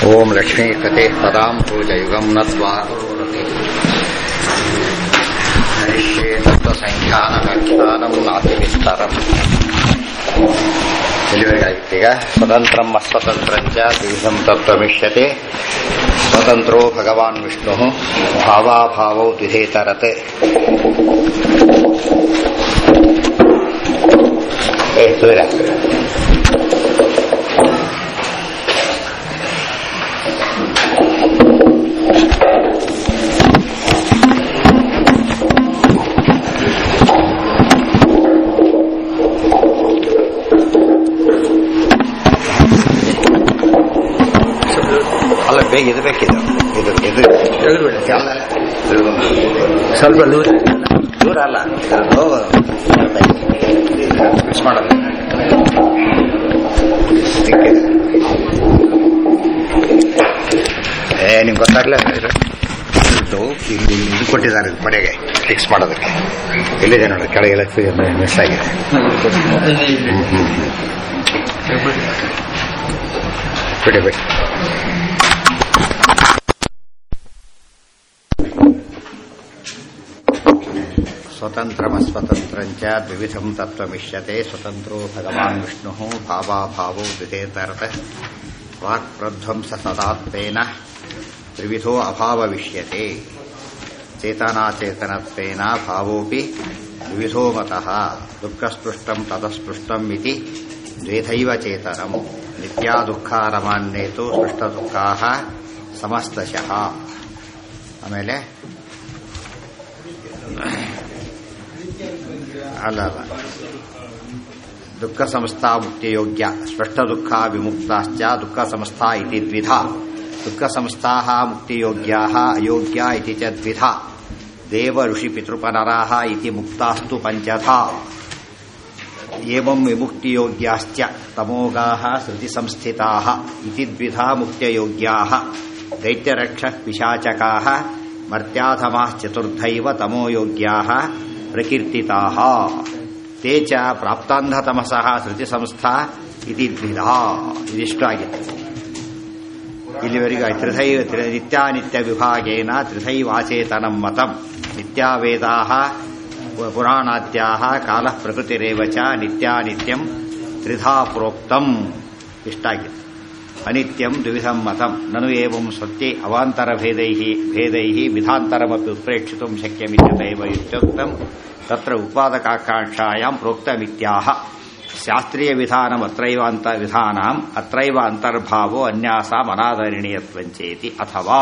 ಓಂ ಲಕ್ಷ್ಮೀಪತೆ ಪದಾಂ ಪೂಜಯುಗಂ ನ ಸ್ವಾಹೋರತಿ ಹರಿಷ್ಯೇ ತತ್ವಸಂಖ್ಯಾನವ್ಯಾಖ್ಯಾನಂ ನಾತಿ ವಿಸ್ತರಂ ಎಲ್ಲಿವರೆಗಾಗಿತ್ತೀಗ ಸ್ವತಂತ್ರಂ ಅಸ್ವತಂತ್ರಂಚ ದ್ವಿಧಂ ತತ್ವಮಿಷ್ಯತೆ ಸ್ವತಂತ್ರೋ ಭಗವಾನ್ ವಿಷ್ಣು ಭಾವಾಭಾವೌ ದ್ವಿಧೇತರತೆ ಏ ಸೂರ್ಯ ಅಲ್ಲ ಬೇಗ ಇದು ಬೇಕಿದೆ ಇದು ಇದು ತೆಗೆದುಬಿಡಿ. ಅಲ್ಲ, ಇದು ಸ್ವಲ್ಪ ದೂರ ದೂರ ಅಲ್ಲ ಇದು ಮಿಸ್ ಮಾಡೋದು ಸಿಕ್ಕಿದೆ. ಏ ನಿಮ್ಗೆ ಗೊತ್ತಾಗ್ಲಿಲ್ಲ ಇದು ಇದು ಇಲ್ಲಿ ಇದು ಕೊಟ್ಟಿದ್ದಾರೆ ಇದು ಕೊನೆಗೆ ಫಿಕ್ಸ್ ಮಾಡೋದಕ್ಕೆ ಎಲ್ಲಿದೆ ನೋಡಿ ಕೆಳಗೆಲ್ಲ ಮಿಸ್ ಆಗಿದೆ ಹ್ಮ್, ಹ್ಮ್, ಹ್ಮ್. ಬಿಡಿ ಬಿಡಿ ಸ್ವತಂತ್ರಮಸ್ವತಂತ್ರಂಚ ದ್ವಿವಿಧಂ ತತ್ವಮಿಷ್ಯತೆ ಸ್ವತಂತ್ರೋ ಭಗವಾನ್ ವಿಷ್ಣು ಭಾವಾಭಾವೋ ದ್ವಿಧೇತರತ ವಾಕ್ಪ್ರಧ್ವಂಸ ಸದಾತ್ವೇನ ತ್ರಿವಿಧೋ ಅಭಾವವಿಷ್ಯತೆ ಚೇತನಾಚೇತನತ್ವೇನ ಭಾವೋಪಿ ದ್ವಿವಿಧೋ ಮತಃ ದುಃಖಸ್ಪೃಷ್ಟಂ ತದಸ್ಪೃಷ್ಟಂ ಇತಿ ದ್ವೇಧೈವ ಚೇತನಂ ನಿತ್ಯಾ ದುಃಖಾರಮಾನ್ಯೇತು ಸೃಷ್ಟದುಃಖಾಃ ಸಮಸ್ತಶಃ ಆಮೇಲೆ ಅಲ್ಲ ಅಲ್ಲ ದುಃಖ ಸಂಸ್ಥಾ ಮುಕ್ತಿಯೋಗ್ಯ ಸ್ಪಷ್ಟ ದುಃಖ ವಿಮುಕ್ತಾಶ್ಚ ದುಃಖ ಸಂಸ್ಥಾ ಇತಿ ದ್ವಿಧ ದುಃಖ ಸಂಸ್ಥಾ ಮುಕ್ತಿಯೋಗ್ಯಾ ಅಯೋಗ್ಯ ಇತಿ ಚ ದ್ವಿಧ ದೇವ ಋಷಿ ಪಿತೃಪನರಾ ಇತಿ ಮುಕ್ತಾಸ್ತು ಪಂಚಧಾ ಏವಂ ವಿಮುಕ್ತಿಯೋಗ್ಯಾಶ್ಚ ತಮೋಗಾಃ ಶ್ರುತಿ ಸಂಸ್ಥಿತಾಃ ಇತಿ ದ್ವಿಧಾ ಮುಕ್ತಯೋಗ್ಯಾಃ ದೈತ್ಯರಕ್ಷಃ ಪಿಶಾಚಕಾಃ ಮರ್ತ್ಯಾಧಮಾಃ ಚತುರ್ಧೈವ ತಮೋಯೋಗ್ಯಾಃ ಪ್ರಕೀರ್ತಿತಾಃ ತೇ ಚ ಪ್ರಾಪ್ತಾಂಧತಮಸಃ ಶ್ರುತಿ ಸಂಸ್ಥಾ ಇತಿ ದ್ವಿಧಾ ಇದಿಷ್ಟು ಆಗಿದೆ ಇಲ್ಲಿವರೆಗೂ ತ್ರಿಧೈ ತ್ರಿ- ನಿತ್ಯಾನಿತ್ಯ ವಿಭಾಗೇನ ತ್ರಿಧೈವಾಚೇತನಂ ಮತಂ ನಿತ್ಯಾವೇದಾ ಪುರಾಣಾದ್ಯಾ ಕಾಲ ಪ್ರಕೃತಿರೇವ ಚ ನಿತ್ಯಾನಿತ್ಯಂ ತ್ರಿಧಾ ಪ್ರೋಕ್ತಂ ಇಷ್ಟಾಗಿದೆ ಅನಿತ್ಯಂ ದ್ವಿಧಂ ಮತಂ ನನು ಏವಂ ಸತ್ಯೆ ಅವಾಂತರ ಭೇದೈ ಭೇದೈ ವಿಧಾಂತರಮಪಿ ಉತ್ಪ್ರೇಕ್ಷಿತು ಶಕ್ಯಮಿತ್ಯತೈವ ಇತ್ಯುಕ್ತಂ ತತ್ರ ಉತ್ಪಾದಕಾಕಾಂಕ್ಷಾಯಾಂ ಪ್ರೋಕ್ತಮಿತ್ಯಾಹ ಶಾಸ್ತ್ರೀಯ ವಿಧಾನಂ ಅತ್ರೈವಾಂತ ವಿಧಾನಾಂ ಅತ್ರೈವ ಅಂತರ್ಭಾವೋ ಅನ್ಯಾಸಾಂ ಅನಾದರಣೀಯತ್ವಂಚೇತಿ ಅಥವಾ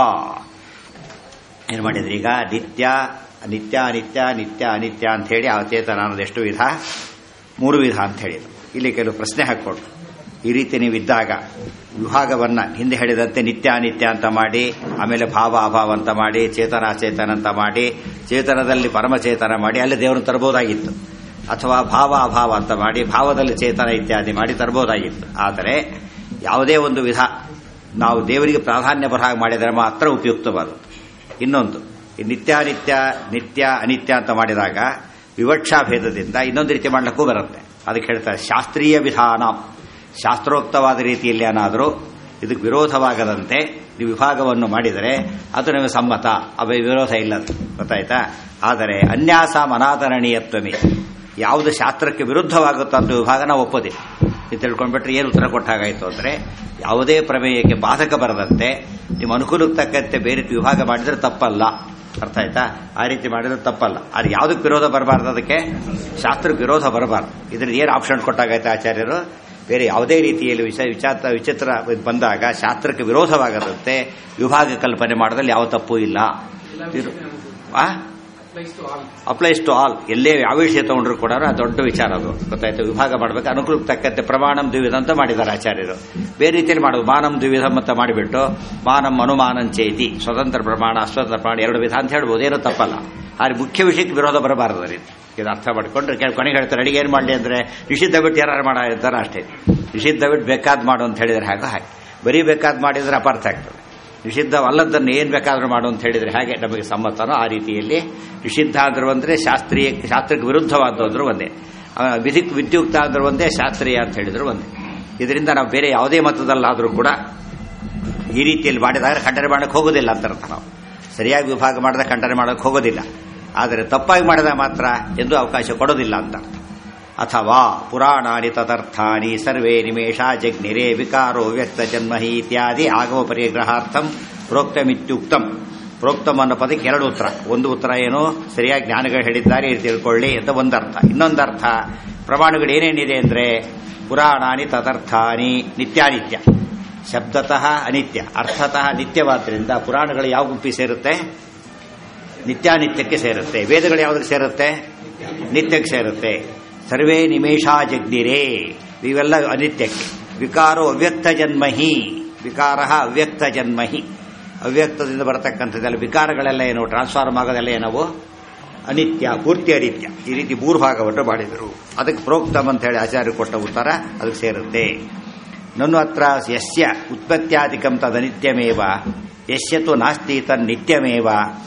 ಏನು ಮಾಡಿದ್ರಿ ಈಗ ನಿತ್ಯ ನಿತ್ಯ ಅನಿತ್ಯ ನಿತ್ಯ ಅನಿತ್ಯ ಅಂತ ಹೇಳಿ ಅವಚೇತನ ಅನ್ನೋದು ಎಷ್ಟು ವಿಧ ಮೂರು ವಿಧ ಅಂತ ಹೇಳಿದ್ರು ಇಲ್ಲಿ ಕೆಲವು ಪ್ರಶ್ನೆ ಹಾಕ್ಕೊಟ್ರು ಈ ರೀತಿ ನೀವು ಇದ್ದಾಗ ವಿಭಾಗವನ್ನ ಹಿಂದೆ ಹೇಳಿದಂತೆ ನಿತ್ಯ ಅನಿತ್ಯ ಅಂತ ಮಾಡಿ ಆಮೇಲೆ ಭಾವ ಅಭಾವ ಅಂತ ಮಾಡಿ ಚೇತನ ಅಚೇತನ ಅಂತ ಮಾಡಿ ಚೇತನದಲ್ಲಿ ಪರಮಚೇತನ ಮಾಡಿ ಅಲ್ಲಿ ದೇವರನ್ನು ತರಬಹುದಾಗಿತ್ತು ಅಥವಾ ಭಾವ ಅಭಾವ ಅಂತ ಮಾಡಿ ಭಾವದಲ್ಲಿ ಚೇತನ ಇತ್ಯಾದಿ ಮಾಡಿ ತರಬಹುದಾಗಿತ್ತು ಆದರೆ ಯಾವುದೇ ಒಂದು ವಿಧ ನಾವು ದೇವರಿಗೆ ಪ್ರಾಧಾನ್ಯ ಬರ ಹಾಗೆ ಮಾಡಿದರೆ ಮಾತ್ರ ಉಪಯುಕ್ತವಾದದ್ದು ಇನ್ನೊಂದು ಈ ನಿತ್ಯಾನಿತ್ಯ ನಿತ್ಯ ಅನಿತ್ಯ ಅಂತ ಮಾಡಿದಾಗ ವಿವಕ್ಷಾ ಭೇದದಿಂದ ಇನ್ನೊಂದು ರೀತಿ ಮಾಡಲಿಕ್ಕೂ ಬರುತ್ತೆ ಅದಕ್ಕೆ ಹೇಳ್ತಾರೆ ಶಾಸ್ತ್ರೀಯ ವಿಧಾನ ಶಾಸ್ತ್ರೋಕ್ತವಾದ ರೀತಿಯಲ್ಲಿ ಏನಾದರೂ ಇದಕ್ಕೆ ವಿರೋಧವಾಗದಂತೆ ನೀವು ವಿಭಾಗವನ್ನು ಮಾಡಿದರೆ ಅದು ನಿಮಗೆ ಸಮ್ಮತ ಅವ ವಿರೋಧ ಇಲ್ಲ ಗೊತ್ತಾಯ್ತಾ ಆದರೆ ಅನ್ಯಾಸ ಅನಾದರಣೀಯತ್ವಮೇ ಯಾವುದು ಶಾಸ್ತ್ರಕ್ಕೆ ವಿರುದ್ಧವಾಗುತ್ತೋ ಅಂತ ವಿಭಾಗ ನಾವು ಒಪ್ಪೋದಿಲ್ಲ ಇದು ತಿಳ್ಕೊಂಡ್ಬಿಟ್ರೆ ಏನು ಉತ್ತರ ಕೊಟ್ಟಾಗಾಯಿತು ಅಂದರೆ ಯಾವುದೇ ಪ್ರಮೇಯಕ್ಕೆ ಬಾಧಕ ಬರದಂತೆ ನಿಮ್ಮ ಅನುಕೂಲಕ್ಕೆ ತಕ್ಕಂತೆ ಬೇರೆ ರೀತಿ ವಿಭಾಗ ಮಾಡಿದರೆ ತಪ್ಪಲ್ಲ ಅರ್ಥ ಆಯ್ತಾ ಆ ರೀತಿ ಮಾಡಿದ್ರೆ ತಪ್ಪಲ್ಲ ಆದ್ರೆ ಯಾವುದಕ್ಕೆ ವಿರೋಧ ಬರಬಾರ್ದು ಅದಕ್ಕೆ ಶಾಸ್ತ್ರಕ್ಕೆ ವಿರೋಧ ಬರಬಾರ್ದು ಇದರಿಂದ ಏನು ಆಪ್ಷನ್ ಕೊಟ್ಟಾಗೈತೆ ಆಚಾರ್ಯರು ಬೇರೆ ಯಾವುದೇ ರೀತಿಯಲ್ಲಿ ವಿಷ ವಿಚಾರ ವಿಚಿತ್ರ ಬಂದಾಗ ಶಾಸ್ತ್ರಕ್ಕೆ ವಿರೋಧವಾಗದಂತೆ ವಿಭಾಗ ಕಲ್ಪನೆ ಮಾಡೋದ್ರಲ್ಲಿ ಯಾವ ತಪ್ಪು ಇಲ್ಲ ಇದು- ಆ ಅಪ್ಲೈಸ್ ಟು ಆಲ್ ಎಲ್ಲೇ ಯಾವ ವಿಷಯ ತಗೊಂಡ್ರು ಕೂಡ ಅದು ದೊಡ್ಡ ವಿಚಾರ ಅದು ಗೊತ್ತಾಯ್ತು ವಿಭಾಗ ಮಾಡಬೇಕು ಅನುಕೂಲಕ್ಕೆ ತಕ್ಕಂತೆ ಪ್ರಮಾಣಂ ದ್ವಿವಿಧ ಅಂತ ಮಾಡಿದ್ದಾರೆ ಆಚಾರ್ಯರು ಬೇರೆ ರೀತಿಯಲ್ಲಿ ಮಾಡೋದು ಮಾನಂ ದ್ವಿವಿಧಂ ಅಂತ ಮಾಡಿಬಿಟ್ಟು ಮಾನಂ ಅನುಮಾನಂ ಚೇತಿ ಸ್ವತಂತ್ರ ಪ್ರಮಾಣ ಅಸ್ವತಂತ್ರ ಪ್ರಮಾಣ ಎರಡು ವಿಧ ಅಂತ ಹೇಳ್ಬೋದು ಏನೂ ತಪ್ಪಲ್ಲ ಆದ್ರೆ ಮುಖ್ಯ ವಿಷಯಕ್ಕೆ ವಿರೋಧ ಬರಬಾರದು ರೀತಿ ಇದು ಅರ್ಥ ಮಾಡ್ಕೊಂಡ್ರೆ ಕೆಲ ಕೊನೆಗೆ ಹೇಳ್ತಾರೆ ಅಡಿಗೆ ಏನು ಮಾಡಲಿ ಅಂದ್ರೆ ನಿಷಿದ್ಧ ಬಿಟ್ಟು ಯಾರು ಮಾಡ ಇರ್ತಾರೆ ಅಷ್ಟೇ ನಿಷಿದ್ಧ ಬಿಟ್ಟು ಬೇಕಾದ್ ಮಾಡು ಅಂತ ಹೇಳಿದ್ರೆ ಹಾಗೆ ಹಾಗೆ ಬರೀ ಬೇಕಾದ್ ಮಾಡಿದ್ರೆ ಅಪಾರ್ಥ ಆಗ್ತದೆ ನಿಷಿದ್ಧವಲ್ಲದನ್ನು ಏನು ಬೇಕಾದ್ರೂ ಮಾಡು ಅಂತ ಹೇಳಿದ್ರೆ ಹಾಗೆ ನಮಗೆ ಸಮ್ಮತನೋ ಆ ರೀತಿಯಲ್ಲಿ ನಿಷಿದ್ಧ ಆದ್ರೂ ಒಂದ್ರೆ ಶಾಸ್ತ್ರೀಯ ಶಾಸ್ತ್ರಕ್ಕೆ ವಿರುದ್ಧವಾದ್ರು ಒಂದೇ ಆ, ವಿಧಿಕ್ ವಿದ್ಯುಕ್ತ ಆದ್ರೂ ಒಂದೇ ಶಾಸ್ತ್ರೀಯ ಅಂತ ಹೇಳಿದ್ರು ಒಂದೇ ಇದರಿಂದ ನಾವು ಬೇರೆ ಯಾವುದೇ ಮತದಲ್ಲಾದರೂ ಕೂಡ ಈ ರೀತಿಯಲ್ಲಿ ಮಾಡಿದಾಗ ಖಂಡನೆ ಮಾಡಕ್ಕೆ ಹೋಗೋದಿಲ್ಲ ಅಂತ ಅರ್ಥ ನಾವು ಸರಿಯಾಗಿ ವಿಭಾಗ ಮಾಡಿದಾಗ ಖಂಡನೆ ಮಾಡಕ್ಕೆ ಹೋಗೋದಿಲ್ಲ ಆದರೆ ತಪ್ಪಾಗಿ ಮಾಡಿದಾಗ ಮಾತ್ರ ಎಂದು ಅವಕಾಶ ಕೊಡೋದಿಲ್ಲ ಅಂತ ಅರ್ಥ ಅಥವಾ ಪುರಾಣಾನಿ ತದರ್ಥಾನಿ ಸರ್ವೇ ನಿಮೇಷ ಜಗ್ನಿರೇ ವಿಕಾರೋ ವ್ಯಕ್ತ ಜನ್ಮಹಿ ಇತ್ಯಾದಿ ಆಗಮ ಪರಿಗ್ರಹಾರ್ಥಂ ಪ್ರೋಕ್ತಮಿತ್ಯುಕ್ತಂ ಪ್ರೋಕ್ತಮ್ ಅನ್ನೋ ಪದಕ್ಕೆ ಎರಡು ಉತ್ತರ ಒಂದು ಉತ್ತರ ಏನು ಸರಿಯಾಗಿ ಜ್ಞಾನಗಳು ಹೇಳಿದ್ದಾರೆ ಇದು ತಿಳ್ಕೊಳ್ಳಿ ಅಂತ ಒಂದರ್ಥ ಇನ್ನೊಂದರ್ಥ ಪ್ರಮಾಣಗಳು ಏನೇನಿದೆ ಅಂದ್ರೆ ಪುರಾಣಾನಿ ತದರ್ಥಾನಿ ನಿತ್ಯಾನಿತ್ಯ ಶಬ್ದತಃ ಅನಿತ್ಯ ಅರ್ಥತಃ ನಿತ್ಯವಾದ್ದರಿಂದ ಪುರಾಣಗಳು ಯಾವ ಗುಂಪಿ ಸೇರುತ್ತೆ ನಿತ್ಯಾನಿತ್ಯಕ್ಕೆ ಸೇರುತ್ತೆ ವೇದಗಳು ಯಾವುದಕ್ಕೆ ಸೇರುತ್ತೆ ನಿತ್ಯಕ್ಕೆ ಸೇರುತ್ತೆ ಸರ್ವೇ ನಿಮೇಷಾ ಜಗ್ನಿರೇ ಇವೆಲ್ಲ ಅನಿತ್ಯಕ್ಕೆ ವಿಕಾರೋ ಅವ್ಯಕ್ತ ಜನ್ಮಹಿ ವಿಕಾರ ಅವ್ಯಕ್ತ ಜನ್ಮಹಿ ಅವ್ಯಕ್ತದಿಂದ ಬರತಕ್ಕಂಥದ್ದೆಲ್ಲ ವಿಕಾರಗಳೆಲ್ಲ ಏನು ಟ್ರಾನ್ಸ್ಫಾರ್ಮ್ ಆಗೋದೆಲ್ಲ ಏನವು ಅನಿತ್ಯ ಪೂರ್ತಿ ಅನಿತ್ಯ ಈ ರೀತಿ ಮೂರು ಭಾಗವನ್ನು ಮಾಡಿದರು ಅದಕ್ಕೆ ಪ್ರೋಕ್ತಮ್ ಅಂತ ಹೇಳಿ ಆಚಾರ್ಯ ಕೊಟ್ಟ ಉತ್ತರ ಅದಕ್ಕೆ ಸೇರುತ್ತೆ ನನ್ನು ಹತ್ರ ಯಸ್ಯ ಉತ್ಪತ್ತ್ಯಾಧಿಕಂ ತದನಿತ್ಯಮೇವ ಯಸ್ಯ ತು ನಾಸ್ತಿ ತನ್ನಿತ್ಯಮೇವ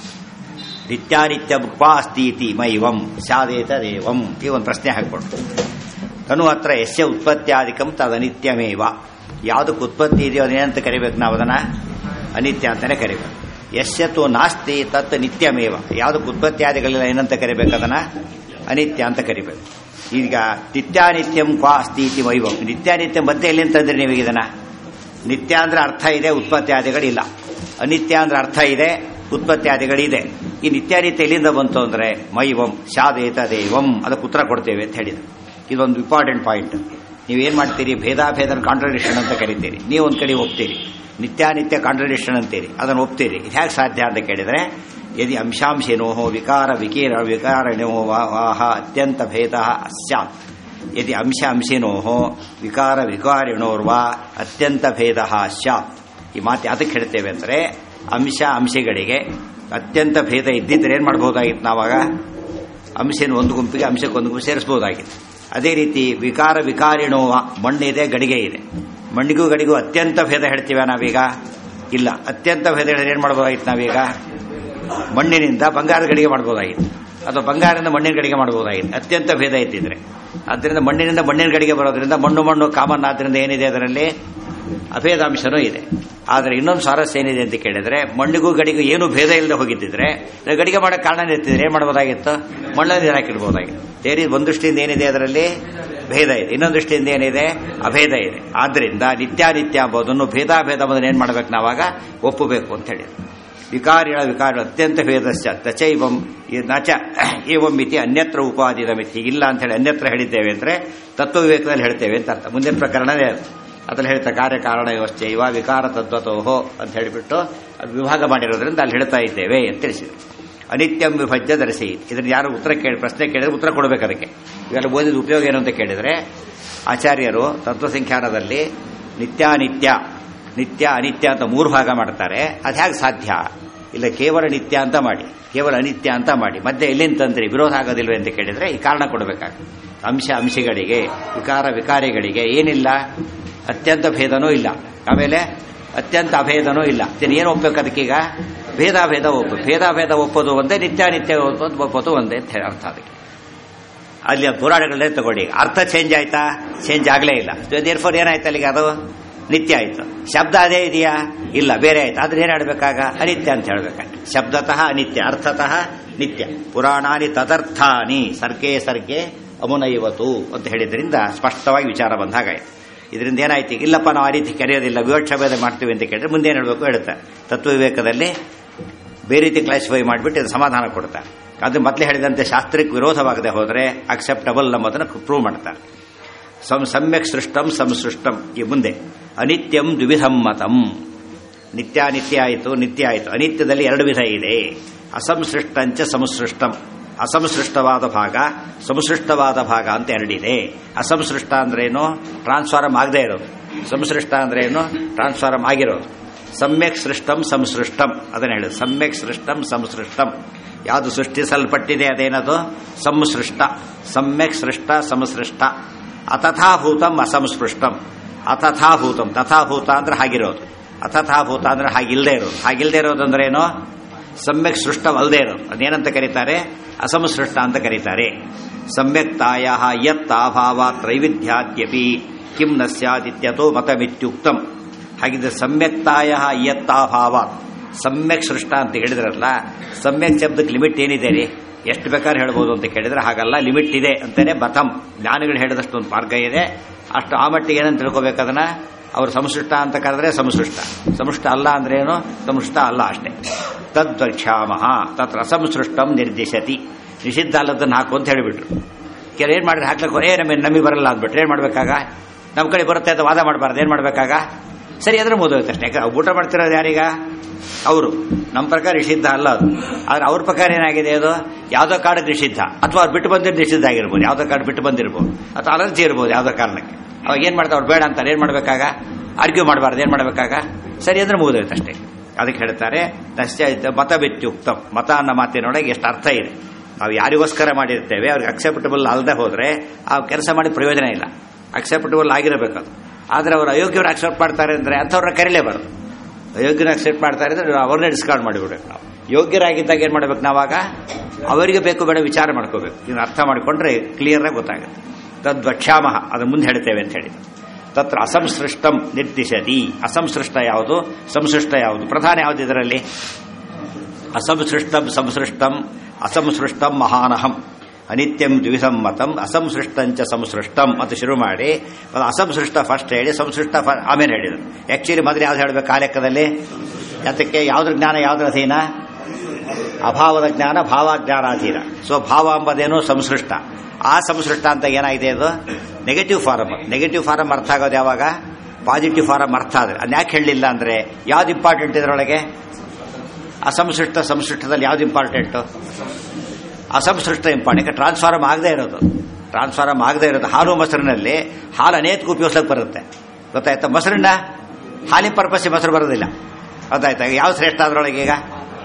ನಿತ್ಯಾನಿತ್ಯ ಅಸ್ತೀತಿ ಮೈವಂ ಸ್ಯಾದೇತದೇವಂ ಈ ಒಂದು ಪ್ರಶ್ನೆ ಹಾಕ್ಕೊಡ್ತು ತನು ಹತ್ರ ಯಸ್ಯ ಉತ್ಪತ್ತ್ಯಾಧಿಕಂ ತದನಿತ್ಯಮೇವ ಯಾವುದಕ್ಕೆ ಉತ್ಪತ್ತಿ ಇದೆಯೋ ಅದೇನಂತ ಕರಿಬೇಕು ನಾವು ಅದನ್ನ ಅನಿತ್ಯ ಅಂತಾನೆ ಕರಿಬೇಕು ಯಸ್ಯ ತು ನಾಸ್ತಿ ತತ್ ನಿತ್ಯಮೇವ ಯಾವುದಕ್ಕೆ ಉತ್ಪತ್ತಿಯಾದಿಗಳೆಲ್ಲ ಏನಂತ ಕರಿಬೇಕು ಅದನ್ನ ಅನಿತ್ಯ ಅಂತ ಕರಿಬೇಕು ಈಗ ನಿತ್ಯಾನಿತ್ಯಂ ಕ್ವಾ ಅಸ್ತಿ ಇತಿ ವೈಭವ್ ನಿತ್ಯಾನಿತ್ಯ ಮತ್ತೆ ಎಲ್ಲಿ ಅಂತಂದ್ರೆ ನೀವು ಇದನ್ನ ನಿತ್ಯ ಅಂದ್ರೆ ಅರ್ಥ ಇದೆ ಉತ್ಪತ್ತಿಯಾದಿಗಳಿಲ್ಲ ಅನಿತ್ಯ ಅಂದ್ರೆ ಅರ್ಥ ಇದೆ ಉತ್ಪತ್ತಿಯಾದಿಗಳಿದೆ ಈ ನಿತ್ಯಾನಿತ್ಯ ಎಲ್ಲಿಂದ ಬಂತು ಅಂದ್ರೆ ಮೈವಂ ಶಾದೇತ ದೇವಂ ಅದಕ್ಕೆ ಉತ್ತರ ಕೊಡ್ತೇವೆ ಅಂತ ಹೇಳಿದ್ರು ಇದೊಂದು ಇಂಪಾರ್ಟೆಂಟ್ ಪಾಯಿಂಟ್ ನೀವೇನ್ ಮಾಡ್ತೀರಿ ಭೇದಾಭೇದನ ಕಾಂಟ್ರಡಿಕ್ಷನ್ ಅಂತ ಕರಿತೀರಿ ನೀವು ಒಂದ್ ಕಡೆ ಒಪ್ತೀರಿ ನಿತ್ಯಾನಿತ್ಯ ಕಾಂಟ್ರಡಿಕ್ಷನ್ ಅಂತೀರಿ ಅದನ್ನು ಒಪ್ತೀರಿ ಇದು ಹೇಗೆ ಸಾಧ್ಯ ಅಂತ ಕೇಳಿದ್ರೆ ಯದಿ ಅಂಶಾಂಶಿನೋ ವಿಕಾರ ವಿಕೀರ ವಿಕಾರಣೋ ವಾಹ ಅತ್ಯಂತ ಭೇದ ಸ್ಯಾತ್ ಯದಿ ಅಂಶ ಅಂಶಿನೋ ವಿಕಾರ ವಿಕಾರಿಣೋರ್ವಾ ಅತ್ಯಂತ ಭೇದ ಸ್ಯಾತ್ ಈ ಮಾತು ಯಾತಕ್ಕೆ ಹೇಳ್ತೇವೆ ಅಂದ್ರೆ ಅಂಶ ಅಂಶಗಳಿಗೆ ಅತ್ಯಂತ ಭೇದ ಇದ್ದಿದ್ರೆ ಏನ್ ಮಾಡಬಹುದಾಗಿತ್ತು ನಾವಾಗ ಅಂಶನ ಒಂದು ಗುಂಪಿಗೆ ಅಂಶಕ್ಕೆ ಒಂದು ಗುಂಪು ಸೇರಿಸಬಹುದಾಗಿತ್ತು ಅದೇ ರೀತಿ ವಿಕಾರ ವಿಕಾರಿಣೋವ ಮಣ್ಣಿದೆ ಗಡಿಗೆ ಇದೆ ಮಣ್ಣಿಗೂ ಗಡಿಗೂ ಅತ್ಯಂತ ಭೇದ ಹೇಳ್ತೀವ ನಾವೀಗ ಇಲ್ಲ ಅತ್ಯಂತ ಭೇದ ಹೇಳಿದ್ರೆ ಏನ್ ಮಾಡಬಹುದಾಗಿತ್ತು ನಾವೀಗ ಮಣ್ಣಿನಿಂದ ಬಂಗಾರದ ಗಡಿಗೆ ಮಾಡಬಹುದಾಗಿತ್ತು ಅಥವಾ ಬಂಗಾರದಿಂದ ಮಣ್ಣಿನ ಗಡಿಗೆ ಮಾಡಬಹುದಾಗಿತ್ತು ಅತ್ಯಂತ ಭೇದ ಇದ್ದಿದ್ರೆ ಆದ್ದರಿಂದ ಮಣ್ಣಿನಿಂದ ಮಣ್ಣಿನ ಗಡಿಗೆ ಬರೋದ್ರಿಂದ ಮಣ್ಣು ಮಣ್ಣು ಕಾಮನ್ ಆದ್ರಿಂದ ಏನಿದೆ ಅದರಲ್ಲಿ ಅಭೇದಾಂಶನೂ ಇದೆ ಆದರೆ ಇನ್ನೊಂದು ಸ್ವಾರಸ್ಯ ಏನಿದೆ ಅಂತ ಕೇಳಿದ್ರೆ ಮಣ್ಣಿಗೂ ಗಡಿಗೂ ಏನು ಭೇದ ಇಲ್ಲದೆ ಹೋಗಿದ್ದಿದ್ರೆ ಗಡಿಗೆ ಮಾಡಕ್ಕೆ ಕಾರಣ ಇರ್ತಿದ್ರೆ ಏನ್ ಮಾಡಬಹುದಾಗಿತ್ತು ಮಣ್ಣಲ್ಲಿ ನೀರು ಹಾಕಿಡ್ಬೋದಾಗಿತ್ತು ಬೇರೆ ಒಂದು ದೃಷ್ಟಿಯಿಂದ ಏನಿದೆ ಅದರಲ್ಲಿ ಭೇದ ಇದೆ ಇನ್ನೊಂದು ದೃಷ್ಟಿಯಿಂದ ಏನಿದೆ ಅಭೇದ ಇದೆ ಆದ್ರಿಂದ ನಿತ್ಯಾನಿತ್ಯ ಎಂಬುದನ್ನು ಭೇದಾಭೇದವನ್ನು ಏನ್ ಮಾಡ್ಬೇಕು ನಾವಾಗ ಒಪ್ಪಬೇಕು ಅಂತ ಹೇಳಿ ವಿಕಾರಿಣ ವಿಕಾರ ಅತ್ಯಂತ ಭೇದಸ್ಯ ತಚೈವಂ ನಚ ಏವಂ ಮಿತಿ ಅನ್ಯತ್ರ ಉಪಾದಿದ ಮಿತಿ ಇಲ್ಲ ಅಂತ ಹೇಳಿ ಅನ್ಯತ್ರ ಹೇಳಿದ್ದೇವೆ ಅಂದ್ರೆ ತತ್ವ ವಿವೇಕದಲ್ಲಿ ಹೇಳ್ತೇವೆ ಅಂತ ಅರ್ಥ ಮುಂದಿನ ಪ್ರಕರಣವೇ ಅದು ಅದ್ರಲ್ಲಿ ಹೇಳ್ತಾ ಕಾರ್ಯಕಾರಣ ವ್ಯವಸ್ಥೆ ಇವ ವಿಕಾರ ತದ್ವತೋಹೋ ಅಂತ ಹೇಳಿಬಿಟ್ಟು ಅದು ವಿಭಾಗ ಮಾಡಿರೋದ್ರಿಂದ ಅಲ್ಲಿ ಹೇಳ್ತಾ ಇದ್ದೇವೆ ಅಂತ ತಿಳಿಸಿದ್ರು ಅನಿತ್ಯಂ ವಿಭಜ್ಯ ಧರಿಸಿ ಇದನ್ನ ಯಾರು ಉತ್ತರ ಕೇಳಿ ಪ್ರಶ್ನೆ ಕೇಳಿದ್ರೆ ಉತ್ತರ ಕೊಡಬೇಕು ಅದಕ್ಕೆ ಇವೆಲ್ಲ ಓದಿದ ಉಪಯೋಗ ಏನು ಅಂತ ಕೇಳಿದ್ರೆ ಆಚಾರ್ಯರು ತತ್ವಸಂಖ್ಯಾನದಲ್ಲಿ ನಿತ್ಯಾನಿತ್ಯ ನಿತ್ಯ ಅನಿತ್ಯ ಅಂತ ಮೂರು ಭಾಗ ಮಾಡ್ತಾರೆ ಅದು ಹೇಗೆ ಸಾಧ್ಯ ಇಲ್ಲ ಕೇವಲ ನಿತ್ಯ ಅಂತ ಮಾಡಿ ಕೇವಲ ಅನಿತ್ಯ ಅಂತ ಮಾಡಿ ಮತ್ತೆ ಎಲ್ಲಿಂತಂದ್ರೆ ವಿರೋಧ ಆಗೋದಿಲ್ವೇ ಅಂತ ಕೇಳಿದ್ರೆ ಈ ಕಾರಣ ಕೊಡಬೇಕಾಗುತ್ತೆ ಅಂಶ ಅಂಶಗಳಿಗೆ ವಿಕಾರ ವಿಕಾರಿಗಳಿಗೆ ಏನಿಲ್ಲ ಅತ್ಯಂತ ಭೇದನೂ ಇಲ್ಲ ಆಮೇಲೆ ಅತ್ಯಂತ ಅಭೇದನೂ ಇಲ್ಲ ಏನು ಒಪ್ಪಬೇಕು ಅದಕ್ಕೀಗ ಭೇದಾಭೇದ ಒಪ್ಪು ಭೇದಾಭೇದ ಒಪ್ಪೋದು ಒಂದೇ ನಿತ್ಯಾನಿತ್ಯ ಒಪ್ಪೋದು ಒಪ್ಪೋದು ಒಂದೇ ಅಂತ ಹೇಳಿ ಅರ್ಥ ಅದಕ್ಕೆ ಅಲ್ಲಿ ಪುರಾಣಗಳನ್ನೇ ತಗೊಳ್ಳಿ ಅರ್ಥ ಚೇಂಜ್ ಆಯ್ತಾ ಚೇಂಜ್ ಆಗಲೇ ಇಲ್ಲ ದೇರ್ಫೋರ್ ಏನಾಯ್ತು ಅಲ್ಲಿಗೆ ಅದು ನಿತ್ಯ ಆಯ್ತು ಶಬ್ದ ಅದೇ ಇದೆಯಾ ಇಲ್ಲ ಬೇರೆ ಆಯ್ತು ಆದ್ರೆ ಏನ್ ಹೇಳ್ಬೇಕಾಗ ಅನಿತ್ಯ ಅಂತ ಹೇಳ್ಬೇಕಾಗ್ತದೆ ಶಬ್ದತಃ ಅನಿತ್ಯ ಅರ್ಥತಃ ನಿತ್ಯ ಪುರಾಣಾನಿ ತದರ್ಥಾನಿ ಸರ್ಗೆ ಸರ್ಗೆ ಅಮುನೈವತು ಅಂತ ಹೇಳಿದ್ರಿಂದ ಸ್ಪಷ್ಟವಾಗಿ ವಿಚಾರ ಬಂದಾಗಾಯ್ತು ಇದರಿಂದ ಏನಾಯ್ತು ಇಲ್ಲಪ್ಪ ನಾವು ಆ ರೀತಿ ಕರೆಯೋದಿಲ್ಲ ವಿವಕ್ಷಭೇದ ಮಾಡ್ತೀವಿ ಅಂತ ಕೇಳಿದ್ರೆ ಮುಂದೆ ಏನು ಹೇಳಬೇಕು ಹೇಳುತ್ತೆ ತತ್ವ ವಿವೇಕದಲ್ಲಿ ಬೇರೆ ರೀತಿ ಕ್ಲಾಸಿಫೈ ಮಾಡಿಬಿಟ್ಟು ಇದು ಸಮಾಧಾನ ಕೊಡ್ತಾರೆ ಅದು ಮೊದಲೇ ಹೇಳಿದಂತೆ ಶಾಸ್ತ್ರಕ್ಕೆ ವಿರೋಧವಾಗದೆ ಹೋದರೆ ಅಕ್ಸೆಪ್ಟಬಲ್ ಎಂಬುದನ್ನು ಪ್ರೂವ್ ಮಾಡ್ತಾರೆ ಸಂ ಸಮ್ಯಕ್ ಸೃಷ್ಟಂ ಸಂಸೃಷ್ಟಂ ಈ ಮುಂದೆ ಅನಿತ್ಯಂ ದ್ವಿವಿಧಂ ಮತಂ ನಿತ್ಯಾನಿತ್ಯ ಆಯಿತು ನಿತ್ಯ ಆಯಿತು ಅನಿತ್ಯದಲ್ಲಿ ಎರಡು ವಿಧ ಇದೆ ಅಸಂಸೃಷ್ಟಂಚ ಸಂಸೃಷ್ಟಂ ಅಸಂಸೃಷ್ಟವಾದ ಭಾಗ ಸಂಸೃಷ್ಟವಾದ ಭಾಗ ಅಂತ ಎರಡಿದೆ ಅಸಂಸೃಷ್ಟ ಅಂದ್ರೇನು ಟ್ರಾನ್ಸ್ಫಾರಮ್ ಆಗದೆ ಇರೋದು ಸಂಸೃಷ್ಟ ಅಂದ್ರೇನು ಟ್ರಾನ್ಸ್ಫಾರಮ್ ಆಗಿರೋದು ಸಮ್ಯಕ್ ಸೃಷ್ಟಂ ಸಂಸೃಷ್ಟಂ ಅದನ್ನ ಹೇಳೋದು ಸಮ್ಯಕ್ ಸೃಷ್ಟಂ ಸಂಸೃಷ್ಟಂ ಯಾವುದು ಸೃಷ್ಟಿಸಲ್ಪಟ್ಟಿದೆ ಅದೇನದು ಸಂಸೃಷ್ಟ ಸಮ್ಯಕ್ ಸೃಷ್ಟ ಸಂಸೃಷ್ಟ ಅತಥಾಭೂತಂ ಅಸಂಸ್ಪೃಷ್ಟಂ ಅತಥಾಭೂತಂ ತಥಾಭೂತ ಅಂದ್ರೆ ಹಾಗಿರೋದು ಅತಥಾಭೂತ ಅಂದ್ರೆ ಹಾಗಿಲ್ಲದೆ ಇರೋದು ಹಾಗಿಲ್ಲದೆ ಇರೋದು ಅಂದ್ರೆ ಏನು ಸಮ್ಯಕ್ ಸೃಷ್ಟಂ ಅಲ್ಲದೆ ಇರೋದು ಅದೇನಂತ ಕರೀತಾರೆ ಅಸಂಸೃಷ್ಟ ಅಂತ ಕರೀತಾರೆ ಸಮ್ಯಕ್ತಾಯ ಯತ್ ಅಭಾವ ತ್ರೈವಿಧ್ಯಾದ್ಯಪಿ ಕಿಂ ನ ಸ್ಯಾದಿತ್ಯತೋ ಮತಮಿತ್ಯುಕ್ತಂ ಹಾಗಿದ್ರೆ ಸಮ್ಯಕ್ತಾಯ ಇಯತ್ತಾಭಾವ ಸಮ್ಯಕ್ ಸೃಷ್ಟ ಅಂತ ಹೇಳಿದ್ರಲ್ಲ ಸಮ್ಯಕ್ ಶಬ್ದಕ್ಕೆ ಲಿಮಿಟ್ ಏನಿದೆ ರೀ ಎಷ್ಟು ಬೇಕಾದ್ರೆ ಹೇಳ್ಬೋದು ಅಂತ ಕೇಳಿದ್ರೆ ಹಾಗಲ್ಲ ಲಿಮಿಟ್ ಇದೆ ಅಂತಾನೆ ಬಥಮ್ ಜ್ಞಾನಿಗಳು ಹೇಳಿದಷ್ಟು ಒಂದು ಮಾರ್ಗ ಇದೆ ಅಷ್ಟು ಆ ಮಟ್ಟಿಗೆ ಏನಂತ ತಿಳ್ಕೊಬೇಕದನ್ನ ಅವ್ರು ಸಂಸೃಷ್ಟ ಅಂತ ಕರೆದ್ರೆ ಸಂಸೃಷ್ಟ ಸಂಸೃಷ್ಟ ಅಲ್ಲ ಅಂದ್ರೆ ಏನು ಸಂಸೃಷ್ಟ ಅಲ್ಲ ಅಷ್ಟೇ ತದ್ವಕ್ಷಾಮಹ ತತ್ರ ಅಸಂಸೃಷ್ಟಂ ನಿರ್ದಿಶತಿ ನಿಷಿದ್ಧ ಅಲ್ಲದನ್ನು ಹಾಕು ಅಂತ ಹೇಳಿಬಿಟ್ರು ಕೆಲ ಏನ್ ಮಾಡಿದ್ರೆ ಹಾಕ್ಲಿಕ್ಕೆ ಏ ನಮಗೆ ನಮಗೆ ಬರಲ್ಲ ಅಂದ್ಬಿಟ್ರೆ ಏನ್ ಮಾಡ್ಬೇಕಾಗ ನಮ್ಮ ಕಡೆ ಬರುತ್ತೆ ಅಂತ ವಾದ ಮಾಡಬಾರ್ದು ಏನ್ ಮಾಡ್ಬೇಕಾಗ ಸರಿ ಅದ್ರ ಮುಗಿದೋಯ್ತು ಅಷ್ಟೇ ಯಾಕೆ ಊಟ ಮಾಡ್ತಿರೋದು ಯಾರೀಗ ಅವರು ನಮ್ಮ ಪ್ರಕಾರ ನಿಷಿದ್ಧ ಅಲ್ಲ ಅದು ಆದ್ರೆ ಅವ್ರ ಪ್ರಕಾರ ಏನಾಗಿದೆ ಅದು ಯಾವ್ದೋ ಕಾಡಕ್ಕೆ ನಿಷಿದ್ಧ ಅಥವಾ ಅವ್ರು ಬಿಟ್ಟು ಬಂದಿದ್ದು ನಿಷಿದ್ಧ ಆಗಿರ್ಬೋದು ಯಾವ್ದೋ ಕಾಡು ಬಿಟ್ಟು ಬಂದಿರ್ಬೋದು ಅಥವಾ ಅಲರ್ಜಿ ಇರ್ಬೋದು ಯಾವ್ದೋ ಕಾರಣಕ್ಕೆ ಅವಾಗ ಏನ್ ಮಾಡ್ತಾರೆ ಅವ್ರು ಬೇಡ ಅಂತಾರೆ ಏನ್ ಮಾಡ್ಬೇಕಾಗ ಆರ್ಗ್ಯೂ ಮಾಡಬಾರ್ದು ಏನ್ ಮಾಡ್ಬೇಕಾಗ ಸರಿ ಅಂದ್ರೆ ಮುಗಿದೋಯ್ತು ಅಷ್ಟೇ ಅದಕ್ಕೆ ಹೇಳ್ತಾರೆ ನಶ್ಚ ಮತ ವ್ಯತ್ಯುಕ್ತ ಮತ ಅನ್ನೋ ಮಾತಿನೊಳಗೆ ಎಷ್ಟು ಅರ್ಥ ಇದೆ ನಾವು ಯಾರಿಗೋಸ್ಕರ ಮಾಡಿರ್ತೇವೆ ಅವ್ರಿಗೆ ಅಕ್ಸೆಪ್ಟಬಲ್ ಅಲ್ಲದೆ ಹೋದ್ರೆ ಆ ಕೆಲಸ ಮಾಡಿ ಪ್ರಯೋಜನ ಇಲ್ಲ ಅಕ್ಸೆಪ್ಟಬಲ್ ಆಗಿರಬೇಕು ಅದು ಆದ್ರೆ ಅವರು ಅಯೋಗ್ಯವ್ರು ಅಕ್ಸೆಪ್ಟ್ ಮಾಡ್ತಾರೆ ಅಂದ್ರೆ ಅಂಥವ್ರನ್ನ ಕರೀಲೇಬಾರ್ದು ಅಯೋಗ್ಯನ ಅಕ್ಸೆಪ್ಟ್ ಮಾಡ್ತಾರೆ ಅಂದ್ರೆ ಅವ್ರನ್ನೇ ಡಿಸ್ಕಾರ್ಡ್ ಮಾಡಿಬಿಡ್ಬೇಕು ನಾವು ಯೋಗ್ಯರಾಗಿದ್ದಾಗ ಏನ್ ಮಾಡ್ಬೇಕು ನಾವಾಗ ಅವರಿಗೆ ಬೇಕು ಬೇಡ ವಿಚಾರ ಮಾಡ್ಕೋಬೇಕು ಇದನ್ನ ಅರ್ಥ ಮಾಡಿಕೊಂಡ್ರೆ ಕ್ಲಿಯರ್ ಆಗಿ ಗೊತ್ತಾಗುತ್ತೆ ತದ್ವಕ್ಷಾಮಹ ಅದು ಮುಂದೆ ಹೇಳ್ತೇವೆ ಅಂತ ಹೇಳಿ ತತ್ರ ಅಸಂಸೃಷ್ಟಂ ನಿರ್ದಿಶತಿ ಅಸಂಸೃಷ್ಟ ಯಾವುದು ಸಂಸೃಷ್ಟ ಯಾವುದು ಪ್ರಧಾನ ಯಾವುದು ಇದರಲ್ಲಿ ಅಸಂಸೃಷ್ಟಂ ಸಂಸೃಷ್ಟಂ ಅಸಂಸೃಷ್ಟಂ ಮಹಾನಹಂ ಅನಿತ್ಯಂ ದ್ವಿಸಮ್ಮತಂ ಅಸಂಸೃಷ್ಟಂಚ ಸಂಸೃಷ್ಟಂ ಅಂತ ಶುರು ಮಾಡಿ ಅದು ಅಸಂಸೃಷ್ಟ ಫಸ್ಟ್ ಹೇಳಿ ಸಂಸೃಷ್ಟ ಫ- ಆಮೇಲೆ ಹೇಳಿದರು ಆಕ್ಚುಲಿ ಮೊದಲು ಯಾವ್ದು ಹೇಳಬೇಕು ಆ ಲೆಕ್ಕದಲ್ಲಿ ಯಾತಕ್ಕೆ ಯಾವ್ದ್ರ ಜ್ಞಾನ ಯಾವ್ದ್ರ ಅಧೀನ ಅಭಾವದ ಜ್ಞಾನ ಭಾವಜ್ಞಾನಾಧೀನ ಸೊ ಭಾವ ಎಂಬುದೇನು ಸಂಸೃಷ್ಟ ಆ ಸಂಸೃಷ್ಟ ಅಂತ ಏನಾಗಿದೆ ಅದು ನೆಗೆಟಿವ್ ಫಾರಮ್ ನೆಗೆಟಿವ್ ಫಾರಮ್ ಅರ್ಥ ಆಗೋದು ಯಾವಾಗ ಪಾಸಿಟಿವ್ ಫಾರಮ್ ಅರ್ಥ ಆದ್ರೆ ಅದನ್ನ ಯಾಕೆ ಹೇಳಲಿಲ್ಲ ಅಂದ್ರೆ ಯಾವ್ದು ಇಂಪಾರ್ಟೆಂಟ್ ಇದರೊಳಗೆ ಅಸಂಸೃಷ್ಟ ಸಂಸೃಷ್ಟದಲ್ಲಿ ಯಾವ್ದು ಇಂಪಾರ್ಟೆಂಟು ಅಸಂಸೃಷ್ಟ ಇಂಪಾರ್ಟೆಂಟ್ ಟ್ರಾನ್ಸ್ಫಾರ್ಮ್ ಆಗದೆ ಇರೋದು ಟ್ರಾನ್ಸ್ಫಾರ್ಮ್ ಆಗದೆ ಇರೋದು ಹಾಲು ಮೊಸರಿನಲ್ಲಿ ಹಾಲು ಅನೇಕ ಉಪಯೋಗಿಸಕ್ಕೆ ಬರುತ್ತೆ ಗೊತ್ತಾಯ್ತಾ ಮೊಸರನ್ನ ಹಾಲಿನ ಪರ್ಪಸ್ ಮೊಸರು ಬರೋದಿಲ್ಲ ಗೊತ್ತಾಯ್ತಾ ಯಾವ ಶ್ರೇಷ್ಠ ಅದರೊಳಗೆ ಈಗ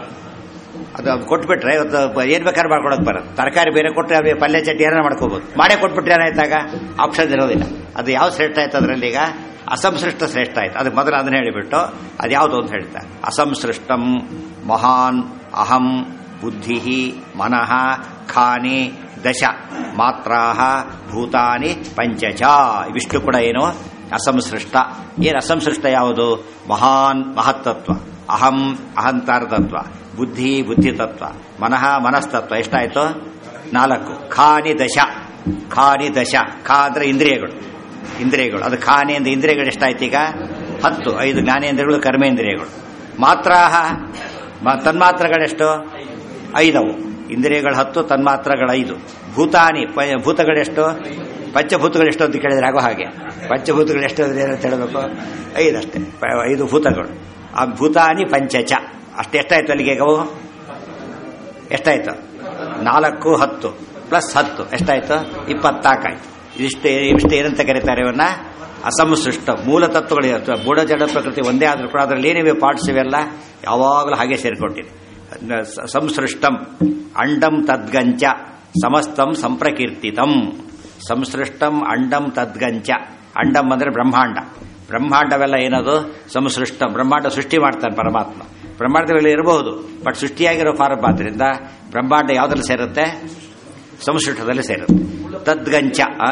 ಅದು ಕೊಟ್ಬಿಟ್ರೆ ಇವತ್ತು ಏನ್ ಬೇಕಾದ್ರೆ ಮಾಡ್ಕೊಳಕ್ ಬರುತ್ತೆ ತರಕಾರಿ ಬೇರೆ ಕೊಟ್ಟರೆ ಅವ್ರಿಗೆ ಪಲ್ಯ ಚಟ್ನಿ ಏನಾರ ಮಾಡ್ಕೋಬಹುದು ಮಾಡೇ ಕೊಟ್ಬಿಟ್ರೆ ಏನಾಯ್ತಾಗ ಆಪ್ಷನ್ ಇರೋದಿಲ್ಲ ಅದು ಯಾವ ಶ್ರೇಷ್ಠ ಆಯ್ತು ಅದರಲ್ಲಿ ಈಗ ಅಸಂಸೃಷ್ಟ ಶ್ರೇಷ್ಠ ಆಯ್ತು ಅದಕ್ಕೆ ಮೊದಲು ಅದನ್ನ ಹೇಳಿಬಿಟ್ಟು ಅದು ಯಾವುದು ಅಂತ ಹೇಳ್ತಾರೆ ಅಸಂಸೃಷ್ಟಂ ಮಹಾನ್ ಅಹಂ ಬುದ್ಧಿ ಮನಃ ಖಾನಿ ದಶ ಮಾತ್ರಾ ಭೂತಾನಿ ಪಂಚಚ ಇವಿಷ್ಟು ಕೂಡ ಏನು ಅಸಂಸೃಷ್ಟ ಏನು ಅಸಂಸೃಷ್ಟ ಯಾವುದು ಮಹಾನ್ ಮಹತ್ತತ್ವ ಅಹಂ ಅಹಂಕಾರ ತತ್ವ ಬುದ್ಧಿ ಬುದ್ಧಿ ತತ್ವ ಮನಃ ಮನಸ್ತತ್ವ ಎಷ್ಟಾಯ್ತು ನಾಲ್ಕು ಖಾನಿ ದಶ ಖಾನಿ ದಶ ಖಾ ಅಂದ್ರೆ ಇಂದ್ರಿಯಗಳು ಇಂದ್ರಿಯಗಳು ಅದು ಖಾನಿ ಅಂದ್ರೆ ಇಂದ್ರಿಯಗಳು ಎಷ್ಟಾಯ್ತು ಈಗ ಹತ್ತು ಐದು ಜ್ಞಾನೇಂದ್ರಿಯಗಳು ಕರ್ಮೇಂದ್ರಿಯಗಳು ಮಾತ್ರಾಹ ಮ- ತನ್ಮಾತ್ರಗಳೆಷ್ಟು ಐದವು ಇಂದ್ರಿಯಗಳು ಹತ್ತು ತನ್ಮಾತ್ರಗಳು ಐದು ಭೂತಾನಿ ಪ- ಭೂತಗಳೆಷ್ಟು ಪಂಚಭೂತಗಳು ಎಷ್ಟು ಅಂತ ಕೇಳಿದ್ರೆ ಆಗೋ ಹಾಗೆ ಪಂಚಭೂತಗಳು ಎಷ್ಟು ಅಂದ್ರೆ ಏನಂತ ಹೇಳಬೇಕು ಐದಷ್ಟೇ ಪ- ಐದು ಭೂತಗಳು ಆ ಭೂತಾನಿ ಪಂಚಚ ಅಷ್ಟೆಷ್ಟಾಯ್ತು ಅಲ್ಲಿಗೆ ಈಗ ಅವು ಎಷ್ಟಾಯ್ತು ನಾಲ್ಕು ಹತ್ತು ಪ್ಲಸ್ ಹತ್ತು ಎಷ್ಟಾಯ್ತು ಇಪ್ಪತ್ತಾಕಾಯ್ತು ಇದಿಷ್ಟು ಇವಿಷ್ಟು ಏನಂತ ಕರೀತಾರೆ ಇವನ್ನ ಅಸಂಸೃಷ್ಟ ಮೂಲ ತತ್ವಗಳು ಅಥವಾ ಬೂಢ ಜಡ ಪ್ರಕೃತಿ ಒಂದೇ ಆದ್ರೂ ಕೂಡ ಅದರಲ್ಲಿ ಏನಿವೆ ಪಾರ್ಟ್ಸ್ ಇವೆಲ್ಲ ಯಾವಾಗಲೂ ಹಾಗೆ ಸೇರ್ಕೊಂಡಿದೆ ಸ- ಸಂಸೃಷ್ಟಂ ಅಂಡಂ ತದ್ಗಂಚ ಸಮಸ್ತಂ ಸಂಪ್ರಕೀರ್ತಿತಂ ಸಂಸೃಷ್ಟಂ ಅಂಡಂ ತದ್ಗಂಚ ಅಂಡಂ ಅಂದ್ರೆ ಬ್ರಹ್ಮಾಂಡ ಬ್ರಹ್ಮಾಂಡವೆಲ್ಲ ಏನದು ಸಂಸೃಷ್ಟ ಬ್ರಹ್ಮಾಂಡ ಸೃಷ್ಟಿ ಮಾಡ್ತಾನೆ ಪರಮಾತ್ಮ ಬ್ರಹ್ಮಾಂಡದಲ್ಲಿ ಇರಬಹುದು ಬಟ್ ಸೃಷ್ಟಿಯಾಗಿರೋ ಫಾರಂ ಆದ್ರಿಂದ ಬ್ರಹ್ಮಾಂಡ ಯಾವ್ದ್ರಲ್ಲಿ ಸೇರುತ್ತೆ ಸಂಸೃಷ್ಟದಲ್ಲಿ ಸೇರುತ್ತೆ ತದ್ಗಂಚ ಆ?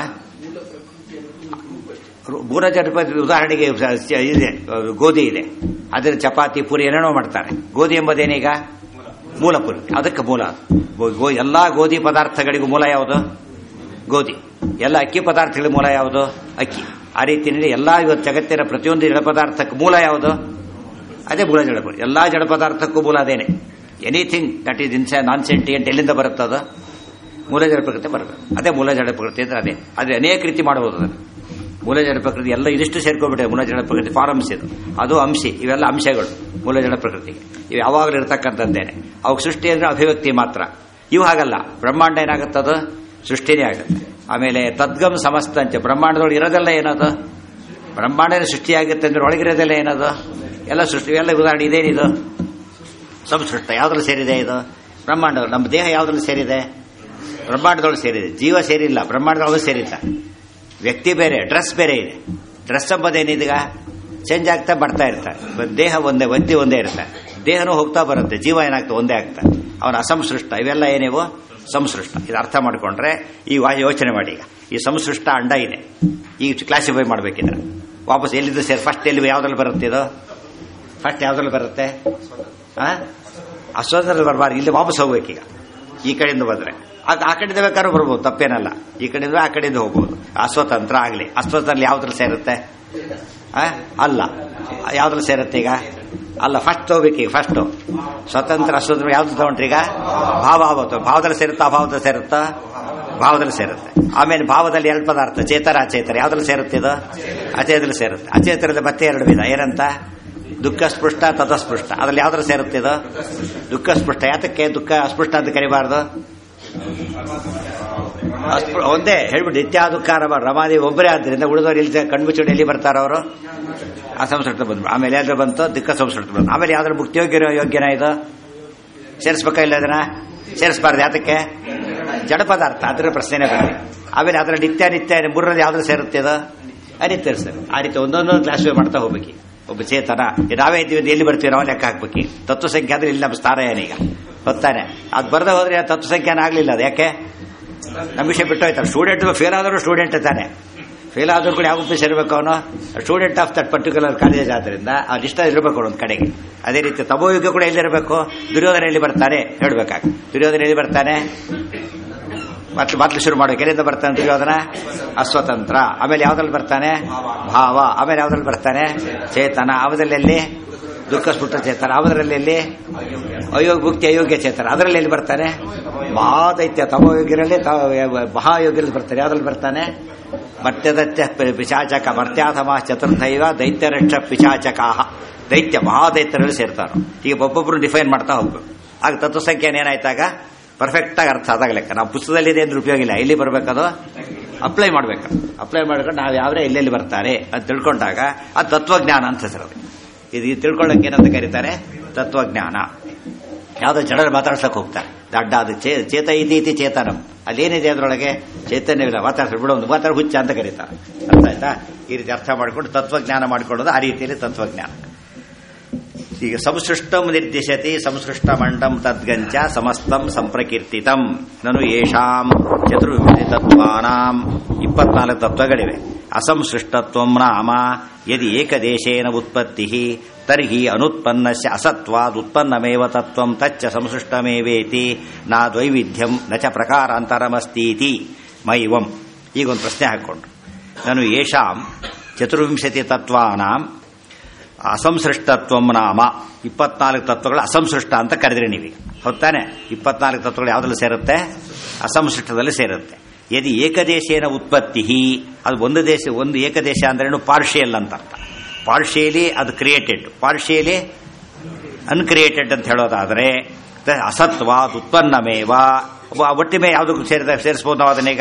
ಮೂರ ಜನಪದ ಉದಾಹರಣೆಗೆ ಇದೆ ಗೋಧಿ ಇದೆ ಅದರ ಚಪಾತಿ ಪೂರಿ ಏನೇನೋ ಮಾಡ್ತಾರೆ ಗೋಧಿ ಎಂಬುದೇನೀಗ ಮೂಲ ಪುರಿ ಅದಕ್ಕೆ ಮೂಲ ಗೋ- ಗೋ- ಎಲ್ಲಾ ಗೋಧಿ ಪದಾರ್ಥಗಳಿಗೂ ಮೂಲ ಯಾವುದು ಗೋಧಿ ಎಲ್ಲ ಅಕ್ಕಿ ಪದಾರ್ಥಗಳ ಮೂಲ ಯಾವುದು ಅಕ್ಕಿ ಆ ರೀತಿಯಲ್ಲಿ ಎಲ್ಲಾ ಇವತ್ತು ಜಗತ್ತಿನ ಪ್ರತಿಯೊಂದು ಜಡ ಪದಾರ್ಥಕ್ಕೆ ಮೂಲ ಯಾವುದು ಅದೇ ಮೂಲ ಜಡ ಪುರಿ ಎಲ್ಲಾ ಜಡ ಪದಾರ್ಥಕ್ಕೂ ಮೂಲ ಅದೇನೆ ಎನಿಥಿಂಗ್ ದಟ್ ಈಸ್ ಇನ್ಸ ನಾನ್ ಸೆಂಟಿಯಂಟ್ ಎಲ್ಲಿಂದ ಬರುತ್ತದು ಮೂಲ ಜಡ ಪ್ರಕೃತಿ ಬರಬೇಕು ಅದೇ ಮೂಲ ಜಡ ಪ್ರಕೃತಿ ಅಂದ್ರೆ ಅದೇ ಅದೇ ಅನೇಕ ರೀತಿ ಮಾಡಬಹುದು ಅದನ್ನು ಮೂಲ ಜಡ ಪ್ರಕೃತಿ ಎಲ್ಲ ಇದಿಷ್ಟು ಸೇರ್ಕೊಂಡ್ಬಿಟ್ಟೆ ಮೂಲ ಜಡ ಪ್ರಕೃತಿ ಫಾರಮ್ಸ್ ಇದು ಅದು ಅಂಶಿ ಇವೆಲ್ಲ ಅಂಶಗಳು ಮೂಲ ಜಡ ಪ್ರಕೃತಿಗೆ ಇವು ಯಾವಾಗಲೂ ಇರತಕ್ಕಂಥದ್ದೇನೆ ಅವಕ್ಕೆ ಸೃಷ್ಟಿ ಅಂದ್ರೆ ಅಭಿವ್ಯಕ್ತಿ ಮಾತ್ರ ಇವು ಹಾಗಲ್ಲ ಬ್ರಹ್ಮಾಂಡ ಏನಾಗುತ್ತದು ಸೃಷ್ಟಿನೇ ಆಗುತ್ತೆ ಆಮೇಲೆ ತದ್ಗಮ್ ಸಮಸ್ತ ಅಂಚ ಬ್ರಹ್ಮಾಂಡದೊಳಗೆ ಇರೋದೆಲ್ಲ ಏನದು ಬ್ರಹ್ಮಾಂಡನೇ ಸೃಷ್ಟಿಯಾಗುತ್ತೆ ಅಂದ್ರೆ ಒಳಗಿರೋದೆಲ್ಲ ಏನದು ಎಲ್ಲ ಸೃಷ್ಟಿ ಎಲ್ಲ ಉದಾಹರಣೆ ಇದೇನಿದು ಸಂಸೃಷ್ಟ ಯಾವ್ದ್ರಲ್ಲಿ ಸೇರಿದೆ ಇದು ಬ್ರಹ್ಮಾಂಡ ನಮ್ಮ ದೇಹ ಯಾವ್ದ್ರಲ್ಲಿ ಸೇರಿದೆ ಬ್ರಹ್ಮಾಂಡದೊಳಗೆ ಸೇರಿದೆ ಜೀವ ಸೇರಿಲ್ಲ ಬ್ರಹ್ಮಾಂಡದೊಳಗೆ ಸೇರಿಲ್ಲ ವ್ಯಕ್ತಿ ಬೇರೆ ಡ್ರೆಸ್ ಬೇರೆ ಇದೆ ಡ್ರೆಸ್ ಎಂಬುದೇನಿದೀಗ ಚೇಂಜ್ ಆಗ್ತಾ ಬರ್ತಾ ಇರ್ತಾರೆ ಬಟ್ ದೇಹ ಒಂದೇ ವ್ಯಕ್ತಿ ಒಂದೇ ಇರ್ತಾರೆ ದೇಹನೂ ಹೋಗ್ತಾ ಬರುತ್ತೆ ಜೀವ ಏನಾಗ್ತಾ ಒಂದೇ ಆಗ್ತಾ ಅವನ ಅಸಂಸೃಷ್ಟ ಇವೆಲ್ಲ ಏನಿವು ಸಂಸೃಷ್ಟ ಇದು ಅರ್ಥ ಮಾಡ್ಕೊಂಡ್ರೆ ಈ ವಾ- ಯೋಚನೆ ಮಾಡಿ ಈಗ ಈ ಸಂಸೃಷ್ಟ ಅಂಡ ಇದೆ ಈಗ ಕ್ಲಾಸಿಫೈ ಮಾಡ್ಬೇಕಿದ್ರೆ ವಾಪಸ್ ಎಲ್ಲಿದ್ದು ಸೇರಿ ಫಸ್ಟ್ ಎಲ್ಲಿ ಯಾವ್ದ್ರಲ್ಲಿ ಬರುತ್ತೆ ಇದು ಫಸ್ಟ್ ಯಾವ್ದ್ರಲ್ಲಿ ಬರುತ್ತೆ ಆ ಅಸ್ವತಂತ್ರ ಬರಬಾರ್ದು ಇಲ್ಲಿ ವಾಪಸ್ ಹೋಗ್ಬೇಕೀಗ ಈ ಕಡೆಯಿಂದ ಬಂದ್ರೆ ಆಗ ಆ ಕಡೆಯಿಂದ ಬೇಕಾದ್ರೂ ಬರ್ಬೋದು ತಪ್ಪೇನಲ್ಲ ಈ ಕಡೆಯಿಂದ ಆ ಕಡೆಯಿಂದ ಹೋಗ್ಬೋದು ಅಸ್ವತಂತ್ರ ಆಗಲಿ ಅಸ್ವತಂತ್ರ ಯಾವ್ದ್ರಲ್ಲಿ ಸೇರುತ್ತೆ ಆ? ಅಲ್ಲ ಯಾವ್ದ್ರಲ್ಲಿ ಸೇರುತ್ತೆ ಈಗ ಅಲ್ಲ ಫಸ್ಟ್ ಹೋಗ್ಬೇಕೀಗ ಫಸ್ಟ್ ಸ್ವತಂತ್ರ ಅಸ್ವತಂತ್ರ ಯಾವ್ದು ತಗೊಂಡ್ರಿ ಈಗ ಭಾವ ಆವತ್ತು ಭಾವದಲ್ಲಿ ಸೇರುತ್ತಾ ಅಭಾವದಲ್ಲಿ ಸೇರುತ್ತಾ ಭಾವದಲ್ಲಿ ಸೇರುತ್ತೆ ಆಮೇಲೆ ಭಾವದಲ್ಲಿ ಎರಡು ಪದಾರ್ಥ ಚೇತರ ಅಚೇತರ ಯಾವ್ದ್ರಲ್ಲಿ ಸೇರುತ್ತೆ ಇದು ಅಚೇತದಲ್ಲಿ ಸೇರುತ್ತೆ ಅಚೇತರಲ್ಲಿ ಮತ್ತೆ ಎರಡು ವಿಧ ಏನಂತ ದುಃಖ ಸ್ಪೃಷ್ಟ ತಥಸ್ಪೃಷ್ಟ ಅದ್ರಲ್ಲಿ ಯಾವ್ದ್ರಲ್ಲಿ ಸೇರುತ್ತೆ ಇದು ದುಃಖ ಸ್ಪೃಷ್ಟ ಯಾತಕ್ಕೆ ದುಃಖ ಅಸ್ಪೃಷ್ಟ ಅಂತ ಕರಿಬಾರ್ದು ಅಸ್ಪೃ- ಒಂದೇ ಹೇಳ್ಬಿಟ್ಟು ನಿತ್ಯ ದುಃಖ ರಮ ರಮಾದೇವಿ ಒಬ್ಬರೇ ಆದ್ದರಿಂದ ಉಳಿದವರು ಇಲ್ಲಿ ಕಣ್ಮುಚ್ಚುಡಿ ಎಲ್ಲಿ ಬರ್ತಾರ ಅವರು ಅಸಂಸ್ಕೃತ ಬಂದ್ರು ಆಮೇಲೆ ಯಾವ್ದು ಬಂತು ದುಃಖ ಸಂಸ್ಕೃತ ಬಂತು ಆಮೇಲೆ ಯಾವ್ದ್ರ ಮುಕ್ತಿ ಯೋಗ್ಯ ಯೋಗ್ಯನ ಇದು ಸೇರಿಸ್ಬೇಕಾ ಇಲ್ಲ ಅದನ್ನ ಸೇರಿಸಬಾರ್ದು ಯಾತಕ್ಕೆ ಜಡ ಪದಾರ್ಥ ಅದ್ರ ಪ್ರಶ್ನೆನೇ ಬರಲಿ ಆಮೇಲೆ ಅದರ ನಿತ್ಯ ನಿತ್ಯ ಮೂರರಲ್ಲಿ ಯಾವ್ದು ಸೇರುತ್ತೆ ಇದು ಅನಿತ್ಯ ಸರ್ ಆ ರೀತಿ ಒಂದೊಂದೊಂದು ಕ್ಲಾಸ್ ಮಾಡ್ತಾ ಹೋಗ್ಬೇಕು ಒಬ್ಬ ಚೇತನ ನಾವೇ ಇದ್ದೀವಿ ಅಂತ ಎಲ್ಲಿ ಬರ್ತೀವಿ ನಾವು ಲೆಕ್ಕ ಹಾಕ್ಬೇಕು ತತ್ವ ಸಂಖ್ಯೆ ಆದ್ರೆ ಇಲ್ಲಿ ನಮ್ಮ ಸ್ಥಾನ ಏನೀಗ ಗೊತ್ತಾನೆ ಅದು ಬರದೆ ಹೋದ್ರೆ ತತ್ವ ಸಂಖ್ಯಾನ ಆಗ್ಲಿಲ್ಲ ಅದು ಯಾಕೆ ನಮ್ಮ ವಿಷಯ ಬಿಟ್ಟು ಹೋಯ್ತಾರೆ ಸ್ಟೂಡೆಂಟ್ ಫೇಲ್ ಆದರೂ ಸ್ಟೂಡೆಂಟ್ ತಾನೆ ಫೇಲ್ ಆದ್ರೂ ಕೂಡ ಯಾವ ಸೇರಬೇಕು ಅವನು student of that particular college ಆದ್ರಿಂದ ಅದು ಇಷ್ಟ ಇರಬೇಕು ಒಂದು ಕಡೆಗೆ ಅದೇ ರೀತಿ ತಮೋಯುಗ ಕೂಡ ಎಲ್ಲಿರಬೇಕು ದುರ್ಯೋಧನ ಎಲ್ಲಿ ಬರ್ತಾನೆ ಹೇಳ್ಬೇಕಾಗ ದುರ್ಯೋಧನ ಎಲ್ಲಿ ಬರ್ತಾನೆ ಮತ್ತೆ ಮೊದಲು ಶುರು ಮಾಡಬೇಕು ಎಲ್ಲಿಂದ ಬರ್ತಾನೆ ದುರ್ಯೋಧನ ಅಸ್ವತಂತ್ರ ಆಮೇಲೆ ಯಾವ್ದ್ರಲ್ಲಿ ಬರ್ತಾನೆ ಭಾವ ಆಮೇಲೆ ಯಾವ್ದ್ರಲ್ಲಿ ಬರ್ತಾನೆ ಚೇತನ ಅವದಲ್ಲಿ ಎಲ್ಲಿ ದುಃಖ ಸ್ಫುಟ ಚೇತನ ಅವದರಲ್ಲಿ ಎಲ್ಲಿ ಅಯೋಗ್ಯ ಮುಕ್ತಿ ಅಯೋಗ್ಯ ಚೇತನ ಅದರಲ್ಲಿ ಎಲ್ಲಿ ಬರ್ತಾನೆ ಮಹಾದೈತ್ಯ ತಮೋಯೋಗ್ಯರಲ್ಲಿ ಮಹಾಯೋಗ್ಯರಲ್ಲಿ ಬರ್ತಾನೆ ಯಾವ್ದ್ರಲ್ಲಿ ಬರ್ತಾನೆ ಮರ್ತ್ಯದತ್ಯ ಪಿಶಾಚಕ ಮರ್ತ್ಯಾಥಮ ಚತುರ್ಥೈವ ದೈತ್ಯರಕ್ಷ ಪಿಶಾಚಕಾಹ ದೈತ್ಯ ಮಹಾದೈತ್ಯರಲ್ಲಿ ಸೇರ್ತಾರ ಈಗ ಒಬ್ಬೊಬ್ರು ಡಿಫೈನ್ ಮಾಡ್ತಾ ಹೋಗ್ಬೇಕು ಆಗ ತತ್ವ ಸಂಖ್ಯೆ ಏನಾಯ್ತಾಗ ಪರ್ಫೆಕ್ಟ್ ಆಗಿ ಅರ್ಥ ಆದಾಗ ಲೆಕ್ಕ ನಾವು ಪುಸ್ತಕದಲ್ಲಿದೆ ಅಂದ್ರೆ ಉಪಯೋಗ ಇಲ್ಲ ಎಲ್ಲಿ ಬರ್ಬೇಕದು ಅಪ್ಲೈ ಮಾಡ್ಬೇಕು ಅಪ್ಲೈ ಮಾಡ್ಕೊಂಡು ನಾವು ಯಾವ್ರೆ ಎಲ್ಲೆಲ್ಲಿ ಬರ್ತಾರೆ ಅಂತ ತಿಳ್ಕೊಂಡಾಗ ಅದು ತತ್ವಜ್ಞಾನ ಅಂತ ಹೆಸರು ಇದು ಇದು ತಿಳ್ಕೊಳ್ಳೋಕೆ ಏನಂತ ಕರೀತಾರೆ ತತ್ವಜ್ಞಾನ ಯಾವ್ದೋ ಜನರು ಮಾತಾಡ್ಸಕ್ ಹೋಗ್ತಾರೆ ದಡ್ಡ ಅದು ಚೇ ಚೇತ ಇತಿ ಚೇತನಂ ಅಲ್ಲೇನಿದೆ ಅದರೊಳಗೆ ಚೈತನ್ಯವಿಲ್ಲ ಮಾತಾಡ್ತಾರೆ ಬಿಡೋ ಒಂದು ಮಾತಾಡ ಹುಚ್ಚ ಅಂತ ಕರೀತಾರೆ ಅರ್ಥ ಆಯ್ತಾ ಈ ರೀತಿ ಅರ್ಥ ಮಾಡ್ಕೊಂಡು ತತ್ವಜ್ಞಾನ ಮಾಡ್ಕೊಳ್ಳೋದು ಆ ರೀತಿಯಲ್ಲಿ ತತ್ವಜ್ಞಾನ ಈಗ ಸಂಸೃಷ್ಟಂ ನಿರ್ದಿಶತಿ ಸಂಸೃಷ್ಟ ಮಂಡಂ ತದ್ಗಂಚ ಸಮಸ್ತಂ ಸಂಪ್ರಕೀರ್ತಿತಂ ನನು ಯೇಷಾಂ ಚತುರ್ವಿಧಿ ತತ್ವಾನಾಂ ಇಪ್ಪತ್ನಾಲ್ಕು ತತ್ವಗಳಿವೆ ಅಸಂಸೃಷ್ಟತ್ವಂ ನಾಮ ಯದಿ ಏಕದೇಶೇನ ಉತ್ಪತ್ತಿ ತರ್ಹಿ ಅನುತ್ಪನ್ನಸ್ಯ ಅಸತ್ವಾದ್ ಉತ್ಪನ್ನಮೇವ ತತ್ವಂ ತಚ್ಚ ಸಂಸೃಷ್ಟಮೇವೇತಿ ನಾ ದ್ವೈವಿಧ್ಯಂ ನ ಚ ಪ್ರಕಾರಾಂತರಮಸ್ತೀತಿ ಮೈವಂ ಈಗ ಒಂದು ಪ್ರಶ್ನೆ ಹಾಕೊಂಡ್ರು ನಾನು ಯೇಷಾಂ ಚತುರ್ವಿಂಶತಿ ತತ್ವಾನಾಂ ಅಸಂಸೃಷ್ಟತ್ವಂ ನಾಮ ಇಪ್ಪತ್ನಾಲ್ಕು ತತ್ವಗಳು ಅಸಂಸೃಷ್ಟ ಅಂತ ಕರೆದ್ರಿ ನೀವೀಗ ಹೊತ್ತಾನೆ ಇಪ್ಪತ್ನಾಲ್ಕು ತತ್ವಗಳು ಯಾವ್ದ್ರಲ್ಲಿ ಸೇರುತ್ತೆ ಅಸಂಸೃಷ್ಟದಲ್ಲಿ ಸೇರುತ್ತೆ ಯದಿ ಏಕದೇಶೇನ ಉತ್ಪತ್ತಿ ಅದು ಒಂದು ದೇಶ ಒಂದು ಏಕದೇಶ ಅಂದ್ರೇನು ಪಾರ್ಷಿಯಲ್ ಅಂತ ಅರ್ಥ ಪಾರ್ಷಿಯಲಿ ಅದು ಕ್ರಿಯೇಟೆಡ್ ಪಾರ್ಷಿಯಲಿ ಅನ್ಕ್ರಿಯೇಟೆಡ್ ಅಂತ ಹೇಳೋದಾದ್ರೆ ಅಸತ್ವ ಉತ್ಪನ್ನಮೇವ ಒಟ್ಟಿಮೆ ಯಾವುದಕ್ಕೂ ಸೇರಿದ ಸೇರಿಸಬಹುದು ನಾವು ಅದನ್ನೀಗ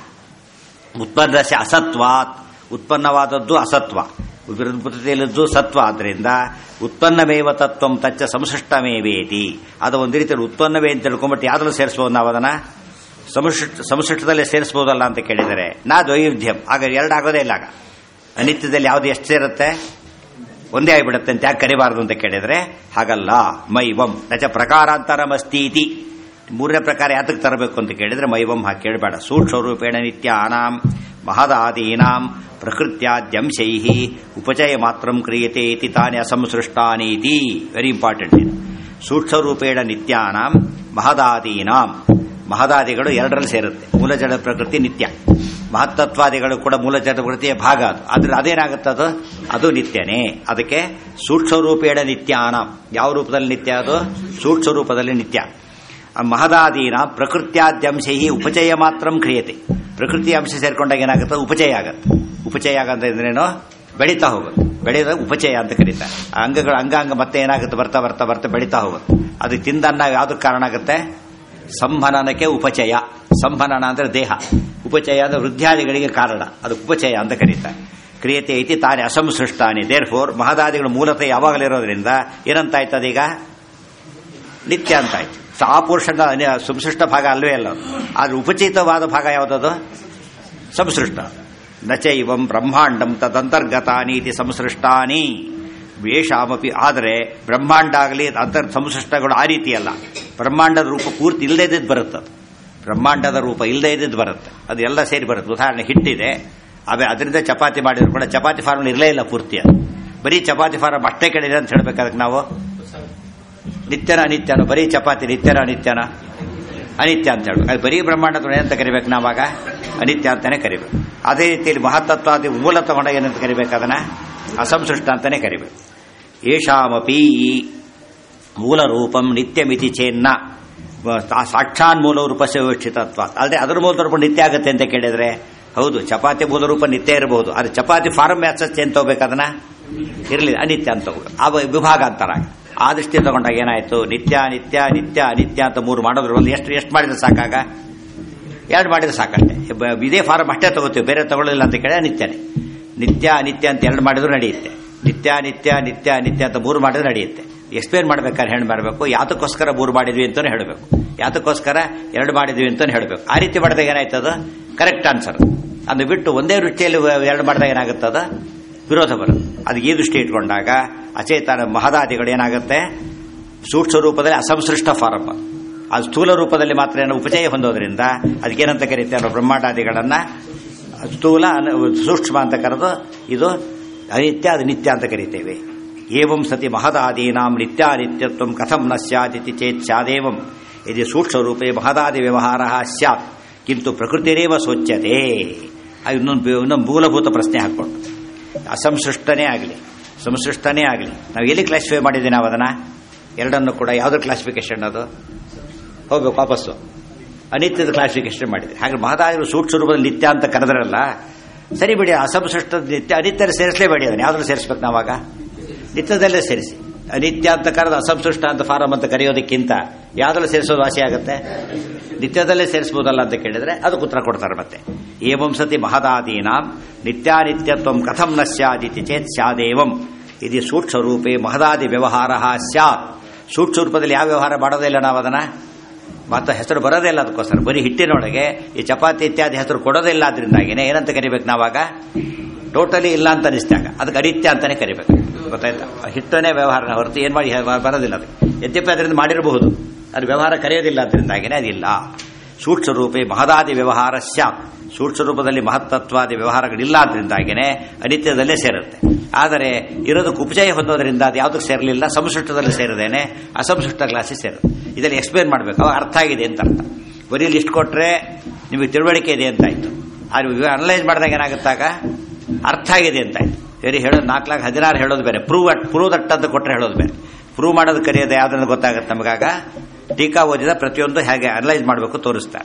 ಉತ್ಪನ್ನಸ್ಯ ಅಸತ್ವಾತ್ ಉತ್ಪನ್ನವಾದದ್ದು ಅಸತ್ವ ವಿರುದ್ಧತೆಯಲ್ಲಿದ್ದು ಸತ್ವ ಆದ್ರಿಂದ ಉತ್ಪನ್ನಮೇವ ತತ್ವಂ ತಚ್ಚ ಸಂಸೃಷ್ಟಮೇವೇತಿ ಅದು ಒಂದು ರೀತಿಯಲ್ಲಿ ಉತ್ಪನ್ನವೇ ಅಂತ ತಿಳ್ಕೊಂಬಿಟ್ಟು ಯಾವ್ದ್ರಲ್ಲಿ ಸೇರಿಸಬಹುದು ನಾವು ಅದನ್ನ ಸಂಸೃಷ್ಟ ಸಂಸೃಷ್ಟದಲ್ಲೇ ಸೇರಿಸಬಹುದಲ್ಲ ಅಂತ ಕೇಳಿದರೆ ನಾ ದ್ವೈವಿಧ್ಯಂ ಆಗ ಎರಡಾಗೋದೇ ಇಲ್ಲ ಆಗ ಅನಿತ್ಯದಲ್ಲಿ ಯಾವ್ದು ಎಷ್ಟು ಸೇರುತ್ತೆ ಒಂದೇ ಆಗಿಬಿಡುತ್ತೆ ಅಂತ ಯಾಕೆ ಕರಿಬಾರದು ಅಂತ ಕೇಳಿದ್ರೆ ಹಾಗಲ್ಲ ಮೈವಂ ನಚ ಪ್ರಕಾರಾಂತರಮಸ್ತೀತಿ ಮೂರನೇ ಪ್ರಕಾರ ಯಾತಕ್ಕೆ ತರಬೇಕು ಅಂತ ಕೇಳಿದ್ರೆ ಮೈವಂ ಹಾಕಿ ಕೇಳಬೇಡ ಸೂಕ್ಷ್ಮರೂಪೇಣ ನಿತ್ಯ ಅನಾಂ ಮಹದಾದೀನಾಂ ಪ್ರಕೃತ್ಯಾದ್ಯಂಶೈ ಉಪಚಯ ಮಾತ್ರ ಕ್ರಿಯತೆ ಇತಿ ತಾನೇ ಅಸಂಸೃಷ್ಟಾನೀತಿ ವೆರಿ ಇಂಪಾರ್ಟೆಂಟ್ ಇದು ಸೂಕ್ಷ್ಮರೂಪೇಣ ನಿತ್ಯಾನಾಂ ಮಹದಾದೀನಾಂ ಮಹದಾದಿಗಳು ಎರಡರಲ್ಲಿ ಸೇರುತ್ತೆ ಮೂಲ ಜಡ ಪ್ರಕೃತಿ ನಿತ್ಯ ಮಹತ್ತತ್ವಾದಿಗಳು ಕೂಡ ಮೂಲ ಜಡ ಪ್ರಕೃತಿಯ ಭಾಗ ಅದು ಆದ್ರೆ ಅದೇನಾಗುತ್ತೆ ಅದು ಅದು ನಿತ್ಯನೇ ಅದಕ್ಕೆ ಸೂಕ್ಷ್ಮ ರೂಪೇಣ ನಿತ್ಯಾನ ಯಾವ ರೂಪದಲ್ಲಿ ನಿತ್ಯ ಅದು ಸೂಕ್ಷ್ಮ ರೂಪದಲ್ಲಿ ನಿತ್ಯ ಮಹದಾದೀನ ಪ್ರಕೃತ್ಯಾದ್ಯಂಶೈ ಉಪಚಯ ಮಾತ್ರ ಕ್ರಿಯತೆ ಪ್ರಕೃತಿ ಅಂಶ ಸೇರ್ಕೊಂಡಾಗ ಏನಾಗುತ್ತೆ ಉಪಚಯ ಆಗತ್ತೆ ಉಪಚಯ ಆಗಂತಂದ್ರೇನು ಬೆಳೀತಾ ಹೋಗುತ್ತೆ ಬೆಳೆಯೋದಾಗ ಉಪಚಯ ಅಂತ ಕರೀತಾರೆ ಆ ಅಂಗಗಳು ಅಂಗಾಂಗ ಮತ್ತೆ ಏನಾಗುತ್ತೆ ಬರ್ತಾ ಬರ್ತಾ ಬರ್ತಾ ಬೆಳೀತಾ ಹೋಗುತ್ತೆ ಅದು ತಿಂದನ್ನ ಯಾವ್ದಕ್ಕೆ ಕಾರಣ ಆಗುತ್ತೆ ಸಂಭನನಕ್ಕೆ ಉಪಚಯ ಸಂಭನನ ಅಂದ್ರೆ ದೇಹ ಉಪಚಯ ಅಂದ್ರೆ ವೃದ್ಧಾದಿಗಳಿಗೆ ಕಾರಣ ಅದು ಉಪಚಯ ಅಂತ ಕರೀತಾರೆ ಕ್ರಿಯತೆ ಐತಿ ತಾನೇ ಅಸಂಸೃಷ್ಟಾನಿ ದೇರ್ ಫೋರ್ ಮಹದಾದಿಗಳು ಮೂಲತಃ ಯಾವಾಗಲಿರೋದ್ರಿಂದ ಏನಂತಾಯ್ತು ಅದೀಗ ನಿತ್ಯ ಅಂತಾಯ್ತು ಸೊ ಆ ಪೋರ್ಷನ್ ಸಂಸೃಷ್ಟ ಭಾಗ ಅಲ್ವೇ ಅಲ್ಲ ಆದ್ರೆ ಉಪಚಿತವಾದ ಭಾಗ ಯಾವುದದು ಸಂಸೃಷ್ಟ ನಚ ಇವಂ ಬ್ರಹ್ಮಾಂಡಂ ತದಂತರ್ಗತಾನೀತಿ ಸಂಸೃಷ್ಟಾನಿ ವೇಷಾಮಪಿ ಆದರೆ ಬ್ರಹ್ಮಾಂಡ ಆಗಲಿ ಅಂತರ್ ಸಂಸೃಷ್ಟಗಳು ಆ ರೀತಿ ಅಲ್ಲ ಬ್ರಹ್ಮಾಂಡದ ರೂಪ ಪೂರ್ತಿ ಇಲ್ಲದೇ ಇದ್ದದ್ದು ಬರುತ್ತೆ ಅದು ಬ್ರಹ್ಮಾಂಡದ ರೂಪ ಇಲ್ಲದೇ ಇದ್ದದ್ದು ಬರುತ್ತೆ ಅದು ಎಲ್ಲ ಸೇರಿ ಬರುತ್ತೆ ಉದಾಹರಣೆ ಹಿಟ್ಟಿದೆ ಅವೆ ಅದರಿಂದ ಚಪಾತಿ ಮಾಡಿದ್ರು ಕೂಡ ಚಪಾತಿ ಫಾರ್ಮ್ ಇರಲೇ ಇಲ್ಲ ಪೂರ್ತಿ ಅದು ಬರೀ ಚಪಾತಿ ಫಾರ್ಮ್ ಅಷ್ಟೇ ಕೇಳಿದ್ರೆ ಅಂತ ಹೇಳ್ಬೇಕು ಅದಕ್ಕೆ ನಾವು ನಿತ್ಯನ ಅನಿತ್ಯನ ಬರೀ ಚಪಾತಿ ನಿತ್ಯನ ಅನಿತ್ಯನ ಅನಿತ್ಯ ಅಂತ ಹೇಳ್ಬೇಕು ಅದು ಬರೀ ಬ್ರಹ್ಮಾಂಡ ಏನಂತ ಕರಿಬೇಕು ನಾವಾಗ ಅನಿತ್ಯ ಅಂತಾನೆ ಕರಿಬೇಕು ಅದೇ ರೀತಿಯಲ್ಲಿ ಮಹತ್ತತ್ವಾದಿ ಮೂಲ ತಗೊಂಡ ಏನಂತ ಕರಿಬೇಕು ಅದನ್ನ ಅಸಂಸೃಷ್ಟ ಅಂತಾನೆ ಕರಿಬೇಕು ಏಷಾಮಪಿ ಮೂಲ ರೂಪಂ ನಿತ್ಯಮಿತಿ ಚೇನ್ನ ಸಾಕ್ಷಾನ್ ಮೂಲ ರೂಪಸ್ಯ ವಿವಕ್ಷಿತತ್ವ ಅಲ್ಲದೆ ಅದರ ಮೂಲ ರೂಪ ನಿತ್ಯ ಆಗುತ್ತೆ ಅಂತ ಕೇಳಿದ್ರೆ ಹೌದು ಚಪಾತಿ ಮೂಲ ರೂಪ ನಿತ್ಯ ಇರಬಹುದು ಆದರೆ ಚಪಾತಿ ಫಾರಂ ಮ್ಯಾಚಸ್ ಏನ್ ತಗೋಬೇಕು ಅದನ್ನ ಇರಲಿಲ್ಲ ಅನಿತ್ಯ ಅಂತ ತಗೋಬೇಕು ಆ ವಿಭಾಗ ಅಂತಾರ ಆ ದೃಷ್ಟಿ ತಗೊಂಡಾಗ ಏನಾಯ್ತು ನಿತ್ಯ ನಿತ್ಯ ನಿತ್ಯ ಅನಿತ್ಯ ಅಂತ ಮೂರು ಮಾಡೋದ್ರ ಒಂದು ಎಷ್ಟು ಎಷ್ಟು ಮಾಡಿದ್ರೆ ಸಾಕಾಗ ಎರಡು ಮಾಡಿದ್ರೆ ಸಾಕಷ್ಟೇ ಬ- ಇದೇ ಫಾರಂ ಅಷ್ಟೇ ತಗೋತೀವಿ ಬೇರೆ ತಗೊಳ್ಳಲಿಲ್ಲ ಅಂತ ಕೇಳಿ ನಿತ್ಯನೇ ನಿತ್ಯ ಅನಿತ್ಯ ಅಂತ ಎರಡು ಮಾಡಿದ್ರು ನಡೆಯುತ್ತೆ ನಿತ್ಯ ನಿತ್ಯ ನಿತ್ಯ ನಿತ್ಯ ಅಂತ ಮೂರು ಮಾಡಿದ್ರೆ ನಡೆಯುತ್ತೆ ಎಕ್ಸ್ಪ್ಲೇನ್ ಮಾಡ್ಬೇಕಾದ್ರೆ ಹೇಳಿ ಮಾಡಬೇಕು ಯಾತಕ್ಕೋಸ್ಕರ ಮೂರು ಮಾಡಿದ್ವಿ ಅಂತಾನೆ ಹೇಳಬೇಕು ಯಾತಕ್ಕೋಸ್ಕರ ಎರಡು ಮಾಡಿದ್ವಿ ಅಂತಾನೆ ಹೇಳಬೇಕು ಆ ರೀತಿ ಮಾಡಿದಾಗ ಏನಾಯ್ತದ ಕರೆಕ್ಟ್ ಆನ್ಸರ್ ಅದು ಬಿಟ್ಟು ಒಂದೇ ವೃತ್ತಿಯಲ್ಲಿ ಎರಡು ಮಾಡಿದಾಗ ಏನಾಗುತ್ತದ ವಿರೋಧ ಬರುತ್ತೆ ಅದಕ್ಕೆ ಈ ದೃಷ್ಟಿ ಇಟ್ಕೊಂಡಾಗ ಅಚೇತನ ಮಹದಾದಿಗಳು ಏನಾಗುತ್ತೆ ಸೂಕ್ಷ್ಮ ರೂಪದಲ್ಲಿ ಅಸಂಸೃಷ್ಟ ಫಾರಂ ಅದು ಸ್ಥೂಲ ರೂಪದಲ್ಲಿ ಮಾತ್ರ ಏನೋ ಉಪಚಯ ಹೊಂದೋದ್ರಿಂದ ಅದಕ್ಕೇನಂತ ಕರೀತಾರೆ ನಾವು ಬ್ರಹ್ಮಾಂಡಾದಿಗಳನ್ನ ಸ್ಥೂಲ ಅನ- ಸೂಕ್ಷ್ಮ ಅಂತ ಕರೆದು ಇದು ಅನಿತ್ಯ ಅದು ನಿತ್ಯ ಅಂತ ಕರಿತೇವೆ ಏವಂ ಸತಿ ಮಹದಾದೀನಾಂ ನಿತ್ಯಾನಿತ್ಯತ್ವ ಕಥಂ ನ ಸ್ಯಾದಿತಿ ಚೇತ್ ಸ್ಯಾದೇವಂ ಇದು ಸೂಕ್ಷ್ಮ ರೂಪೇ ಮಹದಾದಿ ವ್ಯವಹಾರ ಸ್ಯಾತ್ ಕಿಂತು ಪ್ರಕೃತಿರೇವ ಸ್ವಚ್ಛತೆ ಅದು ಇನ್ನೊಂದು ಇನ್ನೊಂದು ಮೂಲಭೂತ ಪ್ರಶ್ನೆ ಹಾಕೊಂಡು ಅಸಂಸೃಷ್ಟನೇ ಆಗಲಿ ಸಂಸೃಷ್ಟನೇ ಆಗಲಿ ನಾವು ಎಲ್ಲಿ ಕ್ಲಾಸಿಫೈ ಮಾಡಿದ್ದೀವಿ ನಾವು ಅದನ್ನ ಎರಡನ್ನು ಕೂಡ ಯಾವ್ದು ಕ್ಲಾಸಿಫಿಕೇಶನ್ ಅದು ಹೋಗ್ಬೇಕು ವಾಪಸ್ಸು ಅನಿತ್ಯದ ಕ್ಲಾಸಿಫಿಕೇಶನ್ ಮಾಡಿದೆ ಹಾಗೆ ಮಹದಾದಿಗಳು ಸೂಕ್ಷ್ಮ ರೂಪದಲ್ಲಿ ನಿತ್ಯ ಅಂತ ಕರೆದ್ರಲ್ಲ ಸರಿ ಬಿಡಿ ಅಸಂಸೃಷ್ಟ ನಿತ್ಯ ಅನಿತ್ಯ ಸೇರಿಸಲೇಬೇಡಿ ಅದನ್ನು ಯಾವ್ದ್ರಲ್ಲಿ ಸೇರಿಸ್ಬೇಕು ನಾವಾಗ ನಿತ್ಯದಲ್ಲೇ ಸೇರಿಸಿ ಅನಿತ್ಯ ಅಂತ ಕರೆದು ಅಸಂಸೃಷ್ಟ ಅಂತ ಫಾರಂ ಅಂತ ಕರೆಯೋದಕ್ಕಿಂತ ಯಾವ್ದ್ರಲ್ಲಿ ಸೇರಿಸೋದು ವಾಸಿ ಆಗುತ್ತೆ ನಿತ್ಯದಲ್ಲೇ ಸೇರಿಸಬಹುದಲ್ಲ ಅಂತ ಕೇಳಿದ್ರೆ ಅದಕ್ಕೆ ಉತ್ತರ ಕೊಡ್ತಾರೆ ಮತ್ತೆ ಏವಂ ಸತಿ ಮಹದಾದೀನಾಂ ನಿತ್ಯಾನಿತ್ಯತ್ವ ಕಥಂ ನ ಸ್ಯಾದಿತಿ ಚೇತ್ ಸ್ಯಾದೇವಂ ಇದು ಸೂಕ್ಷ್ಮ ರೂಪೇ ಮಹದಾದಿ ವ್ಯವಹಾರ ಸ್ಯಾತ್ ಸೂಕ್ಷ್ಮ ರೂಪದಲ್ಲಿ ಯಾವ ವ್ಯವಹಾರ ಮಾಡೋದೇ ಇಲ್ಲ ನಾವು ಅದನ್ನ ಮತ್ತೆ ಹೆಸರು ಬರೋದೇ ಇಲ್ಲ ಅದಕ್ಕೋಸ್ಕರ ಬರೀ ಹಿಟ್ಟಿನೊಳಗೆ ಈ ಚಪಾತಿ ಇತ್ಯಾದಿ ಹೆಸರು ಕೊಡೋದೇ ಇಲ್ಲ ಅದರಿಂದಾಗಿನೇ ಏನಂತ ಕರಿಬೇಕು ನಾವಾಗ ಟೋಟಲಿ ಇಲ್ಲ ಅಂತ ಅನಿಸ್ದಾಗ ಅದಕ್ಕೆ ಅನಿತ್ಯ ಅಂತಾನೆ ಕರಿಬೇಕು ಗೊತ್ತಾಯ್ತಾ ಆ ಹಿಟ್ಟನೇ ವ್ಯವಹಾರ ಹೊರತು ಏನ್ ಮಾಡಿ ಬರೋದಿಲ್ಲ ಅದು ಯದ್ಯಪಿ ಅದರಿಂದ ಮಾಡಿರಬಹುದು ಅದು ವ್ಯವಹಾರ ಕರೆಯೋದಿಲ್ಲ ಅದರಿಂದಾಗಿನೇ ಅದಿಲ್ಲ ಸೂಕ್ಷ್ಮ ರೂಪೇ ಮಹದಾದಿ ವ್ಯವಹಾರ ಸ್ಯಾತ್ ಸೂಕ್ಷ್ಮ ರೂಪದಲ್ಲಿ ಮಹತ್ತತ್ವಾದಿ ವ್ಯವಹಾರಗಳಿಲ್ಲ ಅದರಿಂದಾಗಿನೇ ಅನಿತ್ಯದಲ್ಲೇ ಸೇರುತ್ತೆ ಆದರೆ ಇರೋದಕ್ಕೆ ಉಪಚಯ ಹೊಂದೋದ್ರಿಂದ ಅದು ಯಾವುದಕ್ಕೆ ಸೇರಲಿಲ್ಲ ಸಂಸೃಷ್ಟದಲ್ಲಿ ಸೇರದೇನೆ ಅಸಂಸೃಷ್ಟ ಕ್ಲಾಸಿಗೆ ಸೇರುತ್ತೆ ಇದನ್ನು ಎಕ್ಸ್ಪ್ಲೇನ್ ಮಾಡಬೇಕು ಅವಾಗ ಅರ್ಥ ಆಗಿದೆ ಅಂತ ಅರ್ಥ ಬರೀ ಲಿಸ್ಟ್ ಕೊಟ್ಟರೆ ನಿಮಗೆ ತಿಳುವಳಿಕೆ ಇದೆ ಅಂತಾಯ್ತು ಅದು ಅನಲೈಸ್ ಮಾಡಿದಾಗ ಏನಾಗುತ್ತಾಗ ಅರ್ಥ ಆಗಿದೆ ಅಂತಾಯ್ತು ಬೇರೆ ಹೇಳೋದು ನಾಲ್ಕು ಲಾಕ್ ಹದಿನಾರು ಹೇಳೋದು ಬೇರೆ ಪ್ರೂವ್ ಅಟ್ ಪ್ರೂವ್ ದಟ್ ಅಂತ ಕೊಟ್ಟರೆ ಹೇಳೋದು ಬೇರೆ ಪ್ರೂವ್ ಮಾಡೋದು ಕರೆಯೋದು ಯಾವ್ದನ್ನ ಗೊತ್ತಾಗುತ್ತೆ ನಮಗಾಗ ಟೀಕಾ ಓದಿದ ಪ್ರತಿಯೊಂದು ಹೇಗೆ ಅನಲೈಸ್ ಮಾಡಬೇಕು ತೋರಿಸ್ತಾರೆ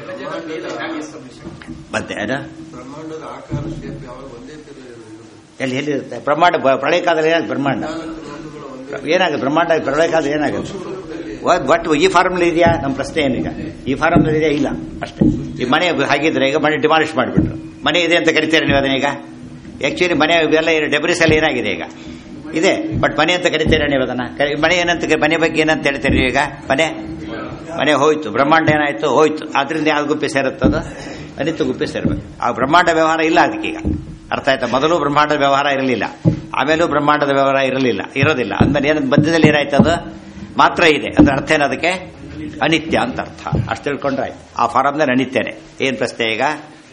ಮತ್ತೆ ಅದು ಬ್ರಹ್ಮಾಂಡದ ಆಕಾರ ಶೇಪ್ ಯಾವಾಗ ಒಂದೇ ತರ ಇರೋದು ಎಲ್ಲಿ ಎಲ್ಲಿರುತ್ತೆ ಬ್ರಹ್ಮಾಂಡ ಬ- ಪ್ರಳಯ ಕಾಲದಲ್ಲಿ ಏನಾಗುತ್ತೆ ಬ್ರಹ್ಮಾಂಡ ಋತುಗಳು ಒಂದೇ ಏನಾಗುತ್ತೆ ಬ್ರಹ್ಮಾಂಡ ಪ್ರಳಯ ಕಾಲದಲ್ಲಿ ಏನಾಗುತ್ತೆ ಬಟ್ ಈ ಫಾರ್ಮಲ್ಲಿ ಇದೆಯಾ ನಮ್ಮ ಪ್ರಶ್ನೆ ಏನೀಗ ಈ ಫಾರ್ಮಲ್ಲಿ ಇದೆಯಾ ಇಲ್ಲ ಅಷ್ಟೇ ಈ ಮನೆ ಹಾಗಿದ್ರೆ ಈಗ ಮನೆ ಡಿಮಾಲಿಷ್ ಮಾಡಿಬಿಟ್ರು ಮನೆ ಇದೆ ಅಂತ ಕರಿತೀರಿ ನೀವು ಅದನ್ನೀಗ ಆಕ್ಚುಲಿ ಮನೆ ಇವೆಲ್ಲ ಡೆಬ್ರಿಸ್ ಎಲ್ಲ ಏನಾಗಿದೆ ಈಗ ಇದೆ ಬಟ್ ಮನೆ ಅಂತ ಕರಿತೀರಾ ನೀವು ಅದನ್ನ ಕರಿ- ಮನೆ ಏನಂತ ಕ- ಮನೆ ಬಗ್ಗೆ ಏನಂತ ಹೇಳ್ತೀರಿ ಈಗ ಮನೆ ಮನೆ ಹೋಯ್ತು ಬ್ರಹ್ಮಾಂಡ ಏನಾಯ್ತು ಹೋಯ್ತು ಆದ್ರಿಂದ ಯಾವ್ದು ಗುಪ್ಪಿ ಸೇರುತ್ತದು ಅನಿತ್ಯ ಗುಪ್ಪಿ ಸೇರ್ಬೇಕು ಆ ಬ್ರಹ್ಮಾಂಡ ವ್ಯವಹಾರ ಇಲ್ಲ ಅದಕ್ಕೀಗ ಅರ್ಥ ಆಯ್ತಾ ಮೊದಲು ಬ್ರಹ್ಮಾಂಡದ ವ್ಯವಹಾರ ಇರಲಿಲ್ಲ ಆಮೇಲೂ ಬ್ರಹ್ಮಾಂಡದ ವ್ಯವಹಾರ ಇರಲಿಲ್ಲ ಇರೋದಿಲ್ಲ ಅಂದ್ಮೇಲೆ ಏನು ಮಧ್ಯದಲ್ಲಿ ಏನಾಯ್ತದು ಮಾತ್ರ ಇದೆ ಅದ್ರ ಅರ್ಥ ಏನದಕ್ಕೆ ಅನಿತ್ಯ ಅಂತ ಅರ್ಥ ಅಷ್ಟು ತಿಳ್ಕೊಂಡ್ರೆ ಆಯ್ತು ಆ ಫಾರಮ್ನಲ್ಲಿ ಅನಿತ್ಯನೇ ಏನ್ ಪ್ರಶ್ನೆ ಈಗ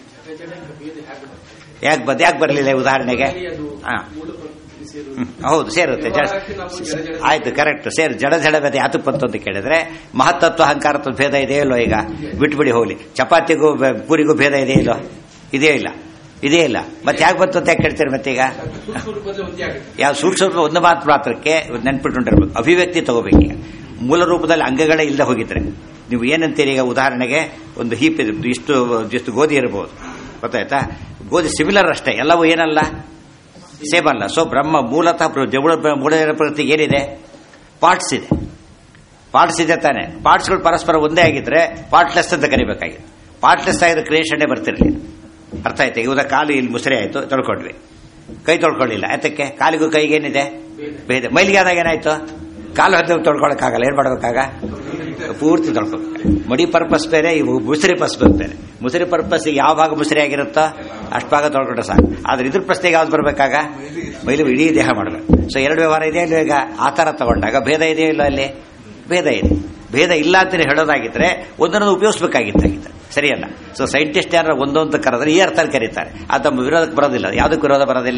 ಯಾಕೆ ಬದ್ ಯಾಕೆ ಬರಲಿಲ್ಲ ಉದಾಹರಣೆಗೆ ಹಾ ಹ್ಮ್, ಹೌದು ಸೇರುತ್ತೆ ಜಡ ಆಯ್ತು ಕರೆಕ್ಟ್ ಸೇರ್ ಜಡ ಜಡ ಭೇದ ಯಾತಕ್ಕೆ ಬಂತು ಅಂತ ಕೇಳಿದ್ರೆ ಮಹತ್ತತ್ವ ಅಹಂಕಾರತ್ವ ಭೇದ ಇದೆಯೋ ಇಲ್ಲೋ ಈಗ ಬಿಟ್ಬಿಡಿ ಹೋಗ್ಲಿ ಚಪಾತಿಗೂ ಬೆ- ಪೂರಿಗೂ ಭೇದ ಇದೆಯೋ ಇಲ್ಲೋ ಇದೇ ಇಲ್ಲ ಇದೇ ಇಲ್ಲ ಮತ್ತೆ ಯಾಕೆ ಬಂತು ಅಂತ ಯಾಕೆ ಕೇಳ್ತೀರಿ ಮತ್ತೆ ಈಗ ಯಾವ ಸೂಕ್ಷ್ಮ ರೂಪ ಒಂದು ಮಾತ್ರ ಮಾತ್ರಕ್ಕೆ ನೆನ್ಪಿಟ್ಕೊಂಡಿರ್ಬೇಕು ಅಭಿವ್ಯಕ್ತಿ ತಗೋಬೇಕೀಗ ಮೂಲ ರೂಪದಲ್ಲಿ ಅಂಗಗಳೇ ಇಲ್ಲದೆ ಹೋಗಿದ್ರೆ ನೀವು ಏನಂತೀರಿ ಈಗ ಉದಾಹರಣೆಗೆ ಒಂದು ಹೀಪ್ ಇದೆ ಇಷ್ಟು ಇಷ್ಟು ಗೋಧಿ ಇರಬಹುದು ಗೊತ್ತಾಯ್ತಾ ಗೋಧಿ ಸಿಮಿಲರ್ ಅಷ್ಟೇ ಎಲ್ಲವೂ ಏನಲ್ಲ ಸೇಮ್ ಅಲ್ಲ ಸೊ ಬ್ರಹ್ಮ ಮೂಲತಃ ಪ್ರ- ಜಗುಳ ಬ್ರ- ಮೂಲ ಪ್ರಕೃತಿ ಏನಿದೆ ಪಾರ್ಟ್ಸ್ ಇದೆ ಪಾರ್ಟ್ಸ್ ಇದೆ ತಾನೆ ಪಾರ್ಟ್ಸ್ಗಳು ಪರಸ್ಪರ ಒಂದೇ ಆಗಿದ್ರೆ ಪಾರ್ಟ್ಲೆಸ್ ಅಂತ ಕರಿಬೇಕಾಗಿತ್ತು ಪಾರ್ಟ್ಲೆಸ್ ಆಗಿದ್ರೆ ಕ್ರಿಯೇಷನ್ನೇ ಬರ್ತಿರ್ಲಿಲ್ಲ ಅರ್ಥ ಆಯ್ತು ಈಗ ಉದಾ ಕಾಲು ಇಲ್ಲಿ ಮುಸರೆ ಆಯ್ತು ತೊಳ್ಕೊಂಡ್ವಿ ಕೈ ತೊಳ್ಕೊಳ್ಳಿಲ್ಲ ಯಾತಕ್ಕೆ ಕಾಲಿಗೂ ಕೈಗೆ ಏನಿದೆ ಭೇದ ಮೈಲಿಗೆ ಆದಾಗ ಏನಾಯ್ತು ಕಾಲು ಹದ್ದು ತೊಳ್ಕೊಳಕ್ಕಾಗಲ್ಲ ಏನ್ ಮಾಡ್ಬೇಕಾಗ ಪೂರ್ತಿ ತೊಳ್ಕೊಬೇಕು ಮಡಿ ಪರ್ಪಸ್ ಬೇರೆ ಇವು ಮುಸುರಿ ಪರ್ಪಸ್ ಬೇರೆ ಮುಸುರಿ ಪರ್ಪಸ್ ಯಾವ ಭಾಗ ಮುಸುರಿ ಆಗಿರುತ್ತೋ ಅಷ್ಟು ಭಾಗ ತೊಳ್ಕೊಂಡ್ರೆ ಸಾಕು ಆದ್ರೆ ಇದ್ರ ಪ್ರಶ್ನೆಗೆ ಯಾವ್ದು ಬರ್ಬೇಕಾಗ ಮೈಲಿ ಇಡೀ ದೇಹ ಮಾಡಬೇಕು ಸೊ ಎರಡು ವ್ಯವಹಾರ ಇದೆ ಇಲ್ಲ ಈಗ ಆ ಥರ ತಗೊಂಡಾಗ ಭೇದ ಇದೆಯೋ ಇಲ್ಲ ಅಲ್ಲಿ ಭೇದ ಇದೆ ಭೇದ ಇಲ್ಲ ಅಂತ ಹೇಳೋದಾಗಿದ್ರೆ ಒಂದನ್ನು ಉಪಯೋಗಿಸ್ಬೇಕಾಗಿತ್ತಾಗಿತ್ತು ಸರಿಯಲ್ಲ ಸೊ ಸೈಂಟಿಸ್ಟ್ ಯಾರು ಒಂದೊಂದು ಕರೆದ್ರೆ ಈ ಅರ್ಥದಲ್ಲಿ ಕರೀತಾರೆ ಅದು ನಮ್ಮ ವಿರೋಧಕ್ಕೆ ಬರೋದಿಲ್ಲ ಯಾವುದಕ್ಕೆ ವಿರೋಧ ಬರೋದಿಲ್ಲ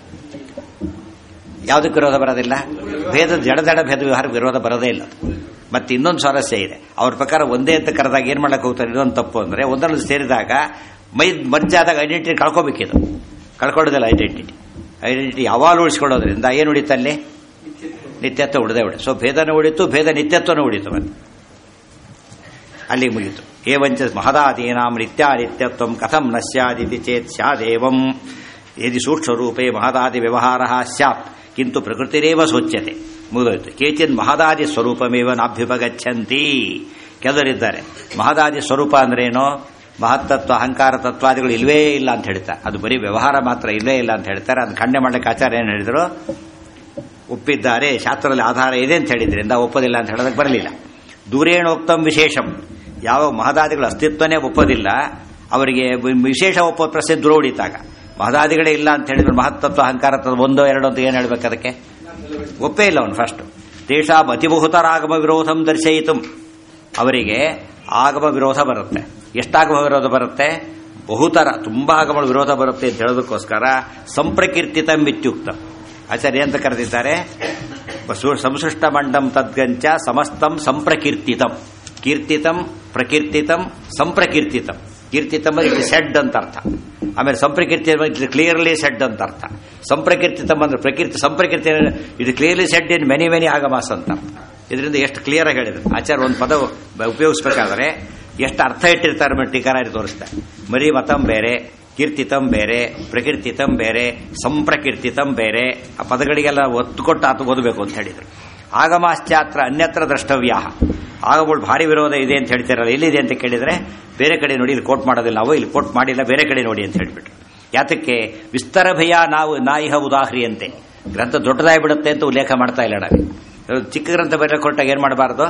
ಯಾವುದಕ್ಕೆ ವಿರೋಧ ಬರೋದಿಲ್ಲ ಭೇದ ಜಡ ಜಡ ಭೇದ ವ್ಯವಹಾರಕ್ಕೆ ವಿರೋಧ ಬರೋದೇ ಇಲ್ಲ ಅದು. ಮತ್ತೆ ಇನ್ನೊಂದು ಸ್ವಾರಸ್ಯ ಇದೆ ಅವ್ರ ಪ್ರಕಾರ ಒಂದೇ ಅಂತ ಕರೆದಾಗ ಏನ್ ಮಾಡಕ್ಕೆ ಹೋಗ್ತಾರೆ ಇನ್ನೊಂದು ತಪ್ಪು ಅಂದ್ರೆ ಒಂದರಲ್ಲಿ ಸೇರಿದಾಗ ಮೈ ಮರ್ಜಾದಾಗ ಐಡೆಂಟಿಟಿ ಕಳ್ಕೋಬೇಕಿದು ಕಳ್ಕೊಳ್ಳೋದಿಲ್ಲ ಐಡೆಂಟಿಟಿ ಐಡೆಂಟಿಟಿ ಯಾವಾಗಲೂ ಉಳಿಸ್ಕೊಳ್ಳೋದ್ರಿಂದ ಏನು ಉಳಿತಲ್ಲಿ ನಿತ್ಯತ್ವ ಉಳಿದೇ ಉಳಿ ಸೊ ಭೇದನ ಉಳಿತು ಭೇದ ನಿತ್ಯತ್ವನೂ ಉಳಿತು ಮತ್ತೆ ಅಲ್ಲಿಗೆ ಮುಗಿತು ಏವಂಚ ಮಹದಾದೀನಾಂ ನಿತ್ಯಾನಿತ್ಯತ್ವ ಕಥಂ ನ ಸ್ಯಾದಿತಿ ಚೇತ್ ಸ್ಯಾದೇವಂ ಯದಿ ಸೂಕ್ಷ್ಮರೂಪೇ ಮಹದಾದಿ ವ್ಯವಹಾರ ಸ್ಯಾತ್ ಕಿಂತು ಪ್ರಕೃತಿರೇವ ಸೋಚ್ಯತೆ ಮುಗಿದೋಯ್ತು ಕೇಚಿನ್ ಮಹದಾದಿ ಸ್ವರೂಪಮೇವ ನಾಭ್ಯುಪಗಚ್ಚಂತಿ ಕೆಲವರಿದ್ದಾರೆ ಮಹದಾದಿ ಸ್ವರೂಪ ಅಂದ್ರೇನು ಮಹತ್ತತ್ವ ಅಹಂಕಾರ ತತ್ವಾದಿಗಳು ಇಲ್ವೇ ಇಲ್ಲ ಅಂತ ಹೇಳ್ತಾರೆ ಅದು ಬರೀ ವ್ಯವಹಾರ ಮಾತ್ರ ಇಲ್ಲೇ ಇಲ್ಲ ಅಂತ ಹೇಳ್ತಾರೆ ಅದು ಖಂಡನೆ ಮಾಡಲಿಕ್ಕೆ ಆಚಾರ್ಯ ಏನು ಹೇಳಿದ್ರು ಒಪ್ಪಿದ್ದಾರೆ ಶಾಸ್ತ್ರದಲ್ಲಿ ಆಧಾರ ಇದೆ ಅಂತ ಹೇಳಿದ್ರಿಂದ ಒಪ್ಪೋದಿಲ್ಲ ಅಂತ ಹೇಳೋದಕ್ಕೆ ಬರಲಿಲ್ಲ ದೂರೇಣೋಕ್ತಂ ವಿಶೇಷಂ ಯಾವ ಮಹದಾದಿಗಳ ಅಸ್ತಿತ್ವನೇ ಒಪ್ಪೋದಿಲ್ಲ ಅವರಿಗೆ ವಿಶೇಷ ಒಪ್ಪೋ ಪ್ರಶ್ನೆ ದೂರ ಉಳಿತಾಗ ಮಹದಾದಿಗಳೇ ಇಲ್ಲ ಅಂತ ಹೇಳಿದ್ರೆ ಮಹತ್ತತ್ವ ಅಹಂಕಾರ ತತ್ವ ಒಂದೋ ಎರಡೋ ಅಂತ ಏನು ಹೇಳ್ಬೇಕು ಅದಕ್ಕೆ ಒಪ್ಪೇ ಇಲ್ಲ ಅವನು ಫಸ್ಟ್ ತೇಷಾಂ ಅತಿಬಹುತರಾಗಮ ವಿರೋಧಂ ದರ್ಶಯಿತು ಅವರಿಗೆ ಆಗಮ ವಿರೋಧ ಬರುತ್ತೆ ಎಷ್ಟಾಗಮ ವಿರೋಧ ಬರುತ್ತೆ ಬಹುತರ ತುಂಬಾ ಆಗಮ ವಿರೋಧ ಬರುತ್ತೆ ಅಂತ ಹೇಳೋದಕ್ಕೋಸ್ಕರ ಸಂಪ್ರಕೀರ್ತಿತಂ ಇತ್ಯುಕ್ತ ಆಚಾರ್ಯ ಅಂತ ಕರೆದಿದ್ದಾರೆ ಸು- ಸಂಸೃಷ್ಟ ಮಂಡಂ ತದ್ಗಂಚ ಸಮಸ್ತಂ ಸಂಪ್ರಕೀರ್ತಿತಂ ಕೀರ್ತಿತಂ ಪ್ರಕೀರ್ತಿತಂ ಸಂಪ್ರಕೀರ್ತಿತಂ ಕೀರ್ತಿತಂ ಇದು ಸೆಡ್ ಅಂತ ಅರ್ಥ ಆಮೇಲೆ ಸಂಪ್ರಕೀರ್ತಿ ಇದು ಕ್ಲಿಯರ್ಲಿ ಸೆಡ್ ಅಂತ ಅರ್ಥ ಸಂಪ್ರಕೀರ್ತಿತಂ ಅಂದ್ರೆ ಪ್ರಕೀರ್ತಿ ಸಂಪ್ರಕೀರ್ತಿ ಇದು clearly said in many many ಆಗಮಾಸ್ ಅಂತ ಇದರಿಂದ ಎಷ್ಟು ಕ್ಲಿಯರ್ ಆಗಿ ಹೇಳಿದ್ರು ಆಚಾರ್ಯ ಒಂದು ಪದ ಉಪಯೋಗಿಸಬೇಕಾದ್ರೆ ಎಷ್ಟು ಅರ್ಥ ಇಟ್ಟಿರ್ತಾರೆ ಮೇಲೆ ಟೀಕಾರ ತೋರಿಸ್ತಾರೆ ಮರಿ ಮತಂ ಬೇರೆ ಕೀರ್ತಿತಂ ಬೇರೆ ಪ್ರಕೀರ್ತಿತಂ ಬೇರೆ ಸಂಪ್ರಕೀರ್ತಿತಂ ಬೇರೆ ಆ ಪದಗಳಿಗೆಲ್ಲ ಒತ್ತು ಕೊಟ್ಟು ಆತ ಓದಬೇಕು ಅಂತ ಹೇಳಿದ್ರು ಆಗಮಾಶ್ಚಾತ್ರ ಅನ್ಯತ್ರ ದ್ರಷ್ಟವ್ಯ ಆಗಗಳು ಭಾರಿ ವಿರೋಧ ಇದೆ ಅಂತ ಹೇಳ್ತಿರಲ್ಲ ಎಲ್ಲಿದೆ ಅಂತ ಕೇಳಿದ್ರೆ ಬೇರೆ ಕಡೆ ನೋಡಿ ಇಲ್ಲಿ ಕೋಟ್ ಮಾಡೋದಿಲ್ಲ ನಾವು ಇಲ್ಲಿ ಕೋಟ್ ಮಾಡಿಲ್ಲ ಬೇರೆ ಕಡೆ ನೋಡಿ ಅಂತ ಹೇಳಿಬಿಟ್ರು ಯಾತಕ್ಕೆ ವಿಸ್ತಾರ ಭಯ ನಾವು ನಾಯಿಹ ಉದಾಹರಿಯಂತೆ ಗ್ರಂಥ ದೊಡ್ಡದಾಗಿ ಬಿಡುತ್ತೆ ಅಂತ ಉಲ್ಲೇಖ ಮಾಡ್ತಾ ಇಲ್ಲ ನಾವು ಚಿಕ್ಕ ಗ್ರಂಥ ಬೇರೆ ಕೊಟ್ಟಾಗ ಏನು ಮಾಡಬಾರ್ದು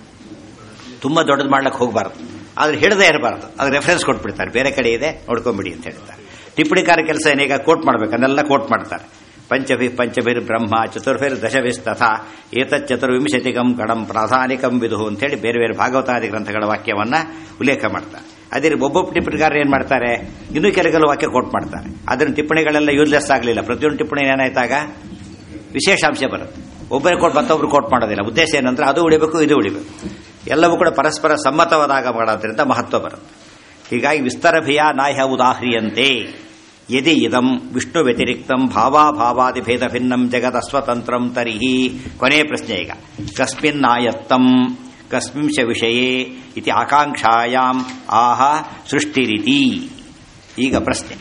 ತುಂಬಾ ದೊಡ್ಡದು ಮಾಡ್ಲಿಕ್ಕೆ ಹೋಗಬಾರ್ದು ಆದ್ರೆ ಹಿಡದೇ ಇರಬಾರ್ದು ಅದು ರೆಫರೆನ್ಸ್ ಕೊಟ್ಬಿಡ್ತಾರೆ ಬೇರೆ ಕಡೆ ಇದೆ ನೋಡ್ಕೊಂಬಿಡಿ ಅಂತ ಹೇಳ್ತಾರೆ ಟಿಪ್ಪಣಿಕಾರ ಕೆಲಸ ಏನೀಗ ಕೋಟ್ ಮಾಡ್ಬೇಕು ಅದನ್ನೆಲ್ಲ ಕೋಟ್ ಮಾಡ್ತಾರೆ ಪಂಚಭಿ ಪಂಚಭಿರ್ ಬ್ರಹ್ಮ ಚತುರ್ಭಿರ್ ದಶಭಿಸ್ ತಥಾ ಏತತ್ ಚತುರ್ವಿಂಶತಿಕಂ ಕಡಂ ಪ್ರಾಧಾನಿಕಂ ವಿದು ಅಂತೇಳಿ ಬೇರೆ ಬೇರೆ ಭಾಗವತಾದಿ ಗ್ರಂಥಗಳ ವಾಕ್ಯವನ್ನ ಉಲ್ಲೇಖ ಮಾಡ್ತಾರೆ ಅದೇ ರೀತಿ ಒಬ್ಬೊಬ್ಬ ಟಿಪ್ಪಣಿಗಾರರು ಏನ್ ಮಾಡ್ತಾರೆ ಇನ್ನೂ ಕೆಲವು ವಾಕ್ಯ ಕೋಟ್ ಮಾಡ್ತಾರೆ ಅದನ್ನ ಟಿಪ್ಪಣಿಗಳೆಲ್ಲ ಯೂಸ್ಲೆಸ್ ಆಗಲಿಲ್ಲ ಪ್ರತಿಯೊಂದು ಟಿಪ್ಪಣಿ ಏನಾಯ್ತಾಗ ವಿಶೇಷಾಂಶ ಬರುತ್ತೆ ಒಬ್ಬರೇ ಕೋಟ್ ಮತ್ತೊಬ್ರು ಕೋಟ್ ಮಾಡೋದಿಲ್ಲ ಉದ್ದೇಶ ಏನಂದ್ರೆ ಅದು ಉಳಿಬೇಕು ಇದು ಉಳಿಬೇಕು ಎಲ್ಲವೂ ಕೂಡ ಪರಸ್ಪರ ಸಮ್ಮತವಾದಾಗ ಮಾಡೋದ್ರಿಂದ ಮಹತ್ವ ಬರುತ್ತೆ ಹೀಗಾಗಿ ವಿಸ್ತರಭಿಯ ನಾಹ್ಯ ಉದಾಹ್ರಿಯಂತೆ ಯದಿ ಇದಂ ವಿಷ್ಣು ವ್ಯತಿರಿಕ್ತಂ ಭಾವಾಭಾವಾದಿ ಭೇದ ಭಿನ್ನಂ ಜಗತ್ ಅಸ್ವತಂತ್ರಂ ತರಿಹಿ ಕೊನೆ ಪ್ರಶ್ನೆ ಈಗ ಕಸ್ಮಿನ್ ನಾಯತ್ತಂ ಕಸ್ಮಿಂಶ ವಿಷಯೇ ಇತಿ ಆಕಾಂಕ್ಷಾಯಾಂ ಆಹ ಸೃಷ್ಟಿರಿತಿ ಈಗ ಪ್ರಶ್ನೆ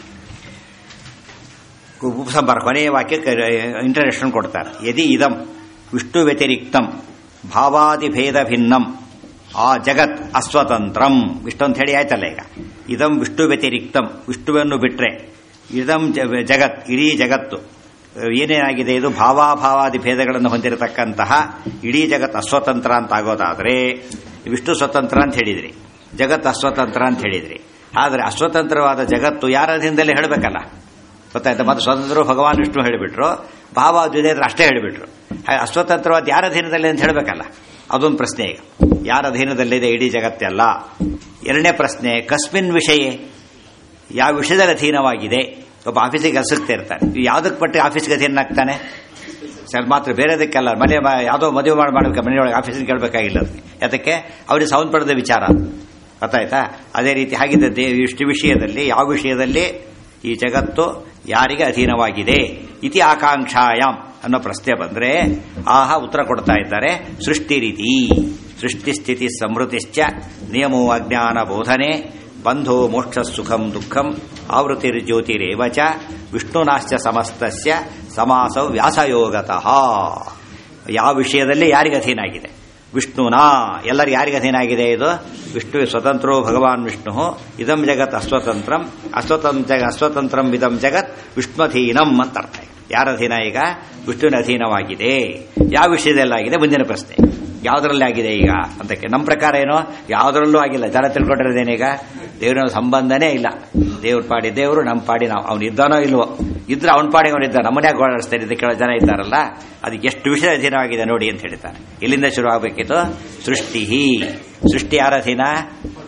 ಉಪಸಂಹಾರ ಕೊನೆಯ ವಾಕ್ಯಕ್ಕೆ ಇಂಟರ್ನೆಷನ್ ಕೊಡ್ತಾರೆ ಯದಿ ಇದಂ ವಿಷ್ಣು ವ್ಯತಿರಿಕ್ತಂ ಭಾವಾದಿಭೇದ ಭಿನ್ನಂ ಆ ಜಗತ್ ಅಸ್ವತಂತ್ರಂ ವಿಷ್ಣು ಅಂತ ಹೇಳಿ ಆಯ್ತಲ್ಲ ಈಗ ಇದಂ ವಿಷ್ಣು ವ್ಯತಿರಿಕ್ತಂ ವಿಷ್ಣುವನ್ನು ಬಿಟ್ರೆ ಇದಂ ಜ- ಜಗತ್ ಇಡೀ ಜಗತ್ತು ಏನೇನಾಗಿದೆ ಇದು ಭಾವಾಭಾವಾದಿ ಭೇದಗಳನ್ನು ಹೊಂದಿರತಕ್ಕಂತಹ ಇಡೀ ಜಗತ್ ಅಸ್ವತಂತ್ರ ಅಂತ ಆಗೋದಾದ್ರೆ ವಿಷ್ಣು ಸ್ವತಂತ್ರ ಅಂತ ಹೇಳಿದ್ರಿ ಜಗತ್ ಅಸ್ವತಂತ್ರ ಅಂತ ಹೇಳಿದ್ರಿ ಆದರೆ ಅಸ್ವತಂತ್ರವಾದ ಜಗತ್ತು ಯಾರ ಅಧೀನದಲ್ಲಿ ಹೇಳಬೇಕಲ್ಲ ಗೊತ್ತಾಯ್ತಾ ಮತ್ತೆ ಸ್ವತಂತ್ರ ಭಗವಾನ್ ವಿಷ್ಣು ಹೇಳಿಬಿಟ್ರು ಭಾವ ದ್ವಿದೇಂದ್ರ ಅಷ್ಟೇ ಹೇಳಿಬಿಟ್ರು ಹಾಗೆ ಅಸ್ವತಂತ್ರವಾದ ಯಾರ ಅಧೀನದಲ್ಲಿ ಅಂತ ಹೇಳಬೇಕಲ್ಲ ಅದೊಂದು ಪ್ರಶ್ನೆ ಈಗ ಯಾರ ಅಧೀನದಲ್ಲಿದೆ ಇಡೀ ಜಗತ್ತೆಲ್ಲ ಎರಡನೇ ಪ್ರಶ್ನೆ ಕಸ್ಮಿನ್ ವಿಷಯ ಯಾವ ವಿಷಯದಲ್ಲಿ ಅಧೀನವಾಗಿದೆ ಒಬ್ಬ ಆಫೀಸಿಗೆ ಕೆಲಸಕ್ಕೆ ಇರ್ತಾನೆ ಯಾವುದಕ್ಕೆ ಪಟ್ಟು ಆಫೀಸ್ಗೆ ಅಧೀನನಾಗ್ತಾನೆ ಸರ್ ಮಾತ್ರ ಬೇರೆದಕ್ಕೆಲ್ಲ ಮನೆ ಮ- ಯಾವುದೋ ಮದುವೆ ಮಾಡಿ ಮಾಡಬೇಕು ಮನೆಯೊಳಗೆ ಆಫೀಸಿಗೆ ಕೇಳಬೇಕಾಗಿಲ್ಲ ಅದಕ್ಕೆ ಯಾತಕ್ಕೆ ಅವ್ರಿಗೆ ಸೌಂದ್ ಪಡೆದ ವಿಚಾರ ಅದು. ಗೊತ್ತಾಯ್ತಾ ಅದೇ ರೀತಿ ಹಾಗಿದ್ದ ದೇ- ಇಷ್ಟು ವಿಷಯದಲ್ಲಿ ಯಾವ ವಿಷಯದಲ್ಲಿ ಈ ಜಗತ್ತು ಯಾರಿಗೆ ಅಧೀನವಾಗಿದೆ ಇತಿ ಆಕಾಂಕ್ಷಾಯಾಮ್ ಅನ್ನೋ ಪ್ರಶ್ನೆ ಬಂದ್ರೆ ಆಹ ಉತ್ತರ ಕೊಡ್ತಾ ಇದ್ದಾರೆ ಸೃಷ್ಟಿ ರೀತಿ ಸೃಷ್ಟಿ ಸ್ಥಿತಿ ಸಮೃದ್ಧಿಶ್ಚ ನಿಯಮೋ ಅಜ್ಞಾನ ಬೋಧನೆ ಬಂಧೋ ಮೋಕ್ಷ ಸುಖಂ ದುಃಖಂ ಆವೃತ್ತಿರ್ಜ್ಯೋತಿರೇವ ಚ ವಿಷ್ಣುನಾಶ್ಚ ಸಮಸ್ತಸ್ಯ ಸಮಾಸ ವ್ಯಾಸಯೋಗತಃ ಯಾವ ವಿಷಯದಲ್ಲಿ ಯಾರಿಗೆ ಅಧೀನ ಆಗಿದೆ ವಿಷ್ಣುನಾ ಎಲ್ಲರಿಗೆ ಯಾರಿಗೆ ಅಧೀನ ಆಗಿದೆ ಇದು ವಿಷ್ಣು ಸ್ವತಂತ್ರೋ ಭಗವಾನ್ ವಿಷ್ಣು ಇದಂ ಜಗತ್ ಅಸ್ವತಂತ್ರಂ ಅಸ್ವತಂತ್ರ ಜಗ ಅಸ್ವತಂತ್ರಂ ಇದಂ ಜಗತ್ ವಿಷ್ಣುಧೀನಂ ಅಂತ ಅರ್ಥ ಇದೆ. ಯಾರ ಅಧೀನ ಈಗ ವಿಷ್ಣುವಿನ ಅಧೀನವಾಗಿದೆ ಯಾವ ವಿಷಯದಲ್ಲಾಗಿದೆ ಮುಂದಿನ ಪ್ರಶ್ನೆ ಯಾವುದರಲ್ಲಿ ಆಗಿದೆ ಈಗ ಅಂತಕ್ಕೆ ನಮ್ಮ ಪ್ರಕಾರ ಏನೋ ಯಾವುದರಲ್ಲೂ ಆಗಿಲ್ಲ ಜನ ತಿಳ್ಕೊಂಡಿರೋದೇನೀಗ ದೇವ್ರ ಸಂಬಂಧನೇ ಇಲ್ಲ ದೇವ್ರ ಪಾಡಿ ದೇವರು ನಮ್ಮ ಪಾಡಿ ನಾವು ಅವ್ನು ಇದ್ದಾನೋ ಇಲ್ವೋ ಇದ್ರೆ ಅವನ ಪಾಡಿಗೆ ಅವನು ಇದ್ದ ನಮ್ಮನ್ಯಾಗ ಓಡಾಡಿಸ್ತಾರೆ ಇದಕ್ಕೆ ಕೆಲವು ಜನ ಇದ್ದಾರಲ್ಲ ಅದಕ್ಕೆ ಎಷ್ಟು ವಿಷಯ ಅಧೀನವಾಗಿದೆ ನೋಡಿ ಅಂತ ಹೇಳ್ತಾರೆ ಇಲ್ಲಿಂದ ಶುರು ಆಗಬೇಕಿತ್ತು ಸೃಷ್ಟಿ ಸೃಷ್ಟಿ ಯಾರ ಅಧೀನ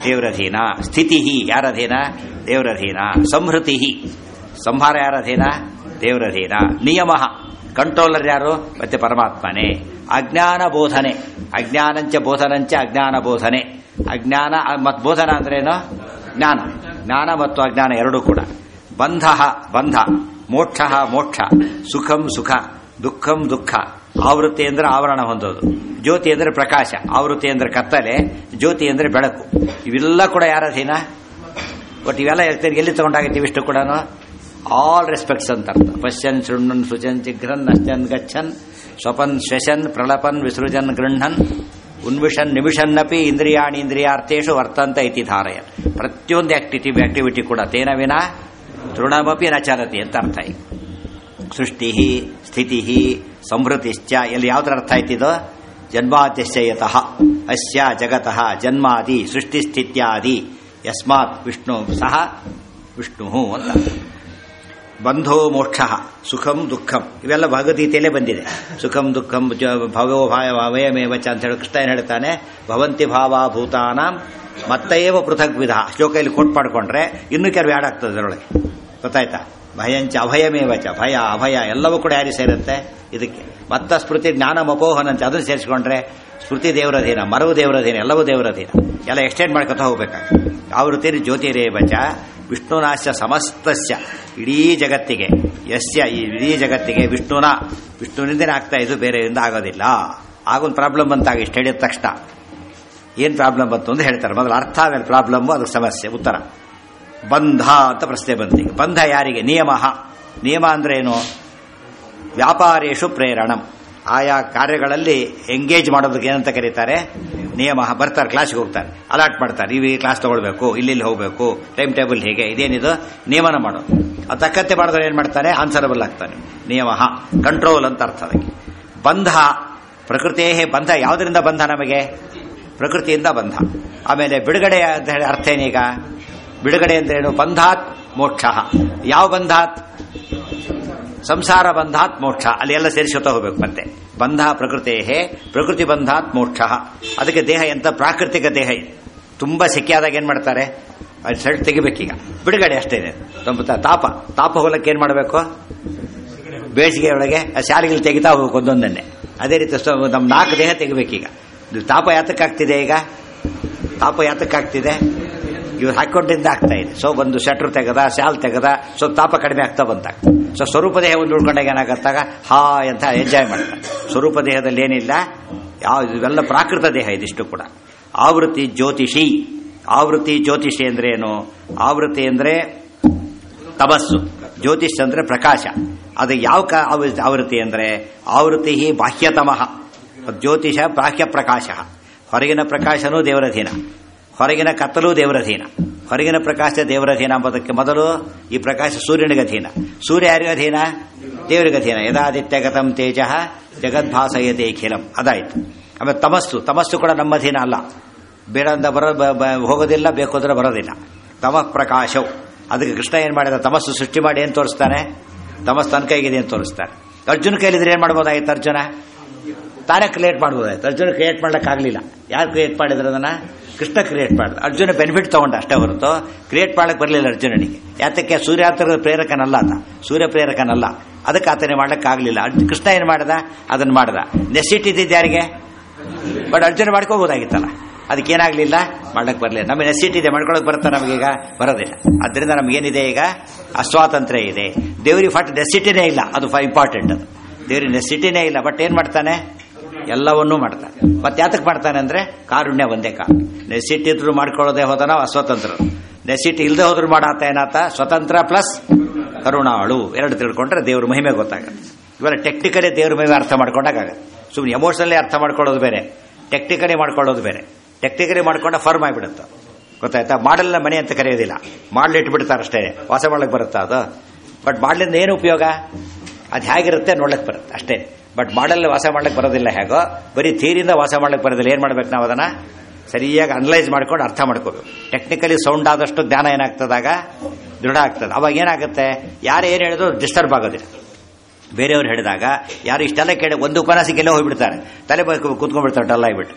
ದೇವರಧೀನ ಸ್ಥಿತಿ ಯಾರಧೀನ ದೇವರಧೀನ ಸಂಹೃತಿ ಸಂಹಾರ ಯಾರಧೀನ ದೇವರಧೀನ ನಿಯಮ ಕಂಟ್ರೋಲರ್ ಯಾರು ಮತ್ತೆ ಪರಮಾತ್ಮನೇ ಅಜ್ಞಾನ ಬೋಧನೆ ಅಜ್ಞಾನಂಚ ಬೋಧನಂಚ ಅಜ್ಞಾನ ಬೋಧನೆ ಅಜ್ಞಾನ ಮತ್ತು ಬೋಧನ ಅಂದ್ರೇನು ಜ್ಞಾನ ಜ್ಞಾನ ಮತ್ತು ಅಜ್ಞಾನ ಎರಡೂ ಕೂಡ ಬಂಧ ಬಂಧ ಮೋಕ್ಷ ಮೋಕ್ಷ ಸುಖಂ ಸುಖ ದುಃಖಂ ದುಃಖ ಆವೃತ್ತಿ ಅಂದ್ರೆ ಆವರಣ ಹೊಂದೋದು ಜ್ಯೋತಿ ಅಂದ್ರೆ ಪ್ರಕಾಶ ಆವೃತ್ತಿ ಅಂದ್ರೆ ಕತ್ತಲೆ ಜ್ಯೋತಿ ಅಂದ್ರೆ ಬೆಳಕು ಇವೆಲ್ಲ ಕೂಡ ಯಾರ ಅಧೀನ ಬಟ್ ಇವೆಲ್ಲ ಹೇಳ್ತೀರಿ ಎಲ್ಲಿ ತಗೊಂಡಾಗೈತಿ ಇಷ್ಟು ಕೂಡ ಆಲ್ ರೆಸ್ಪೆಕ್ಟ್ಸ್ ಅಂತ ಅರ್ಥ ಪಶ್ಯನ್ ಶೃಣ್ಣನ್ ಸುಚನ್ ಚಿಘ್ರನ್ ನಶ್ಚನ್ ಗಚ್ಚನ್ ಸ್ವಪನ್ ಶ್ವಶನ್ ಪ್ರಳಪನ್ ವಿಸೃಜನ್ ಗೃಹನ್ ಉನ್ವಿಷನ್ ನಿಮಿಷನ್ನಪಿ ಇಂದ್ರಿಯಾಣಿ ಇಂದ್ರಿಯಾರ್ಥೇಶು ವರ್ತಂತ ಇತಿ ಧಾರಯ ಪ್ರತಿಯೊಂದು ಆಕ್ಟಿವಿಟಿ ಆಕ್ಟಿವಿಟಿ ಕೂಡ ತೇನ ವಿನ ತೃಣಮಪಿ ನ ಚಲತಿ ಅಂತ ಅರ್ಥ ಈಗ ಸೃಷ್ಟಿ ಸ್ಥಿತಿ ಸಂಹೃತಿಶ್ಚ ಎಲ್ಲಿ ಯಾವ್ದ್ರ ಅರ್ಥ ಆಯ್ತಿದೋ ಜನ್ಮಾದ್ಯಶ್ಚಯತಃ ಅಸ್ಯ ಜಗತಃ ಜನ್ಮಾದಿ ಸೃಷ್ಟಿಸ್ಥಿತ್ಯಾದಿ ಯಸ್ಮಾತ್ ವಿಷ್ಣು ಸಹ ವಿಷ್ಣು ಅಂತ ಬಂಧೋ ಮೋಕ್ಷ ಸುಖಂ ದುಃಖಂ ಇವೆಲ್ಲ ಭಗವದ್ಗೀತೆಯಲ್ಲೇ ಬಂದಿದೆ ಸುಖಂ ದುಃಖಂ ಭವೋ ಭಾವ ಭವಯಮೇವ ಚ ಅಂತ ಹೇಳಿ ಕೃಷ್ಣ ಏನು ಹೇಳ್ತಾನೆ ಭವಂತಿ ಭಾವ ಭೂತಾನಾಂ ಮತ್ತೇವ ಪೃಥಕ್ ವಿಧ ಶ್ಲೋಕ ಇಲ್ಲಿ ಕೋಟ್ ಮಾಡ್ಕೊಂಡ್ರೆ ಇನ್ನೂ ಕೆಲವು ಆಡ್ ಆಗ್ತದೆ ಅದರೊಳಗೆ ಗೊತ್ತಾಯ್ತಾ ಭಯಂಚ ಅಭಯಮೇವ ಚ ಭಯ ಅಭಯ ಎಲ್ಲವೂ ಕೂಡ ಯಾರಿಗೆ ಸೇರುತ್ತೆ ಇದಕ್ಕೆ ಮತ್ತ ಸ್ಮೃತಿ ಜ್ಞಾನ ಮಪೋಹನಂತೆ ಅದನ್ನು ಸೇರಿಸ್ಕೊಂಡ್ರೆ ಸ್ಮೃತಿ ದೇವರಧೀನ ಮರವು ದೇವರಧೀನ ಎಲ್ಲವೂ ದೇವರಧೀನ ಎಲ್ಲ ಎಕ್ಸ್ಟೆಂಡ್ ಮಾಡ್ಕೊತಾ ಹೋಗ್ಬೇಕಾಗ್ತದೆ ಆವೃತ್ತಿ ಜ್ಯೋತಿರೇವಚ ವಿಷ್ಣುನಾಶ ಸಮಸ್ತಸ್ಯ ಇಡೀ ಜಗತ್ತಿಗೆ ಯಸ್ಯ ಈ ಇಡೀ ಜಗತ್ತಿಗೆ ವಿಷ್ಣುನ ವಿಷ್ಣುವಿನಿಂದನೇ ಆಗ್ತಾ ಇದು ಬೇರೆಯಿಂದ ಆಗೋದಿಲ್ಲ ಆಗೊಂದು ಪ್ರಾಬ್ಲಮ್ ಬಂತಾಗ ಇಷ್ಟು ಹೇಳಿದ ತಕ್ಷಣ ಏನ್ ಪ್ರಾಬ್ಲಮ್ ಬಂತು ಅಂತ ಹೇಳ್ತಾರೆ ಮೊದಲು ಅರ್ಥ ಆಮೇಲೆ ಪ್ರಾಬ್ಲಮ್ ಅದು ಸಮಸ್ಯೆ ಉತ್ತರ ಬಂಧ ಅಂತ ಪ್ರಶ್ನೆ ಬಂತು ಬಂಧ ಯಾರಿಗೆ ನಿಯಮ ನಿಯಮ ಅಂದ್ರೆ ಏನು ವ್ಯಾಪಾರೇಶು ಪ್ರೇರಣಂ ಆಯಾ ಕಾರ್ಯಗಳಲ್ಲಿ ಎಂಗೇಜ್ ಮಾಡೋದಕ್ಕೆ ಏನಂತ ಕರೀತಾರೆ ನಿಯಮ ಬರ್ತಾರೆ ಕ್ಲಾಸ್ಗೆ ಹೋಗ್ತಾರೆ ಅಲಾಟ್ ಮಾಡ್ತಾರೆ ನೀವು ಈ ಕ್ಲಾಸ್ ತಗೊಳ್ಬೇಕು ಇಲ್ಲಿ ಇಲ್ಲಿ ಹೋಗಬೇಕು ಟೈಮ್ ಟೇಬಲ್ ಹೇಗೆ ಇದೇನಿದು ನಿಯಮನ ಮಾಡೋದು ಅದು ತಕ್ಕಂತೆ ಮಾಡಿದ್ರೆ ಏನು ಮಾಡ್ತಾನೆ ಆನ್ಸರಬಲ್ ಆಗ್ತಾನೆ ನಿಯಮ ಕಂಟ್ರೋಲ್ ಅಂತ ಅರ್ಥ ಅದಕ್ಕೆ ಬಂಧ ಪ್ರಕೃತಿಯೇ ಬಂಧ ಯಾವುದರಿಂದ ಬಂಧ ನಮಗೆ ಪ್ರಕೃತಿಯಿಂದ ಬಂಧ ಆಮೇಲೆ ಬಿಡುಗಡೆ ಅಂತ ಹೇಳಿ ಅರ್ಥ ಏನೀಗ ಬಿಡುಗಡೆ ಅಂದ್ರೇನು ಬಂಧಾತ್ ಮೋಕ್ಷ ಯಾವ ಬಂಧಾತ್ ಸಂಸಾರ ಬಂಧಾತ್ ಮೋಕ್ಷ ಅಲ್ಲಿ ಎಲ್ಲ ಸೇರಿಸ್ಕೊತಾ ಹೋಗ್ಬೇಕು ಮತ್ತೆ ಬಂಧ ಪ್ರಕೃತಿ ಪ್ರಕೃತಿ ಬಂಧಾತ್ ಮೋಕ್ಷ ಅದಕ್ಕೆ ದೇಹ ಎಂತ ಪ್ರಾಕೃತಿಕ ದೇಹ ಇದೆ ತುಂಬಾ ಸೆಕೆಯಾದಾಗ ಏನ್ ಮಾಡ್ತಾರೆ ಅದು ಶರ್ಟ್ ತೆಗಿಬೇಕೀಗ ಬಿಡುಗಡೆ ಅಷ್ಟೇ ಇದೆ ತುಂಬ ತಾಪ ತಾಪ ಹೋಲಕ್ಕೆ ಏನ್ ಮಾಡಬೇಕು ಬೇಸಿಗೆ ಒಳಗೆ ಶಾಲೆಗಳು ತೆಗಿತಾ ಹೋಗ್ಬೇಕು ಒಂದೊಂದನ್ನೇ ಅದೇ ರೀತಿ ನಮ್ಮ ನಾಲ್ಕು ದೇಹ ತೆಗಿಬೇಕೀಗ ಇದು ತಾಪ ಯಾತಕ್ಕಾಗ್ತಿದೆ ಈಗ ತಾಪ ಯಾತಕ್ಕಾಗ್ತಿದೆ ಇವ್ರು ಹಾಕೊಂಡಿಂದ ಆಗ್ತಾ ಇದೆ ಸೊ ಒಂದು ಶಟ್ರ್ ತೆಗದ ಶಾಲ್ ತೆಗದ ಸೊ ತಾಪ ಕಡಿಮೆ ಆಗ್ತಾ ಬಂತಾಗ ಸೊ ಸ್ವರೂಪ ದೇಹ ಒಂದು ಉಳ್ಕೊಂಡಾಗ ಏನಾಗತ್ತಾಗ ಹಾ ಅಂತ ಎಂಜಾಯ್ ಮಾಡ್ತಾರೆ ಸ್ವರೂಪ ದೇಹದಲ್ಲಿ ಏನಿಲ್ಲ ಯಾವ ಇವೆಲ್ಲ ಪ್ರಾಕೃತ ದೇಹ ಇದಿಷ್ಟು ಕೂಡ ಆವೃತ್ತಿ ಜ್ಯೋತಿಷಿ ಆವೃತ್ತಿ ಜ್ಯೋತಿಷಿ ಅಂದ್ರೆ ಏನು ಆವೃತ್ತಿ ಅಂದ್ರೆ ತಪಸ್ಸು ಜ್ಯೋತಿಷ್ ಅಂದ್ರೆ ಪ್ರಕಾಶ ಅದು ಯಾವ ಕ- ಆವೃ- ಆವೃತ್ತಿ ಅಂದ್ರೆ ಆವೃತ್ತಿ ಬಾಹ್ಯತಮಃ ಜ್ಯೋತಿಷ ಬಾಹ್ಯ ಪ್ರಕಾಶ ಹೊರಗಿನ ಪ್ರಕಾಶನೂ ದೇವರಧೀನ ಹೊರಗಿನ ಕತ್ತಲೂ ದೇವರಧೀನ ಹೊರಗಿನ ಪ್ರಕಾಶ ದೇವರಧೀನ ಎಂಬುದಕ್ಕೆ ಮೊದಲು ಈ ಪ್ರಕಾಶ ಸೂರ್ಯನಿಗಧೀನ ಸೂರ್ಯ ಯಾರಿಗಧೀನ ದೇವರಿಗಧೀನ ಯದಾದಿತ್ಯಗತಂ ತೇಜ ಜಗದ್ಭಾಸಯತೆ ಖಿಲಂ ಅದಾಯ್ತು ಆಮೇಲೆ ತಮಸ್ಸು ತಮಸ್ಸು ಕೂಡ ನಮ್ಮ ಅಧೀನ ಅಲ್ಲ ಬೇಡ ಅಂತ ಬರೋ ಬ- ಬ- ಹೋಗೋದಿಲ್ಲ ಬೇಕು ಅಂದ್ರೆ ಬರೋದಿಲ್ಲ ತಮ ಪ್ರಕಾಶವು ಅದಕ್ಕೆ ಕೃಷ್ಣ ಏನ್ ಮಾಡಿದ ತಮಸ್ಸು ಸೃಷ್ಟಿ ಮಾಡಿ ಏನ್ ತೋರಿಸ್ತಾನೆ ತಮಸ್ ತನ್ನ ಕೈಗಿದೆ ಅಂತ ತೋರಿಸ್ತಾನೆ ಅರ್ಜುನ ಕೈಲಿದ್ರೆ ಏನ್ ಮಾಡ್ಬೋದಾಗಿತ್ತು ಅರ್ಜುನ ತಾನೇ ಕ್ರಿಯೇಟ್ ಮಾಡ್ಬೋದಾಯ್ತು ಅರ್ಜುನ ಕ್ರಿಯೇಟ್ ಮಾಡ್ಲಿಕ್ಕಾಗಲಿಲ್ಲ ಯಾರು ಕ್ರಿಯೇಟ್ ಮಾಡಿದ್ರು ಅದನ್ನ ಕೃಷ್ಣ ಕ್ರಿಯೇಟ್ ಮಾಡಿದ ಅರ್ಜುನ ಬೆನಿಫಿಟ್ ತಗೊಂಡ ಅಷ್ಟೇ ಹೊರತು ಕ್ರಿಯೇಟ್ ಮಾಡಕ್ ಬರಲಿಲ್ಲ ಅರ್ಜುನನಿಗೆ ಯಾತಕ್ಕೆ ಸೂರ್ಯಾತರ ಪ್ರೇರಕನಲ್ಲ ಆತ ಸೂರ್ಯ ಪ್ರೇರಕನಲ್ಲ ಅದಕ್ಕೆ ಆತನೇ ಮಾಡ್ಲಿಕ್ಕಾಗಲಿಲ್ಲ ಅರ್ಜುನ್ ಕೃಷ್ಣ ಏನ್ ಮಾಡ್ದ ಅದನ್ನ ಮಾಡ್ದ ನೆಸಿಟ್ ಇದ್ದಿದ್ದು ಯಾರಿಗೆ ಬಟ್ ಅರ್ಜುನ ಮಾಡ್ಕೋಬಹುದಾಗಿತ್ತಲ್ಲ ಅದಕ್ಕೇನಾಗ್ಲಿಲ್ಲ ಮಾಡಕ್ ಬರಲಿಲ್ಲ ನಮಗೆ ನೆಸಿಟ್ ಇದೆ ಮಾಡ್ಕೊಳಕ್ ಬರುತ್ತಾ ನಮಗೀಗ ಬರೋದಿಲ್ಲ ಅದರಿಂದ ನಮಗೇನಿದೆ ಈಗ ಅಸ್ವಾತಂತ್ರ್ಯ ಇದೆ ದೇವರಿಗೆ ಫಟ್ ನೆಸಿಟಿನೇ ಇಲ್ಲ ಅದು ಇಂಪಾರ್ಟೆಂಟ್ ಅದು ದೇವರಿಗೆ ನೆಸಿಟಿನೇ ಇಲ್ಲ ಬಟ್ ಏನ್ ಮಾಡ್ತಾನೆ ಎಲ್ಲವನ್ನೂ ಮಾಡ್ತಾನೆ ಮತ್ತೆ ಯಾತಕ್ ಮಾಡ್ತಾನೆ ಅಂದ್ರೆ ಕಾರುಣ್ಯ ಒಂದೇ ಕಾರಣ ನೆಸಿಟ್ ಇದ್ರು ಮಾಡ್ಕೊಳ್ಳೋದೇ ಹೋದ ನಾವು ಅಸ್ವತಂತ್ರ ನೆಸಿಟ್ ಇಲ್ಲದೆ ಹೋದ್ರು ಮಾಡಾತ ಏನಾತ ಸ್ವತಂತ್ರ ಪ್ಲಸ್ ಕರುಣಾಳು ಎರಡು ತಿಳ್ಕೊಂಡ್ರೆ ದೇವ್ರ ಮಹಿಮೆ ಗೊತ್ತಾಗುತ್ತೆ ಇವೆಲ್ಲ ಟೆಕ್ನಿಕಲಿ ದೇವ್ರ ಮಹಿಮೆ ಅರ್ಥ ಮಾಡ್ಕೊಂಡಾಗತ್ತೆ ಸುಮ್ಮನೆ ಎಮೋಷನಲಿ ಅರ್ಥ ಮಾಡ್ಕೊಳ್ಳೋದು ಬೇರೆ ಟೆಕ್ನಿಕಲಿ ಮಾಡ್ಕೊಳ್ಳೋದು ಬೇರೆ ಟೆಕ್ನಿಕಲಿ ಮಾಡ್ಕೊಂಡ ಫರ್ಮ್ ಆಗಿಬಿಡುತ್ತೆ ಗೊತ್ತಾಯ್ತಾ ಮಾಡಲ್ನ ಮನೆ ಅಂತ ಕರೆಯೋದಿಲ್ಲ ಮಾಡ್ಲಿ ಇಟ್ಬಿಡ್ತಾರೆ ಅಷ್ಟೇ ವಾಸ ಮಾಡ್ಲಿಕ್ಕೆ ಬರುತ್ತಾ ಅದು ಬಟ್ ಮಾಡ್ಲಿಂದ ಏನು ಉಪಯೋಗ ಅದು ಹೇಗಿರುತ್ತೆ ನೋಡ್ಲಿಕ್ಕೆ ಬರುತ್ತೆ ಅಷ್ಟೇ ಬಟ್ ಮಾಡಲ್ ವಾಸ ಮಾಡ್ಲಿಕ್ಕೆ ಬರೋದಿಲ್ಲ ಹೇಗೋ ಬರೀ ಥೀರಿಂದ ವಾಸ ಮಾಡ್ಲಿಕ್ಕೆ ಬರೋದಿಲ್ಲ ಏನು ಮಾಡ್ಬೇಕು ನಾವು ಅದನ್ನ ಸರಿಯಾಗಿ ಅನಲೈಸ್ ಮಾಡ್ಕೊಂಡು ಅರ್ಥ ಮಾಡ್ಕೋಬೇಕು ಟೆಕ್ನಿಕಲಿ ಸೌಂಡ್ ಆದಷ್ಟು ಜ್ಞಾನ ಏನಾಗ್ತದಾಗ ದೃಢ ಆಗ್ತದೆ ಅವಾಗ ಏನಾಗುತ್ತೆ ಯಾರು ಏನು ಹೇಳಿದ್ರು ಡಿಸ್ಟರ್ಬ್ ಆಗೋದಿಲ್ಲ ಬೇರೆಯವ್ರು ಹೇಳಿದಾಗ ಯಾರು ಇಷ್ಟೆಲ್ಲ ಕೇಳಿ ಒಂದು ಉಪನ್ಯಾಸಕ್ಕೆಲ್ಲ ಹೋಗ್ಬಿಡ್ತಾರೆ ತಲೆ ಬ- ಕೂತ್ಕೊಂಡ್ಬಿಡ್ತಾರೆ ಡಲ್ ಆಗಿಬಿಟ್ಟು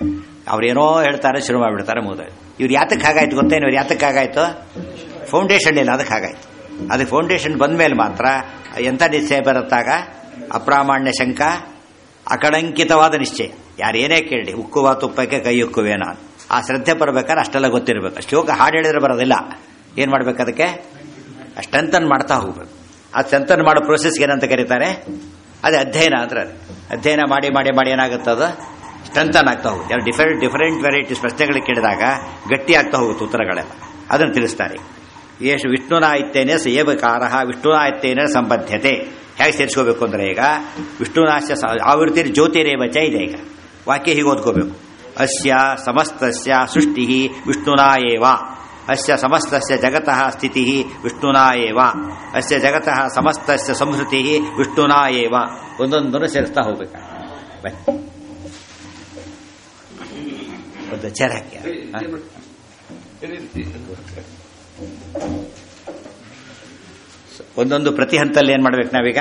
ಅವ್ರೇನೋ ಹೇಳ್ತಾರೆ ಶುರು ಮಾಡಿಬಿಡ್ತಾರೆ ಮುಗಿದ ಇವ್ರು ಯಾತಕ್ಕೆ ಹಾಗಾಯ್ತು ಗೊತ್ತೇನು ಇವ್ರು ಯಾತಕ್ಕೆ ಹಾಗಾಯ್ತು ಫೌಂಡೇಶನ್ ಇಲ್ಲ ಅದಕ್ಕೆ ಹಾಗಾಯ್ತು ಅದಕ್ಕೆ ಫೌಂಡೇಶನ್ ಬಂದ ಮೇಲೆ ಮಾತ್ರ ಎಂಥ ನಿಶ್ಚಯ ಬರುತ್ತಾಗ ಅಪ್ರಾಮಾಣ್ಯ ಶಂಕ ಅಕಳಂಕಿತವಾದ ನಿಶ್ಚಯ ಯಾರೇನೇ ಕೇಳಿ ಉಕ್ಕುವ ತುಪ್ಪಕ್ಕೆ ಕೈ ಉಕ್ಕುವೇನ ಆ ಶ್ರದ್ಧೆ ಬರಬೇಕಾದ್ರೆ ಅಷ್ಟೆಲ್ಲ ಗೊತ್ತಿರಬೇಕು ಶ್ಲೋಕ ಹಾಡು ಹೇಳಿದ್ರೆ ಬರೋದಿಲ್ಲ ಏನು ಮಾಡ್ಬೇಕು ಅದಕ್ಕೆ ಸ್ಟ್ರೆಂಥನ್ ಮಾಡ್ತಾ ಹೋಗ್ಬೇಕು ಆ ಸ್ಟ್ರೆಂಥನ್ ಮಾಡೋ ಪ್ರೋಸೆಸ್ಗೆ ಏನಂತ ಕರೀತಾರೆ ಅದೇ ಅಧ್ಯಯನ ಅಂದ್ರೆ ಅದು. ಅಧ್ಯಯನ ಮಾಡಿ ಮಾಡಿ ಮಾಡಿ ಏನಾಗುತ್ತದ ಸ್ಟ್ರೆಂಥನ್ ಆಗ್ತಾ ಹೋಗುತ್ತೆ ಎರಡು ಡಿಫರೆಂಟ್ ಡಿಫರೆಂಟ್ ವೆರೈಟೀಸ್ ಪ್ರಶ್ನೆಗಳಿಗೆ ಕೇಳಿದಾಗ ಗಟ್ಟಿ ಆಗ್ತಾ ಹೋಗುತ್ತೆ ಉತ್ತರಗಳೆಲ್ಲ ಅದನ್ನು ತಿಳಿಸ್ತಾರೆ ಯೇಷು ವಿಷ್ಣುನ ಇತ್ತೇನೆ ಸೇವಕಾರ ವಿಷ್ಣುನ ಇತ್ತೇನೆ ಸಂಬದ್ಧತೆ ಹೇಗೆ ಸೇರಿಸ್ಕೋಬೇಕು ಅಂದ್ರೆ ಈಗ ವಿಷ್ಣುನಾಶ ಆವೃತ್ತಿ ಜ್ಯೋತಿರೇವಚ ಇದೆ ಈಗ ವಾಕ್ಯ ಹೀಗೆ ಓದ್ಕೋಬೇಕು ಅಸ್ಯ ಸಮಸ್ತಸ್ಯ ಸೃಷ್ಟಿ ವಿಷ್ಣುನಾ ಏವ ಅಸ್ಯ ಸಮಸ್ತಸ್ಯ ಜಗತಃ ಸ್ಥಿತಿ ವಿಷ್ಣುನಾ ಏವ ಅಸ್ಯ ಜಗತಃ ಸಮಸ್ತಸ್ಯ ಸಂಸ್ಕೃತಿ ವಿಷ್ಣುನಾ ಏವ ಒಂದೊಂದನ್ನು ಸೇರಿಸ್ತಾ ಹೋಗ್ಬೇಕು ಬನ್ನಿ ಒಂದು ಚೇರ್ ಹಾಕಿ ಹಾ? ಒಂದೊಂದು ಪ್ರತಿ ಹಂತಲ್ಲಿ ಏನ್ ಮಾಡ್ಬೇಕು ನಾವೀಗ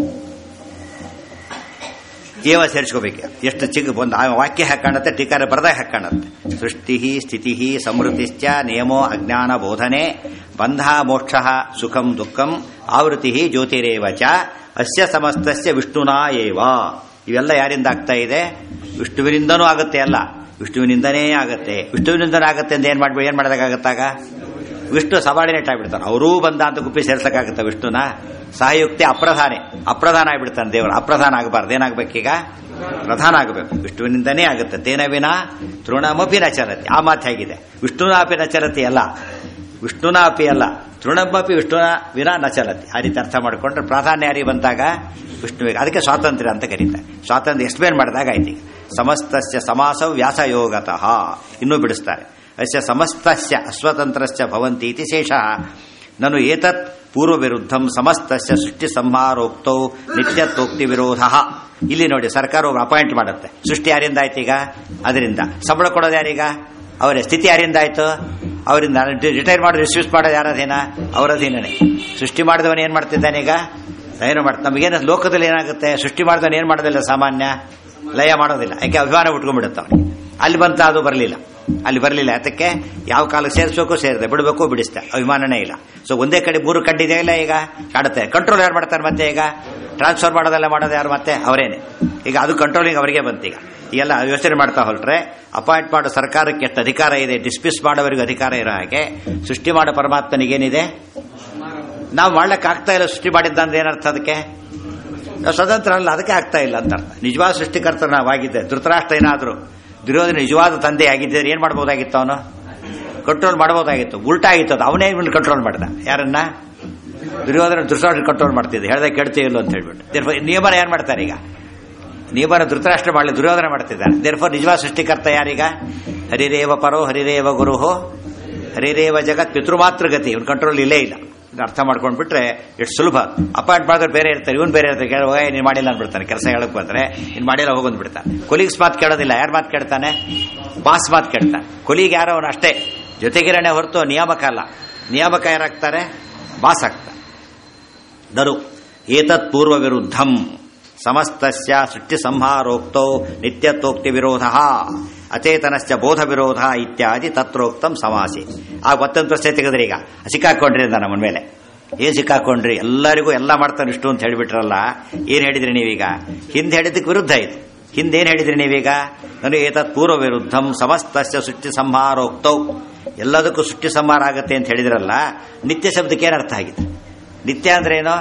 ಜೀವ ಸೇರಿಸ್ಕೋಬೇಕು ಎಷ್ಟು ಚಿಕ್ಕ ಒಂದು ಆ ವಾಕ್ಯ ಹಾಕಾಣತ್ತೆ ಟೀಕಾರ ಬರದಾಗ ಹಾಕಾಣತ್ತೆ ಸೃಷ್ಟಿ ಸ್ಥಿತಿ ಸಮೃದ್ಧಿಶ್ಚ ನಿಯಮೋ ಅಜ್ಞಾನ ಬೋಧನೆ ಬಂಧ ಮೋಕ್ಷ ಸುಖಂ ದುಃಖಂ ಆವೃತ್ತಿ ಜ್ಯೋತಿರೇವ ಚ ಅಸ್ಯ ಸಮಸ್ತಸ್ಯ ವಿಷ್ಣುನಾ ಏವ ಇವೆಲ್ಲ ಯಾರಿಂದ ಆಗ್ತಾ ಇದೆ ವಿಷ್ಣುವಿನಿಂದನೂ ಆಗುತ್ತೆ ಅಲ್ಲ ವಿಷ್ಣುವಿನಿಂದನೇ ಆಗತ್ತೆ ವಿಷ್ಣುವಿನಿಂದನೇ ಆಗತ್ತೆ ಅಂತ ಏನ್ ಮಾಡ್ಬೇಕು ಏನ್ ಮಾಡೋದಕ್ಕಾಗತ್ತಾಗ ವಿಷ್ಣು ಸಬಾರ್ಡಿನೇಟ್ ಆಗಿಬಿಡ್ತಾನೆ ಅವರೂ ಬಂದ ಅಂತ ಗುಪ್ಪಿ ಸೇರ್ಸಕ್ಕಾಗತ್ತ ವಿಷ್ಣುನ ಸಹಯುಕ್ತಿ ಅಪ್ರಧಾನೆ ಅಪ್ರಧಾನ ಆಗಿಬಿಡ್ತಾನೆ ದೇವರು ಅಪ್ರಧಾನ ಆಗಬಾರ್ದು ಏನಾಗಬೇಕೀಗ ಪ್ರಧಾನ ಆಗಬೇಕು ವಿಷ್ಣುವಿನಿಂದನೇ ಆಗುತ್ತೆ ತೇನ ವಿನ ತೃಣಮಪಿ ನ ಚರತಿ ಆ ಮಾತು ಹೇಗಿದೆ ವಿಷ್ಣುನಾಪಿ ನ ಚರತಿ ಅಲ್ಲ ವಿಷ್ಣುನಾಪಿ ಅಲ್ಲ ತೃಣಮಪಿ ವಿಷ್ಣುನ ವಿನ ನ ಚಲತಿ ಆ ರೀತಿ ಅರ್ಥ ಮಾಡಿಕೊಂಡ್ರೆ ಪ್ರಾಧಾನ್ಯ ಯಾರಿಗೆ ಬಂದಾಗ ವಿಷ್ಣುವಿಗೆ ಅದಕ್ಕೆ ಸ್ವಾತಂತ್ರ್ಯ ಅಂತ ಕರೀತಾರೆ ಸ್ವಾತಂತ್ರ್ಯ ಎಕ್ಸ್ಪ್ಲೇನ್ ಮಾಡಿದಾಗ ಆಯ್ತು ಈಗ ಸಮಸ್ತಸ್ಯ ಸಮಾಸ ವ್ಯಾಸಯೋಗತಃ ಇನ್ನೂ ಬಿಡಿಸ್ತಾರೆ ಅಸ್ಯ ಸಮಸ್ತಸ್ಯ ಅಸ್ವತಂತ್ರಸ್ಯ ಭವಂತಿ ಇತಿ ಶೇಷ ನನು ಏತತ್ ಪೂರ್ವ ವಿರುದ್ಧಂ ಸಮಸ್ತಸ್ಯ ಸೃಷ್ಟಿ ಸಂಹಾರೋಕ್ತೌ ನಿತ್ಯತ್ವೋಕ್ತಿ ವಿರೋಧ ಇಲ್ಲಿ ನೋಡಿ ಸರ್ಕಾರ ಒಬ್ಬ ಅಪಾಯಿಂಟ್ ಮಾಡುತ್ತೆ ಸೃಷ್ಟಿ ಯಾರಿಂದ ಆಯ್ತು ಈಗ ಅದರಿಂದ ಸಂಬಳ ಕೊಡೋದು ಯಾರೀಗ ಅವರ ಸ್ಥಿತಿ ಯಾರಿಂದ ಆಯ್ತು ಅವರಿಂದ ರಿಟೈರ್ ಮಾಡಿ ರಿಸ್ಯೂಸ್ ಮಾಡೋದು ಯಾರ ಅಧೀನ ಅವರ ಅಧೀನನೇ ಸೃಷ್ಟಿ ಮಾಡಿದವನು ಏನ್ ಮಾಡ್ತಿದ್ದಾನೆ ಈಗ ಏನು ಮಾಡ್ತಾ ನಮಗೇನು ಲೋಕದಲ್ಲಿ ಏನಾಗುತ್ತೆ ಸೃಷ್ಟಿ ಮಾಡಿದವನು ಏನ್ ಮಾಡೋದಿಲ್ಲ ಸಾಮಾನ್ಯ ಲಯ ಮಾಡೋದಿಲ್ಲ ಯಾಕೆ ಅಭಿಮಾನ ಉಟ್ಕೊಂಡ್ಬಿಡುತ್ತೆ ಅವನಿಗೆ ಅಲ್ಲಿ ಬಂತ ಅದು ಬರಲಿಲ್ಲ ಅಲ್ಲಿ ಬರಲಿಲ್ಲ ಅದಕ್ಕೆ ಯಾವ ಕಾಲಕ್ಕೆ ಸೇರಿಸಬೇಕು ಸೇರಿದೆ ಬಿಡಬೇಕು ಬಿಡಿಸ್ತೆ ಅಭಿಮಾನನೇ ಇಲ್ಲ ಸೊ ಒಂದೇ ಕಡೆ ಮೂರು ಕಡ್ಡಿದೆ ಇಲ್ಲ ಈಗ ಕಾಡುತ್ತೆ ಕಂಟ್ರೋಲ್ ಯಾರು ಮಾಡ್ತಾರೆ ಮತ್ತೆ ಈಗ ಟ್ರಾನ್ಸ್ಫರ್ ಮಾಡೋದೆಲ್ಲ ಮಾಡೋದು ಯಾರು ಮತ್ತೆ ಅವರೇನೆ ಈಗ ಅದು ಕಂಟ್ರೋಲಿಂಗ್ ಅವರಿಗೆ ಬಂತು ಈಗ ಎಲ್ಲ ಯೋಚನೆ ಮಾಡ್ತಾ ಹೊರಟ್ರೆ ಅಪಾಯಿಂಟ್ ಮಾಡೋ ಸರ್ಕಾರಕ್ಕೆ ಎಷ್ಟು ಅಧಿಕಾರ ಇದೆ ಡಿಸ್ಮಿಸ್ ಮಾಡೋವರಿಗೂ ಅಧಿಕಾರ ಇರೋ ಹಾಗೆ ಸೃಷ್ಟಿ ಮಾಡೋ ಪರಮಾತ್ಮನಿಗೇನಿದೆ ನಾವು ಮಾಡ್ಲಿಕ್ಕೆ ಆಗ್ತಾ ಇಲ್ಲ ಸೃಷ್ಟಿ ಮಾಡಿದ್ದಂದ್ರೆ ಏನರ್ಥ ಅದಕ್ಕೆ ನಾವು ಸ್ವತಂತ್ರ ಅಲ್ಲ ಅದಕ್ಕೆ ಆಗ್ತಾ ಇಲ್ಲ ಅಂತ ಅರ್ಥ ನಿಜವಾದ ಸೃಷ್ಟಿಕರ್ತ ನಾವಾಗಿದ್ದೆ ಧೃತರಾಷ್ಟ್ರ ಏನಾದ್ರು ದುರ್ಯೋಧನ ನಿಜವಾದ ತಂದೆ ಆಗಿದ್ದರೆ ಏನ್ ಮಾಡ್ಬೋದಾಗಿತ್ತು ಅವನು ಕಂಟ್ರೋಲ್ ಮಾಡಬಹುದಾಗಿತ್ತು ಉಲ್ಟಾ ಆಗಿತ್ತು ಅದು ಅವನೇ ಇವನು ಕಂಟ್ರೋಲ್ ಮಾಡ್ದ ಯಾರನ್ನ ದುರ್ಯೋಧನ ಧೃತರಾಷ್ಟ್ರ ಕಂಟ್ರೋಲ್ ಮಾಡ್ತಿದ್ದೆ ಹೇಳ್ದೆ ಕೇಳ್ತೀವಿಲ್ಲ ಅಂತ ಹೇಳ್ಬಿಟ್ಟು Therefore ನಿಯಮನ ಏನ್ ಮಾಡ್ತಾರೆ ಈಗ ನಿಯಮನ ಧೃತರಾಷ್ಟ್ರ ಮಾಡಲಿ ದುರ್ಯೋಧನ ಮಾಡ್ತಿದ್ದಾನೆ ದೇರ್ಫೋರ್ ನಿಜವಾದ ಸೃಷ್ಟಿಕರ್ತ ಯಾರೀಗ ಹರಿರೇವ ಪರೋ ಹರಿರೇವ ಗುರುಹೋ ಹರಿರೇವ ಜಗತ್ ಪಿತೃಮಾತ್ರ ಗತಿ ಇವನ್ ಕಂಟ್ರೋಲ್ ಇಲ್ಲೇ ಇಲ್ಲ ಇದನ್ನ ಅರ್ಥ ಮಾಡ್ಕೊಂಡ್ಬಿಟ್ರೆ ಎಷ್ಟು ಸುಲಭ ಅಪಾಯಿಂಟ್ ಮಾಡಿದ್ರೆ ಬೇರೆ ಇರ್ತಾರೆ ಇವನ್ ಬೇರೆ ಇರ್ತಾರೆ ಕೇಳುವಾಗ ನೀನು ಮಾಡಿಲ್ಲ ಅಂದ್ಬಿಡ್ತಾನೆ ಕೆಲಸ ಹೇಳಕ್ ಬಂದ್ರೆ ನೀನು ಮಾಡಿಲ್ಲ ಹೋಗಂದ್ಬಿಡ್ತಾನೆ ಕೊಲೀಗ್ಸ್ ಮಾತು ಕೇಳೋದಿಲ್ಲ ಯಾರು ಮಾತು ಕೇಳ್ತಾನೆ ಬಾಸ್ ಮಾತು ಕೇಳ್ತಾನೆ ಕೊಲೀಗ್ ಯಾರೋ ಅವನು ಅಷ್ಟೇ ಜೊತೆಗಿರಣೆ ಹೊರತು ನಿಯಾಮಕ ಅಲ್ಲ ನಿಯಾಮಕ ಯಾರಾಗ್ತಾರೆ ಬಾಸ್ ಆಗ್ತಾರೆ ದರು ಏತತ್ ಪೂರ್ವ ವಿರುದ್ಧಂ ಸಮಸ್ತಸ್ಯ ಸೃಷ್ಟಿ ಸಂಹಾರೋಕ್ತೌ ನಿತ್ಯತ್ವೋಕ್ತಿ ವಿರೋಧ ಅಚೇತನಶ್ಚ ಬೋಧ ವಿರೋಧ ಇತ್ಯಾದಿ ತತ್ರೋಕ್ತಂ ಸಮಾಸಿ ಆ ಮತ್ತೊಂದು ಪ್ರಶ್ನೆ ತೆಗೆದ್ರಿ ಈಗ ಸಿಕ್ಕಾಕೊಂಡ್ರಿ ಅಂತ ನಮ್ಮ ಮೇಲೆ ಏನ್ ಸಿಕ್ಕಾಕೊಂಡ್ರಿ ಎಲ್ಲರಿಗೂ ಎಲ್ಲ ಮಾಡ್ತಾನೆ ಇಷ್ಟು ಅಂತ ಹೇಳಿಬಿಟ್ರಲ್ಲ ಏನ್ ಹೇಳಿದ್ರಿ ನೀವೀಗ ಹಿಂದೆ ಹೇಳಿದ್ದಕ್ಕೆ ವಿರುದ್ಧ ಇದು ಹಿಂದೇನ್ ಹೇಳಿದ್ರಿ ನೀವೀಗ ನಾನು ಏತತ್ ಪೂರ್ವ ವಿರುದ್ಧಂ ಸಮಸ್ತಸ್ಯ ಸೃಷ್ಟಿ ಸಂಹಾರೋಕ್ತೌ ಎಲ್ಲದಕ್ಕೂ ಸೃಷ್ಟಿ ಸಂಹಾರ ಆಗತ್ತೆ ಅಂತ ಹೇಳಿದ್ರಲ್ಲ ನಿತ್ಯ ಶಬ್ದಕ್ಕೆ ಏನ್ ಅರ್ಥ ಆಗಿದೆ ನಿತ್ಯ ಅಂದ್ರೆ ಏನು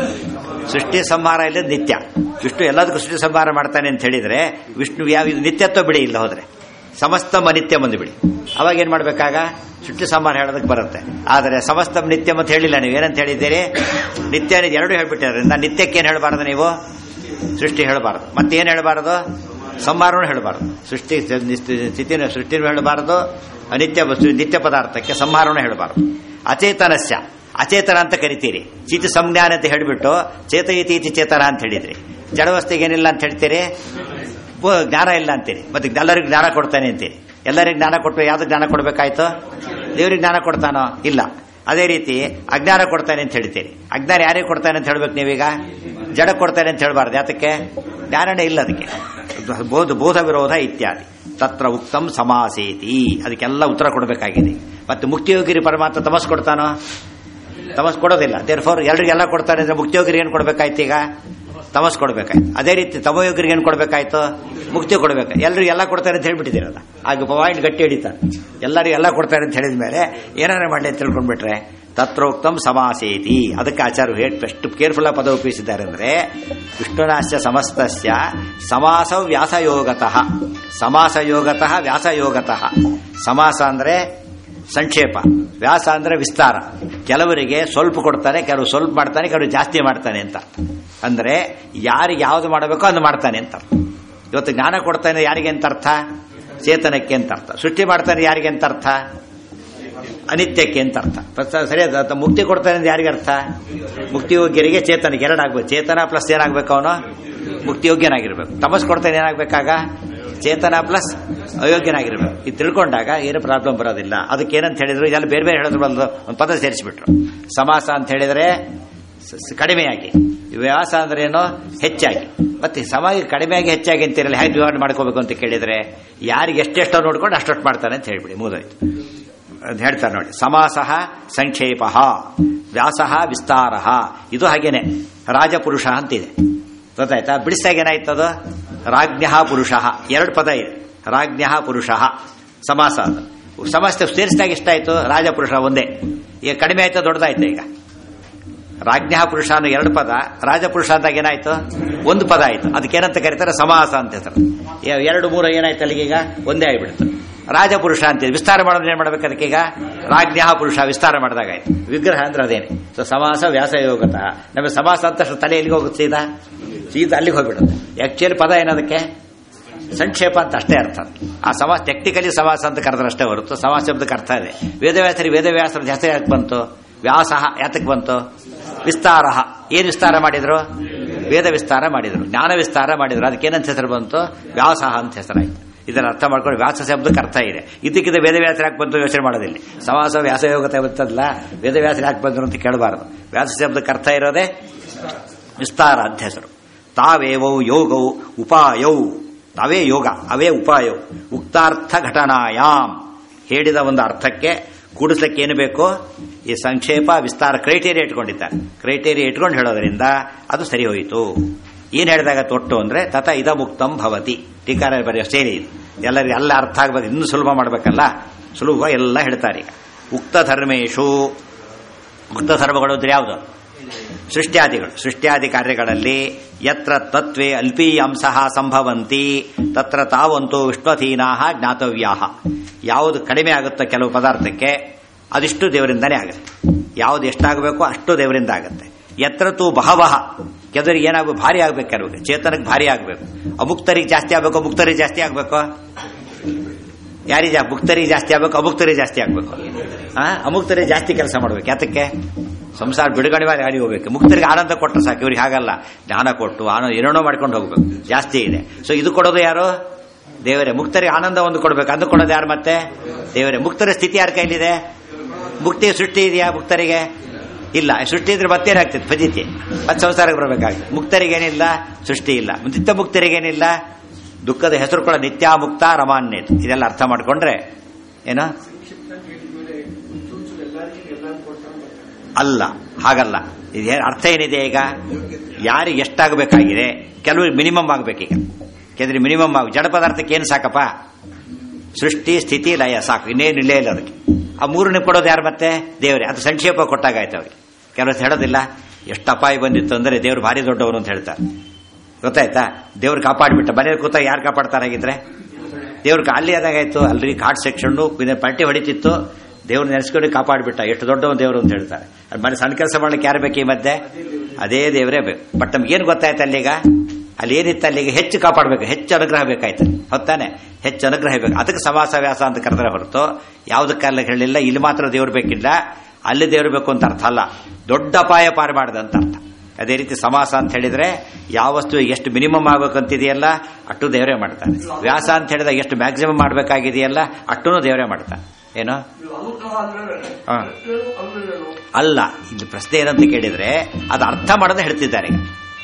ಸೃಷ್ಟಿ ಸಂಹಾರ ಇಲ್ಲ ನಿತ್ಯ ವಿಷ್ಣು ಎಲ್ಲದಕ್ಕೂ ಸೃಷ್ಟಿ ಸಂಹಾರ ಮಾಡ್ತಾನೆ ಅಂತ ಹೇಳಿದ್ರೆ ವಿಷ್ಣು ಯಾವ ಇದು ನಿತ್ಯತ್ವ ಬಿಡಿ ಇಲ್ಲ ಹೋದ್ರೆ ಸಮಸ್ತಂ ಅನಿತ್ಯ ಬಂದು ಬಿಡಿ ಅವಾಗ ಏನ್ ಮಾಡ್ಬೇಕಾಗ ಸೃಷ್ಟಿ ಸಂಹಾರ ಹೇಳೋದಕ್ಕೆ ಬರುತ್ತೆ ಆದರೆ ಸಮಸ್ತಂ ನಿತ್ಯ ಅಂತ ಹೇಳಿಲ್ಲ ನೀವು ಏನಂತ ಹೇಳಿದ್ದೀರಿ ನಿತ್ಯ ಅನ್ನೋದು ಎರಡು ಹೇಳ್ಬಿಟ್ಟಿದ್ರೆ ನಾ ನಿತ್ಯಕ್ಕೆ ಏನ್ ಹೇಳಬಾರದು ನೀವು ಸೃಷ್ಟಿ ಹೇಳಬಾರದು ಮತ್ತೇನು ಹೇಳಬಾರದು ಸಂಹಾರನೂ ಹೇಳಬಾರದು ಸೃಷ್ಟಿ ಸ್ಥಿತಿನ ಸೃಷ್ಟಿನೂ ಹೇಳಬಾರದು ಅನಿತ್ಯ ವಸ್ತು ನಿತ್ಯ ಪದಾರ್ಥಕ್ಕೆ ಸಂಹಾರನೂ ಹೇಳಬಾರದು ಅಚೇತನಸ್ಯ ಅಚೇತನ ಅಂತ ಕರಿತೀರಿ ಚಿತಿ ಸಂಜ್ಞಾನ ಅಂತ ಹೇಳಿಬಿಟ್ಟು ಚೇತಯಿತಿ ಇತಿ ಚೇತನ ಅಂತ ಹೇಳಿದ್ರಿ ಜಡವಸ್ತಿಗೆ ಏನಿಲ್ಲ ಅಂತ ಹೇಳ್ತೀರಿ ಓ, ಜ್ಞಾನ ಇಲ್ಲ ಅಂತೀರಿ ಮತ್ತೆ ಎಲ್ಲರಿಗೂ ಜ್ಞಾನ ಕೊಡ್ತಾನೆ ಅಂತೀರಿ ಎಲ್ಲರಿಗೂ ಜ್ಞಾನ ಕೊಟ್ಟು ಯಾವ್ದು ಜ್ಞಾನ ಕೊಡ್ಬೇಕಾಯ್ತು ದೇವ್ರಿಗೆ ಜ್ಞಾನ ಕೊಡ್ತಾನೋ ಇಲ್ಲ ಅದೇ ರೀತಿ ಅಜ್ಞಾನ ಕೊಡ್ತಾನೆ ಅಂತ ಹೇಳ್ತೀರಿ ಅಜ್ಞಾನ ಯಾರಿಗೆ ಕೊಡ್ತಾನೆ ಅಂತ ಹೇಳ್ಬೇಕು ನೀವೀಗ ಜಡ ಕೊಡ್ತಾನೆ ಅಂತ ಹೇಳಬಾರ್ದು ಯಾತಕ್ಕೆ ಜ್ಞಾನನೇ ಇಲ್ಲ ಅದಕ್ಕೆ ಬೋಧ ಬೋಧ ವಿರೋಧ ಇತ್ಯಾದಿ ತತ್ರ ಉಕ್ತಂ ಸಮಾಸೇತಿ ಅದಕ್ಕೆಲ್ಲ ಉತ್ತರ ಕೊಡಬೇಕಾಗಿದೆ ಮತ್ತೆ ಮುಕ್ತಿಯೋಗಿರಿ ಪರಮಾತ್ಮ ತಮಸ್ ಕೊಡ್ತಾನೋ ತಮಸ್ ಕೊಡೋದಿಲ್ಲ ದೇರ್ ಫೋರ್ ಎಲ್ರಿಗೆಲ್ಲ ಕೊಡ್ತಾನೆ ಅಂದ್ರೆ ಮುಕ್ತಿಯೋಗಿರಿ ಏನು ಕೊಡ್ಬೇಕಾಯ್ತು ಈಗ ತಮಸ್ ಕೊಡ್ಬೇಕಾಯ್ತು ಅದೇ ರೀತಿ ತಮಯೋಗಿರಿಗೆ ಏನು ಕೊಡ್ಬೇಕಾಯ್ತು ಮುಕ್ತಿ ಕೊಡ್ಬೇಕು ಎಲ್ರಿಗೂ ಎಲ್ಲ ಕೊಡ್ತಾರೆ ಅಂತ ಹೇಳ್ಬಿಟ್ಟಿದ್ದೀರಲ್ಲ ಆಗ ಪಾಯಿಂಟ್ ಗಟ್ಟಿ ಹಿಡಿತಾರೆ ಎಲ್ಲರಿಗೂ ಎಲ್ಲ ಕೊಡ್ತಾರೆ ಅಂತ ಹೇಳಿದ ಮೇಲೆ ಏನಾರ ಮಾಡಲಿ ಅಂತ ತಿಳ್ಕೊಂಡ್ಬಿಟ್ರೆ ತತ್ರೋಕ್ತಂ ಸಮಾಸೇತಿ ಅದಕ್ಕೆ ಆಚಾರ್ಯ ಹೇಟ್ ಎಷ್ಟು ಕೇರ್ಫುಲ್ ಆಗಿ ಪದ ಉಪಯೋಗಿಸಿದ್ದಾರೆ ಅಂದ್ರೆ ವಿಷ್ಣುನಾಶ್ಯ ಸಮಸ್ತಸ್ಯ ಸಮಾಸ ವ್ಯಾಸಯೋಗತಃ ಸಮಾಸಯೋಗತಃ ವ್ಯಾಸಯೋಗತಃ ಸಮಾಸ ಅಂದ್ರೆ ಸಂಕ್ಷೇಪ ವ್ಯಾಸ ಅಂದ್ರೆ ವಿಸ್ತಾರ ಕೆಲವರಿಗೆ ಸ್ವಲ್ಪ ಕೊಡ್ತಾನೆ ಕೆಲವು ಸ್ವಲ್ಪ ಮಾಡ್ತಾನೆ ಕೆಲವರು ಜಾಸ್ತಿ ಮಾಡ್ತಾನೆ ಅಂತ ಅಂದ್ರೆ ಯಾರಿಗೆ ಯಾವ್ದು ಮಾಡಬೇಕೋ ಅದು ಮಾಡ್ತಾನೆ ಅಂತ ಇವತ್ತು ಜ್ಞಾನ ಕೊಡ್ತಾನೆ ಯಾರಿಗೆ ಅಂತ ಅರ್ಥ ಚೇತನಕ್ಕೆ ಅಂತ ಅರ್ಥ ಸೃಷ್ಟಿ ಮಾಡ್ತಾನೆ ಯಾರಿಗೆ ಅಂತ ಅರ್ಥ ಅನಿತ್ಯಕ್ಕೆ ಅಂತ ಅರ್ಥ ಪ್ರಸ್ತ- ಸರಿ ಅದು ಅದು ಮುಕ್ತಿ ಕೊಡ್ತಾನೆ ಅಂದ್ರೆ ಯಾರಿಗೆ ಅರ್ಥ ಮುಕ್ತಿಯೋಗ್ಯರಿಗೆ ಚೇತನಕ್ಕೆ ಎರಡು ಆಗ್ಬೇಕು ಚೇತನ ಪ್ಲಸ್ ಏನಾಗ್ಬೇಕು ಅವನು ಮುಕ್ತಿಯೋಗ್ಯನಾಗಿರ್ಬೇಕು ತಮಸ್ ಕೊಡ್ತಾನೆ ಏನಾಗ್ಬೇಕಾಗ ಚೇತನ ಪ್ಲಸ್ ಅಯೋಗ್ಯನಾಗಿರ್ಬೇಕು ಇದು ತಿಳ್ಕೊಂಡಾಗ ಏನು ಪ್ರಾಬ್ಲಮ್ ಬರೋದಿಲ್ಲ ಅದಕ್ಕೆ ಏನಂತ ಹೇಳಿದ್ರು ಇದೆಲ್ಲ ಬೇರೆ ಬೇರೆ ಹೇಳಿದ್ರು ಒಂದು ಒಂದು ಪದ ಸೇರಿಸ್ಬಿಟ್ರು ಸಮಾಸ ಅಂತ ಹೇಳಿದ್ರೆ ಸ- ಸ- ಕಡಿಮೆಯಾಗಿ ವ್ಯಾಸ ಅಂದ್ರೆ ಏನು ಹೆಚ್ಚಾಗಿ ಮತ್ತೆ ಸಮಾಜ ಕಡಿಮೆಯಾಗಿ ಹೆಚ್ಚಾಗಿ ಅಂತಿರಲ್ಲ ಹೇಗೆ ವಿವರಣೆ ಮಾಡ್ಕೋಬೇಕು ಅಂತ ಕೇಳಿದ್ರೆ ಯಾರಿಗೆ ಎಷ್ಟೆಷ್ಟೋ ನೋಡ್ಕೊಂಡು ಅಷ್ಟೊಟ್ಟು ಮಾಡ್ತಾನೆ ಅಂತ ಹೇಳ್ಬಿಡಿ ಮುಗಿದೋಯ್ತು ಅದ್ ಹೇಳ್ತಾರೆ ನೋಡಿ ಸಮಾಸಃ ಸಂಕ್ಷೇಪ ವ್ಯಾಸ ವಿಸ್ತಾರ ಇದು ಹಾಗೇನೆ ರಾಜಪುರುಷ ಅಂತಿದೆ ಗೊತ್ತಾಯ್ತಾ ಬಿಡಿಸ್ದಾಗ ಏನಾಯ್ತದು ರಾಜ್ಞ ಪುರುಷ ಎರಡು ಪದ ಇದೆ ರಾಜ್ಞ ಪುರುಷ ಸಮಾಸ ಅದು ಸಮಾಸ ಸೇರಿಸಿದಾಗ ಎಷ್ಟಾಯ್ತು ರಾಜಪುರುಷ ಒಂದೇ ಈಗ ಕಡಿಮೆ ಆಯ್ತು ದೊಡ್ಡದಾಯ್ತು ಈಗ ರಾಜ್ಞ ಪುರುಷ ಅನ್ನೋ ಎರಡು ಪದ ರಾಜಪುರುಷ ಅಂದಾಗ ಏನಾಯ್ತು ಒಂದು ಪದ ಆಯ್ತು ಅದಕ್ಕೇನಂತ ಕರೀತಾರೆ ಸಮಾಸ ಅಂತ ಹೆಸರು ಎ- ಎರಡು ಮೂರು ಏನಾಯ್ತು ಅಲ್ಲಿಗೆ ಈಗ ಒಂದೇ ಆಗಿಬಿಡ್ತು ರಾಜಪುರುಷ ಅಂತಿದೆ ವಿಸ್ತಾರ ಮಾಡೋದು ಏನ್ ಮಾಡ್ಬೇಕು ಅದಕ್ಕೀಗ ರಾಜ್ಞ ಪುರುಷ ವಿಸ್ತಾರ ಮಾಡಿದಾಗ ಆಯ್ತು ವಿಗ್ರಹ ಅಂದ್ರೆ ಅದೇನೆ ಸೊ ಸಮಾಸ ವ್ಯಾಸ ಯೋಗತಃ ನಮಗೆ ಸಮಾಸ ಅಂತ ತಕ್ಷಣ ತಲೆ ಎಲ್ಲಿಗೆ ಹೋಗುತ್ತೆ ಸೀದಾ ಸೀದಾ ಅಲ್ಲಿಗೆ ಹೋಗ್ಬಿಡುತ್ತೆ ಆಕ್ಚುಲಿ ಪದ ಏನದಕ್ಕೆ ಸಂಕ್ಷೇಪ ಅಂತ ಅಷ್ಟೇ ಅರ್ಥ ಆ ಸಮಾಸ ಟೆಕ್ನಿಕಲಿ ಸಮಾಸ ಅಂತ ಕರೆದ್ರೆ ಅಷ್ಟೇ ಹೊರತು ಸಮಾಸ ಶಬ್ದಕ್ಕೆ ಅರ್ಥ ಇದೆ ವೇದವ್ಯಾಸರಿ ವೇದವ್ಯಾಸರ ಹೆಸರು ಯಾಕೆ ಬಂತು ವ್ಯಾಸ ಯಾತಕ್ಕೆ ಬಂತು ವಿಸ್ತಾರ ಏನ್ ವಿಸ್ತಾರ ಮಾಡಿದ್ರು ವೇದ ವಿಸ್ತಾರ ಮಾಡಿದ್ರು ಜ್ಞಾನ ವಿಸ್ತಾರ ಮಾಡಿದ್ರು ಅದಕ್ಕೆ ಏನಂತ ಹೆಸರು ಬಂತು ವ್ಯಾಸ ಅಂತ ಹೆಸರಾಯ್ತು ಇದರ ಅರ್ಥ ಮಾಡ್ಕೊಂಡು ವ್ಯಾಸ ಶಬ್ದಕ್ಕೆ ಅರ್ಥ ಇದೆ ಇದಕ್ಕಿಂತ ವೇದವ್ಯಾಸರು ಯಾಕೆ ಬಂತು ಯೋಚನೆ ಮಾಡೋದಿಲ್ಲ ಸಮಾಸ ವ್ಯಾಸಯೋಗತೆ ಬರ್ತದಲ್ಲ ವೇದವ್ಯಾಸರು ಯಾಕೆ ಬಂದ್ರು ಅಂತ ಕೇಳಬಾರದು ವ್ಯಾಸ ಶಬ್ದಕ್ಕೆ ಅರ್ಥ ಇರೋದೇ ವಿಸ್ತಾರ ಅಂತ ಹೆಸರು ತಾವೇವೌ ಯೋಗೌ ಉಪಾಯೌ ತಾವೇ ಯೋಗ ಅವೇ ಉಪಾಯವು ಉಕ್ತಾರ್ಥ ಘಟನಾಯಾಮ್ ಹೇಳಿದ ಒಂದು ಅರ್ಥಕ್ಕೆ ಕೂಡಿಸ್ಲಿಕ್ಕೆ ಏನು ಬೇಕು ಈ ಸಂಕ್ಷೇಪ ವಿಸ್ತಾರ ಕ್ರೈಟೇರಿಯಾ ಇಟ್ಕೊಂಡಿದ್ದಾರೆ ಕ್ರೈಟೇರಿಯಾ ಇಟ್ಕೊಂಡು ಹೇಳೋದ್ರಿಂದ ಅದು ಸರಿ ಹೋಯಿತು ಏನ್ ಹೇಳಿದಾಗ ತೊಟ್ಟು ಅಂದ್ರೆ ತತ ಇದ ಮುಕ್ತಂ ಭವತಿ ಟೀಕಾರ ಬರೆಯೋ ಸೇರಿ ಇದು ಎಲ್ಲರಿಗೂ ಎಲ್ಲ ಅರ್ಥ ಆಗ್ಬೇಕು ಇನ್ನೂ ಸುಲಭ ಮಾಡಬೇಕಲ್ಲ ಸುಲಭ ಎಲ್ಲ ಹೇಳ್ತಾರೆ ಈಗ ಉಕ್ತ ಧರ್ಮೇಶು ಉಕ್ತ ಧರ್ಮಗಳು ಅಂದ್ರೆ ಯಾವುದು ಸೃಷ್ಟ್ಯಾದಿಗಳು ಸೃಷ್ಟ್ಯಾದಿ ಕಾರ್ಯಗಳಲ್ಲಿ ಯತ್ರ ತತ್ವೇ ಅಲ್ಪೀಯ ಅಂಶ ಸಂಭವಂತಿ ತತ್ರ ತಾವಂತೂ ವಿಶ್ವಧೀನಾ ಜ್ಞಾತವ್ಯಾ ಯಾವುದು ಕಡಿಮೆ ಆಗುತ್ತೋ ಕೆಲವು ಪದಾರ್ಥಕ್ಕೆ ಅದಿಷ್ಟು ದೇವರಿಂದನೇ ಆಗುತ್ತೆ ಯಾವುದು ಎಷ್ಟಾಗಬೇಕೋ ಅಷ್ಟು ದೇವರಿಂದ ಆಗುತ್ತೆ ಯತ್ರ ತು ಬಹವಹ ಕೆಲವರಿಗೆ ಏನಾಗಬೇಕು ಭಾರಿ ಆಗ್ಬೇಕು ಕೆಲವರಿಗೆ ಚೇತನಕ್ಕೆ ಭಾರಿ ಆಗಬೇಕು ಅಮುಕ್ತರಿಗೆ ಜಾಸ್ತಿ ಆಗಬೇಕು ಮುಕ್ತರಿಗೆ ಜಾಸ್ತಿ ಆಗಬೇಕು ಯಾರಿಗೆ ಜಾ ಮುಕ್ತರಿಗೆ ಜಾಸ್ತಿ ಆಗ್ಬೇಕು ಅಮುಕ್ತರಿಗೆ ಜಾಸ್ತಿ ಆಗ್ಬೇಕು ಆ ಅಮುಕ್ತರಿಗೆ ಜಾಸ್ತಿ ಕೆಲಸ ಮಾಡ್ಬೇಕು ಯಾತಕ್ಕೆ ಸಂಸಾರ ಬಿಡುಗಡೆ ಮಾಡಿ ಗಾಡಿ ಹೋಗ್ಬೇಕು ಮುಕ್ತರಿಗೆ ಆನಂದ ಕೊಟ್ಟರೆ ಸಾಕು ಇವ್ರಿಗೆ ಹಾಗಲ್ಲ ಜ್ಞಾನ ಕೊಟ್ಟು ಆನಂದ ಏನೇನೋ ಮಾಡ್ಕೊಂಡು ಹೋಗ್ಬೇಕು ಜಾಸ್ತಿ ಇದೆ ಸೊ ಇದು ಕೊಡೋದು ಯಾರು ದೇವರೇ ಮುಕ್ತರಿಗೆ ಆನಂದ ಒಂದು ಕೊಡ್ಬೇಕು ಅದು ಕೊಡೋದು ಯಾರು ಮತ್ತೆ ದೇವರೇ ಮುಕ್ತರ ಸ್ಥಿತಿ ಯಾರ ಕೈಲಿದೆ ಮುಕ್ತಿ ಸೃಷ್ಟಿ ಇದೆಯಾ ಮುಕ್ತರಿಗೆ ಇಲ್ಲ ಸೃಷ್ಟಿ ಇದ್ರೆ ಮತ್ತೇನಾಗ್ತದೆ ಫಜಿತಿ ಮತ್ತೆ ಸಂಸಾರಕ್ಕೆ ಬರಬೇಕಾಗ್ತದೆ ಮುಕ್ತರಿಗೇನಿಲ್ಲ ಸೃಷ್ಟಿ ಇಲ್ಲ ನಿತ್ಯ ಮುಕ್ತರಿಗೇನಿಲ್ಲ ದುಃಖದ ಹೆಸರು ಕೂಡ ನಿತ್ಯ ಮುಕ್ತ ರಮಾನ್ಯತು ಇದೆಲ್ಲ ಅರ್ಥ ಮಾಡ್ಕೊಂಡ್ರೆ ಏನೋ ಅಲ್ಲ ಹಾಗಲ್ಲ ಇದು ಅರ್ಥ ಏನಿದೆ ಈಗ ಯಾರಿಗೆ ಎಷ್ಟಾಗಬೇಕಾಗಿದೆ ಕೆಲವರಿಗೆ ಮಿನಿಮಮ್ ಆಗ್ಬೇಕೀಗ ಕೆಲವರಿಗೆ ಮಿನಿಮಮ್ ಆಗ ಜಡ ಪದಾರ್ಥಕ್ಕೆ ಏನು ಸಾಕಪ್ಪ ಸೃಷ್ಟಿ ಸ್ಥಿತಿ ಲಯ ಸಾಕು ಇನ್ನೇನು ಇಲ್ಲೇ ಇಲ್ಲ ಅದಕ್ಕೆ ಆ ಮೂರನೇ ಕೊಡೋದು ಯಾರು ಮತ್ತೆ ದೇವರೇ ಅದು ಸಂಕ್ಷೇಪ ಕೊಟ್ಟಾಗಾಯ್ತು ಅವ್ರಿಗೆ ಕೆಲವರು ಹೇಳೋದಿಲ್ಲ ಎಷ್ಟು ಅಪಾಯ ಬಂದಿತ್ತು ಅಂದ್ರೆ ದೇವ್ರು ಭಾರಿ ದೊಡ್ಡವರು ಅಂತ ಹೇಳ್ತಾರೆ ಗೊತ್ತಾಯ್ತಾ ದೇವ್ರು ಕಾಪಾಡ್ಬಿಟ್ಟ ಮನೆಯಲ್ಲಿ ಕೂತಾಗ ಯಾರು ಕಾಪಾಡ್ತಾರಾಗಿದ್ರೆ ದೇವ್ರು ಅಲ್ಲಿ ಆದಾಗಾಯ್ತು ಅಲ್ರಿ ಘಾಟ್ ಸೆಕ್ಷನ್ನು ಪಲ್ಟಿ ಹೊಡಿತಿತ್ತು ದೇವ್ರು ನೆನೆಸ್ಕೊಂಡು ಕಾಪಾಡ್ಬಿಟ್ಟ ಎಷ್ಟು ದೊಡ್ಡವನು ದೇವರು ಅಂತ ಹೇಳ್ತಾರೆ ಅದ್ ಮನೆ ಸಣ್ಣ ಕೆಲಸ ಮಾಡ್ಲಿಕ್ಕೆ ಯಾರು ಬೇಕು ಈ ಮಧ್ಯೆ ಅದೇ ದೇವರೇ ಬೇಕು ಬಟ್ ನಮ್ಗೆ ಏನು ಗೊತ್ತಾಯ್ತು ಅಲ್ಲಿಗ ಅಲ್ಲಿ ಏನಿತ್ತು ಅಲ್ಲಿಗೆ ಹೆಚ್ಚು ಕಾಪಾಡಬೇಕು ಹೆಚ್ಚು ಅನುಗ್ರಹ ಬೇಕಾಯ್ತು ಹೊತ್ತಾನೆ ಹೆಚ್ಚು ಅನುಗ್ರಹ ಬೇಕು ಅದಕ್ಕೆ ಸಮಾಸ ವ್ಯಾಸ ಅಂತ ಕರೆದ್ರೆ ಹೊರತು ಯಾವುದಕ್ಕೆಲ್ಲ ಹೇಳಿಲ್ಲ ಇಲ್ಲಿ ಮಾತ್ರ ದೇವ್ರು ಬೇಕಿಲ್ಲ ಅಲ್ಲಿ ದೇವ್ರು ಬೇಕು ಅಂತ ಅರ್ಥ ಅಲ್ಲ ದೊಡ್ಡ ಅಪಾಯ ಪಾರು ಮಾಡಿದಂತ ಅರ್ಥ ಅದೇ ರೀತಿ ಸಮಾಸ ಅಂತ ಹೇಳಿದ್ರೆ ಯಾವ ವಸ್ತು ಎಷ್ಟು ಮಿನಿಮಮ್ ಆಗ್ಬೇಕಂತಿದೆಯಲ್ಲ ಅಷ್ಟು ದೇವರೇ ಮಾಡ್ತಾನೆ ವ್ಯಾಸ ಅಂತ ಹೇಳಿದಾಗ ಎಷ್ಟು ಮ್ಯಾಕ್ಸಿಮಮ್ ಮಾಡಬೇಕಾಗಿದೆಯಲ್ಲ ಅಷ್ಟೂ ದೇವರೇ ಮಾಡ್ತಾನೆ ಏನು ಹ. ಅಲ್ಲ ಇಲ್ಲಿ ಪ್ರಶ್ನೆ ಏನಂತ ಕೇಳಿದ್ರೆ ಅದು ಅರ್ಥ ಮಾಡೋದೇ ಹೇಳ್ತಿದ್ದಾರೆ ಈಗ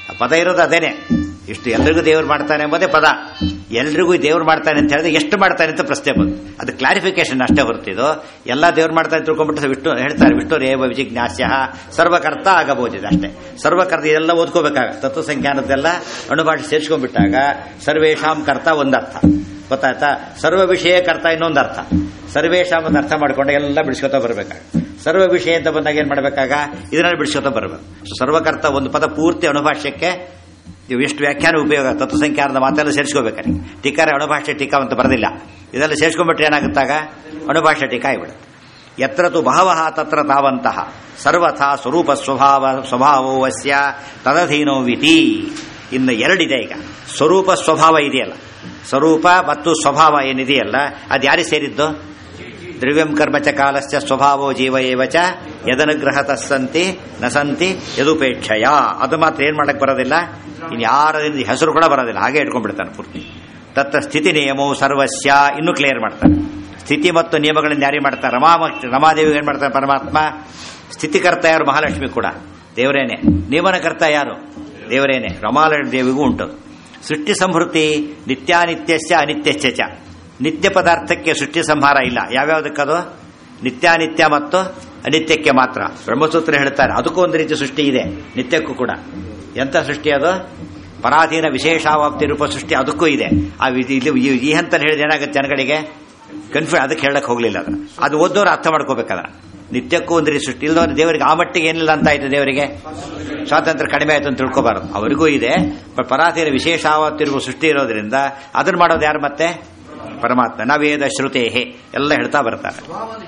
ಆ ಪದ ಇರೋದು ಅದೇನೆ ಇಷ್ಟು ಎಲ್ರಿಗೂ ದೇವ್ರು ಮಾಡ್ತಾನೆ ಎಂಬುದೇ ಪದ ಎಲ್ರಿಗೂ ದೇವ್ರು ಮಾಡ್ತಾನೆ ಅಂತ ಹೇಳಿದ್ರೆ ಎಷ್ಟು ಮಾಡ್ತಾನೆ ಅಂತ ಪ್ರಶ್ನೆ ಬಂತು ಅದು ಕ್ಲಾರಿಫಿಕೇಶನ್ ಅಷ್ಟೇ ಹೊರತಿದ್ದು ಎಲ್ಲ ದೇವ್ರು ಮಾಡ್ತಾನೆ ತಿಳ್ಕೊಂಡ್ಬಿಟ್ಟು ವಿಷ್ಣು ಹೇಳ್ತಾರೆ ವಿಷ್ಣು ರೇವ ವಿಜಿಜ್ಞಾಸ್ಯ ಸರ್ವಕರ್ತ ಆಗಬಹುದಿದೆ ಅಷ್ಟೇ ಸರ್ವಕರ್ತ ಇದೆಲ್ಲ ಓದ್ಕೋಬೇಕಾಗ ತತ್ವ ಸಂಖ್ಯಾನದ್ದೆಲ್ಲ ಅಣುಭಾಷೆ ಸೇರಿಸ್ಕೊಂಡ್ಬಿಟ್ಟಾಗ ಸರ್ವೇಶಾಂ ಕರ್ತ ಒಂದರ್ಥ ಗೊತ್ತಾಯ್ತಾ ಸರ್ವ ವಿಷಯ ಕರ್ತ ಇನ್ನೊಂದು ಅರ್ಥ ಸರ್ವೇಶಾಂ ಒಂದು ಅರ್ಥ ಮಾಡ್ಕೊಂಡು ಎಲ್ಲ ಬಿಡಿಸ್ಕೊತಾ ಬರಬೇಕಾಗ ಸರ್ವ ವಿಷಯ ಅಂತ ಬಂದಾಗ ಏನ್ ಮಾಡಬೇಕಾಗ ಇದರಲ್ಲಿ ಬಿಡಿಸ್ಕೊತಾ ಬರಬೇಕು ಸರ್ವಕರ್ತ ಒಂದು ಪದ ಪೂರ್ತಿ ಅಣುಭಾಷ್ಯಕ್ಕೆ ನೀವು ಎಷ್ಟು ವ್ಯಾಖ್ಯಾನ ಉಪಯೋಗ ತತ್ವ ಸಂಖ್ಯಾನದ ಮಾತೆಲ್ಲ ಸೇರಿಸ್ಕೋಬೇಕಾರೆ ಟೀಕಾರ ಅಣುಭಾಷೆ ಟೀಕಾ ಅಂತ ಬರೋದಿಲ್ಲ ಇದೆಲ್ಲ ಸೇರಿಸ್ಕೊಂಡ್ಬಿಟ್ರೆ ಏನಾಗುತ್ತಾಗ ಅಣುಭಾಷೆ ಟೀಕಾ ಆಗಿಬಿಡುತ್ತೆ ಯತ್ರ ತು ಬಹವಃ ತತ್ರ ತಾವಂತಹ ಸರ್ವಥಾ ಸ್ವರೂಪ ಸ್ವಭಾವ ಸ್ವಭಾವೋವಸ್ಯ ತದಧೀನೋ ವಿಧಿ ಇನ್ನು ಎರಡಿದೆ ಈಗ ಸ್ವರೂಪ ಸ್ವಭಾವ ಇದೆಯಲ್ಲ ಸ್ವರೂಪ ಮತ್ತು ಸ್ವಭಾವ ಏನಿದೆಯಲ್ಲ ಅದು ಯಾರಿಗೆ ಸೇರಿದ್ದು ದ್ರವ್ಯಂ ಕರ್ಮಚ ಕಾಲಶ್ಚ ಸ್ವಭಾವೋ ಜೀವ ಏವ ಚ ಯದನುಗ್ರಹ ತಸ್ಸಂತಿ ನಸಂತಿ ಯದುಪೇಕ್ಷಯ ಅದು ಮಾತ್ರ ಏನ್ ಮಾಡಕ್ ಬರೋದಿಲ್ಲ ಇನ್ ಯಾರ ಹೆಸರು ಕೂಡ ಬರೋದಿಲ್ಲ ಹಾಗೆ ಇಟ್ಕೊಂಡ್ಬಿಡ್ತಾನೆ ಪೂರ್ತಿ ತತ್ತ ಸ್ಥಿತಿ ನಿಯಮವು ಸರ್ವಸ್ಯ ಇನ್ನೂ ಕ್ಲಿಯರ್ ಮಾಡ್ತಾನೆ ಸ್ಥಿತಿ ಮತ್ತು ನಿಯಮಗಳಿಂದ ಯಾರಿಗೆ ಮಾಡ್ತಾರೆ ರಮಾ ರಮಾದೇವಿಗೆ ಏನ್ ಮಾಡ್ತಾರೆ ಪರಮಾತ್ಮ ಸ್ಥಿತಿಕರ್ತ ಯಾರು ಮಹಾಲಕ್ಷ್ಮಿ ಕೂಡ ದೇವರೇನೆ ನಿಯಮನಕರ್ತ ಯಾರು ದೇವರೇನೆ ರಮಾಲಕ್ಷ್ಮಿ ದೇವಿಗೂ ಉಂಟು ಸೃಷ್ಟಿ ಸಂಹೃತಿ ನಿತ್ಯಾನಿತ್ಯಶ್ಚ ಅನಿತ್ಯಶ್ಚ ಚ ನಿತ್ಯ ಪದಾರ್ಥಕ್ಕೆ ಸೃಷ್ಟಿ ಸಂಹಾರ ಇಲ್ಲ ಯಾವ್ಯಾವುದಕ್ಕದು ನಿತ್ಯಾನಿತ್ಯ ಮತ್ತು ಅನಿತ್ಯಕ್ಕೆ ಮಾತ್ರ ಬ್ರಹ್ಮಸೂತ್ರ ಹೇಳ್ತಾರೆ ಅದಕ್ಕೂ ಒಂದು ರೀತಿ ಸೃಷ್ಟಿ ಇದೆ ನಿತ್ಯಕ್ಕೂ ಕೂಡ ಎಂತ ಸೃಷ್ಟಿ ಅದು ಪರಾಧೀನ ವಿಶೇಷಾವಾಪ್ತಿ ರೂಪ ಸೃಷ್ಟಿ ಅದಕ್ಕೂ ಇದೆ ಆ ವಿ- ಇಲ್ಲಿ ಈ- ಈ ಹಂತಲ್ಲಿ ಹೇಳಿದ ಏನಾಗುತ್ತೆ ಜನಗಳಿಗೆ ಕನ್ಫ್ಯೂ ಅದಕ್ಕೆ ಹೇಳಕ್ ಹೋಗ್ಲಿಲ್ಲ ಅದನ್ನ ಅದು ಓದೋರು ಅರ್ಥ ಮಾಡ್ಕೋಬೇಕದ ನಿತ್ಯಕ್ಕೂ ಒಂದು ರೀತಿ ಸೃಷ್ಟಿ ಇಲ್ಲದವ್ರು ದೇವರಿಗೆ ಆ ಮಟ್ಟಿಗೆ ಏನಿಲ್ಲ ಅಂತ ಆಯ್ತು ದೇವರಿಗೆ ಸ್ವಾತಂತ್ರ್ಯ ಕಡಿಮೆ ಆಯ್ತು ಅಂತ ತಿಳ್ಕೊಬಾರದು ಅವರಿಗೂ ಇದೆ ಬಟ್ ಪರಾಧೀನ ವಿಶೇಷಾವತ್ತಿರುವ ಸೃಷ್ಟಿ ಇರೋದ್ರಿಂದ ಅದನ್ನ ಮಾಡೋದು ಯಾರು ಮತ್ತೆ ಪರಮಾತ್ಮ ನವೇದ ಶ್ರುತೇಹೆ ಎಲ್ಲ ಹೇಳ್ತಾ ಬರ್ತಾರೆ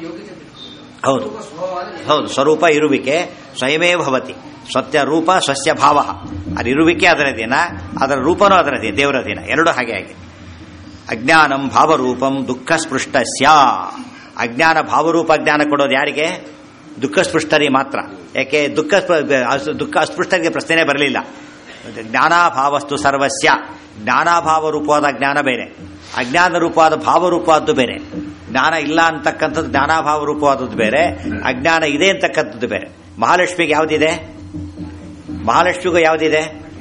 ಹೌದು ಹೌದು ಸ್ವರೂಪ ಇರುವಿಕೆ ಸ್ವಯಮೇ ಭವತಿ ಸತ್ಯ ರೂಪ ಸ್ವಸ್ಯ ಭಾವ ಅದು ಇರುವಿಕೆ ಅದರ ದಿನ ಅದರ ರೂಪನೂ ಅದರ ದಿನ ದೇವರ ದಿನ ಎರಡು ಹಾಗೆ ಆಗಿದೆ ಅಜ್ಞಾನಂ ಭಾವರೂಪಂ ದುಃಖ ಸ್ಪೃಷ್ಟಸ್ಯ ಅಜ್ಞಾನ ಭಾವರೂಪ ಜ್ಞಾನ ಕೊಡೋದು ಯಾರಿಗೆ ದುಃಖ ಸ್ಪೃಷ್ಟರಿಗೆ ಮಾತ್ರ ಯಾಕೆ ದುಃಖ ಸ್ಪ- ಅಸ್- ದುಃಖ ಅಸ್ಪೃಷ್ಟರಿಗೆ ಪ್ರಶ್ನೆನೇ ಬರಲಿಲ್ಲ ಜ್ಞಾನಾಭಾವಸ್ತು ಸರ್ವಸ್ಯ ಜ್ಞಾನಾಭಾವ ರೂಪವಾದ ಜ್ಞಾನ ಬೇರೆ ಅಜ್ಞಾನ ರೂಪವಾದ ಭಾವರೂಪವಾದ್ದು ಬೇರೆ ಜ್ಞಾನ ಇಲ್ಲ ಅಂತಕ್ಕಂಥದ್ದು ಜ್ಞಾನಾಭಾವ ರೂಪವಾದದ್ದು ಬೇರೆ ಅಜ್ಞಾನ ಇದೆ ಅಂತಕ್ಕಂಥದ್ದು ಬೇರೆ ಮಹಾಲಕ್ಷ್ಮಿಗೆ ಯಾವುದಿದೆ ಮಹಾಲಕ್ಷ್ಮಿಗೂ ಯಾವುದಿದೆ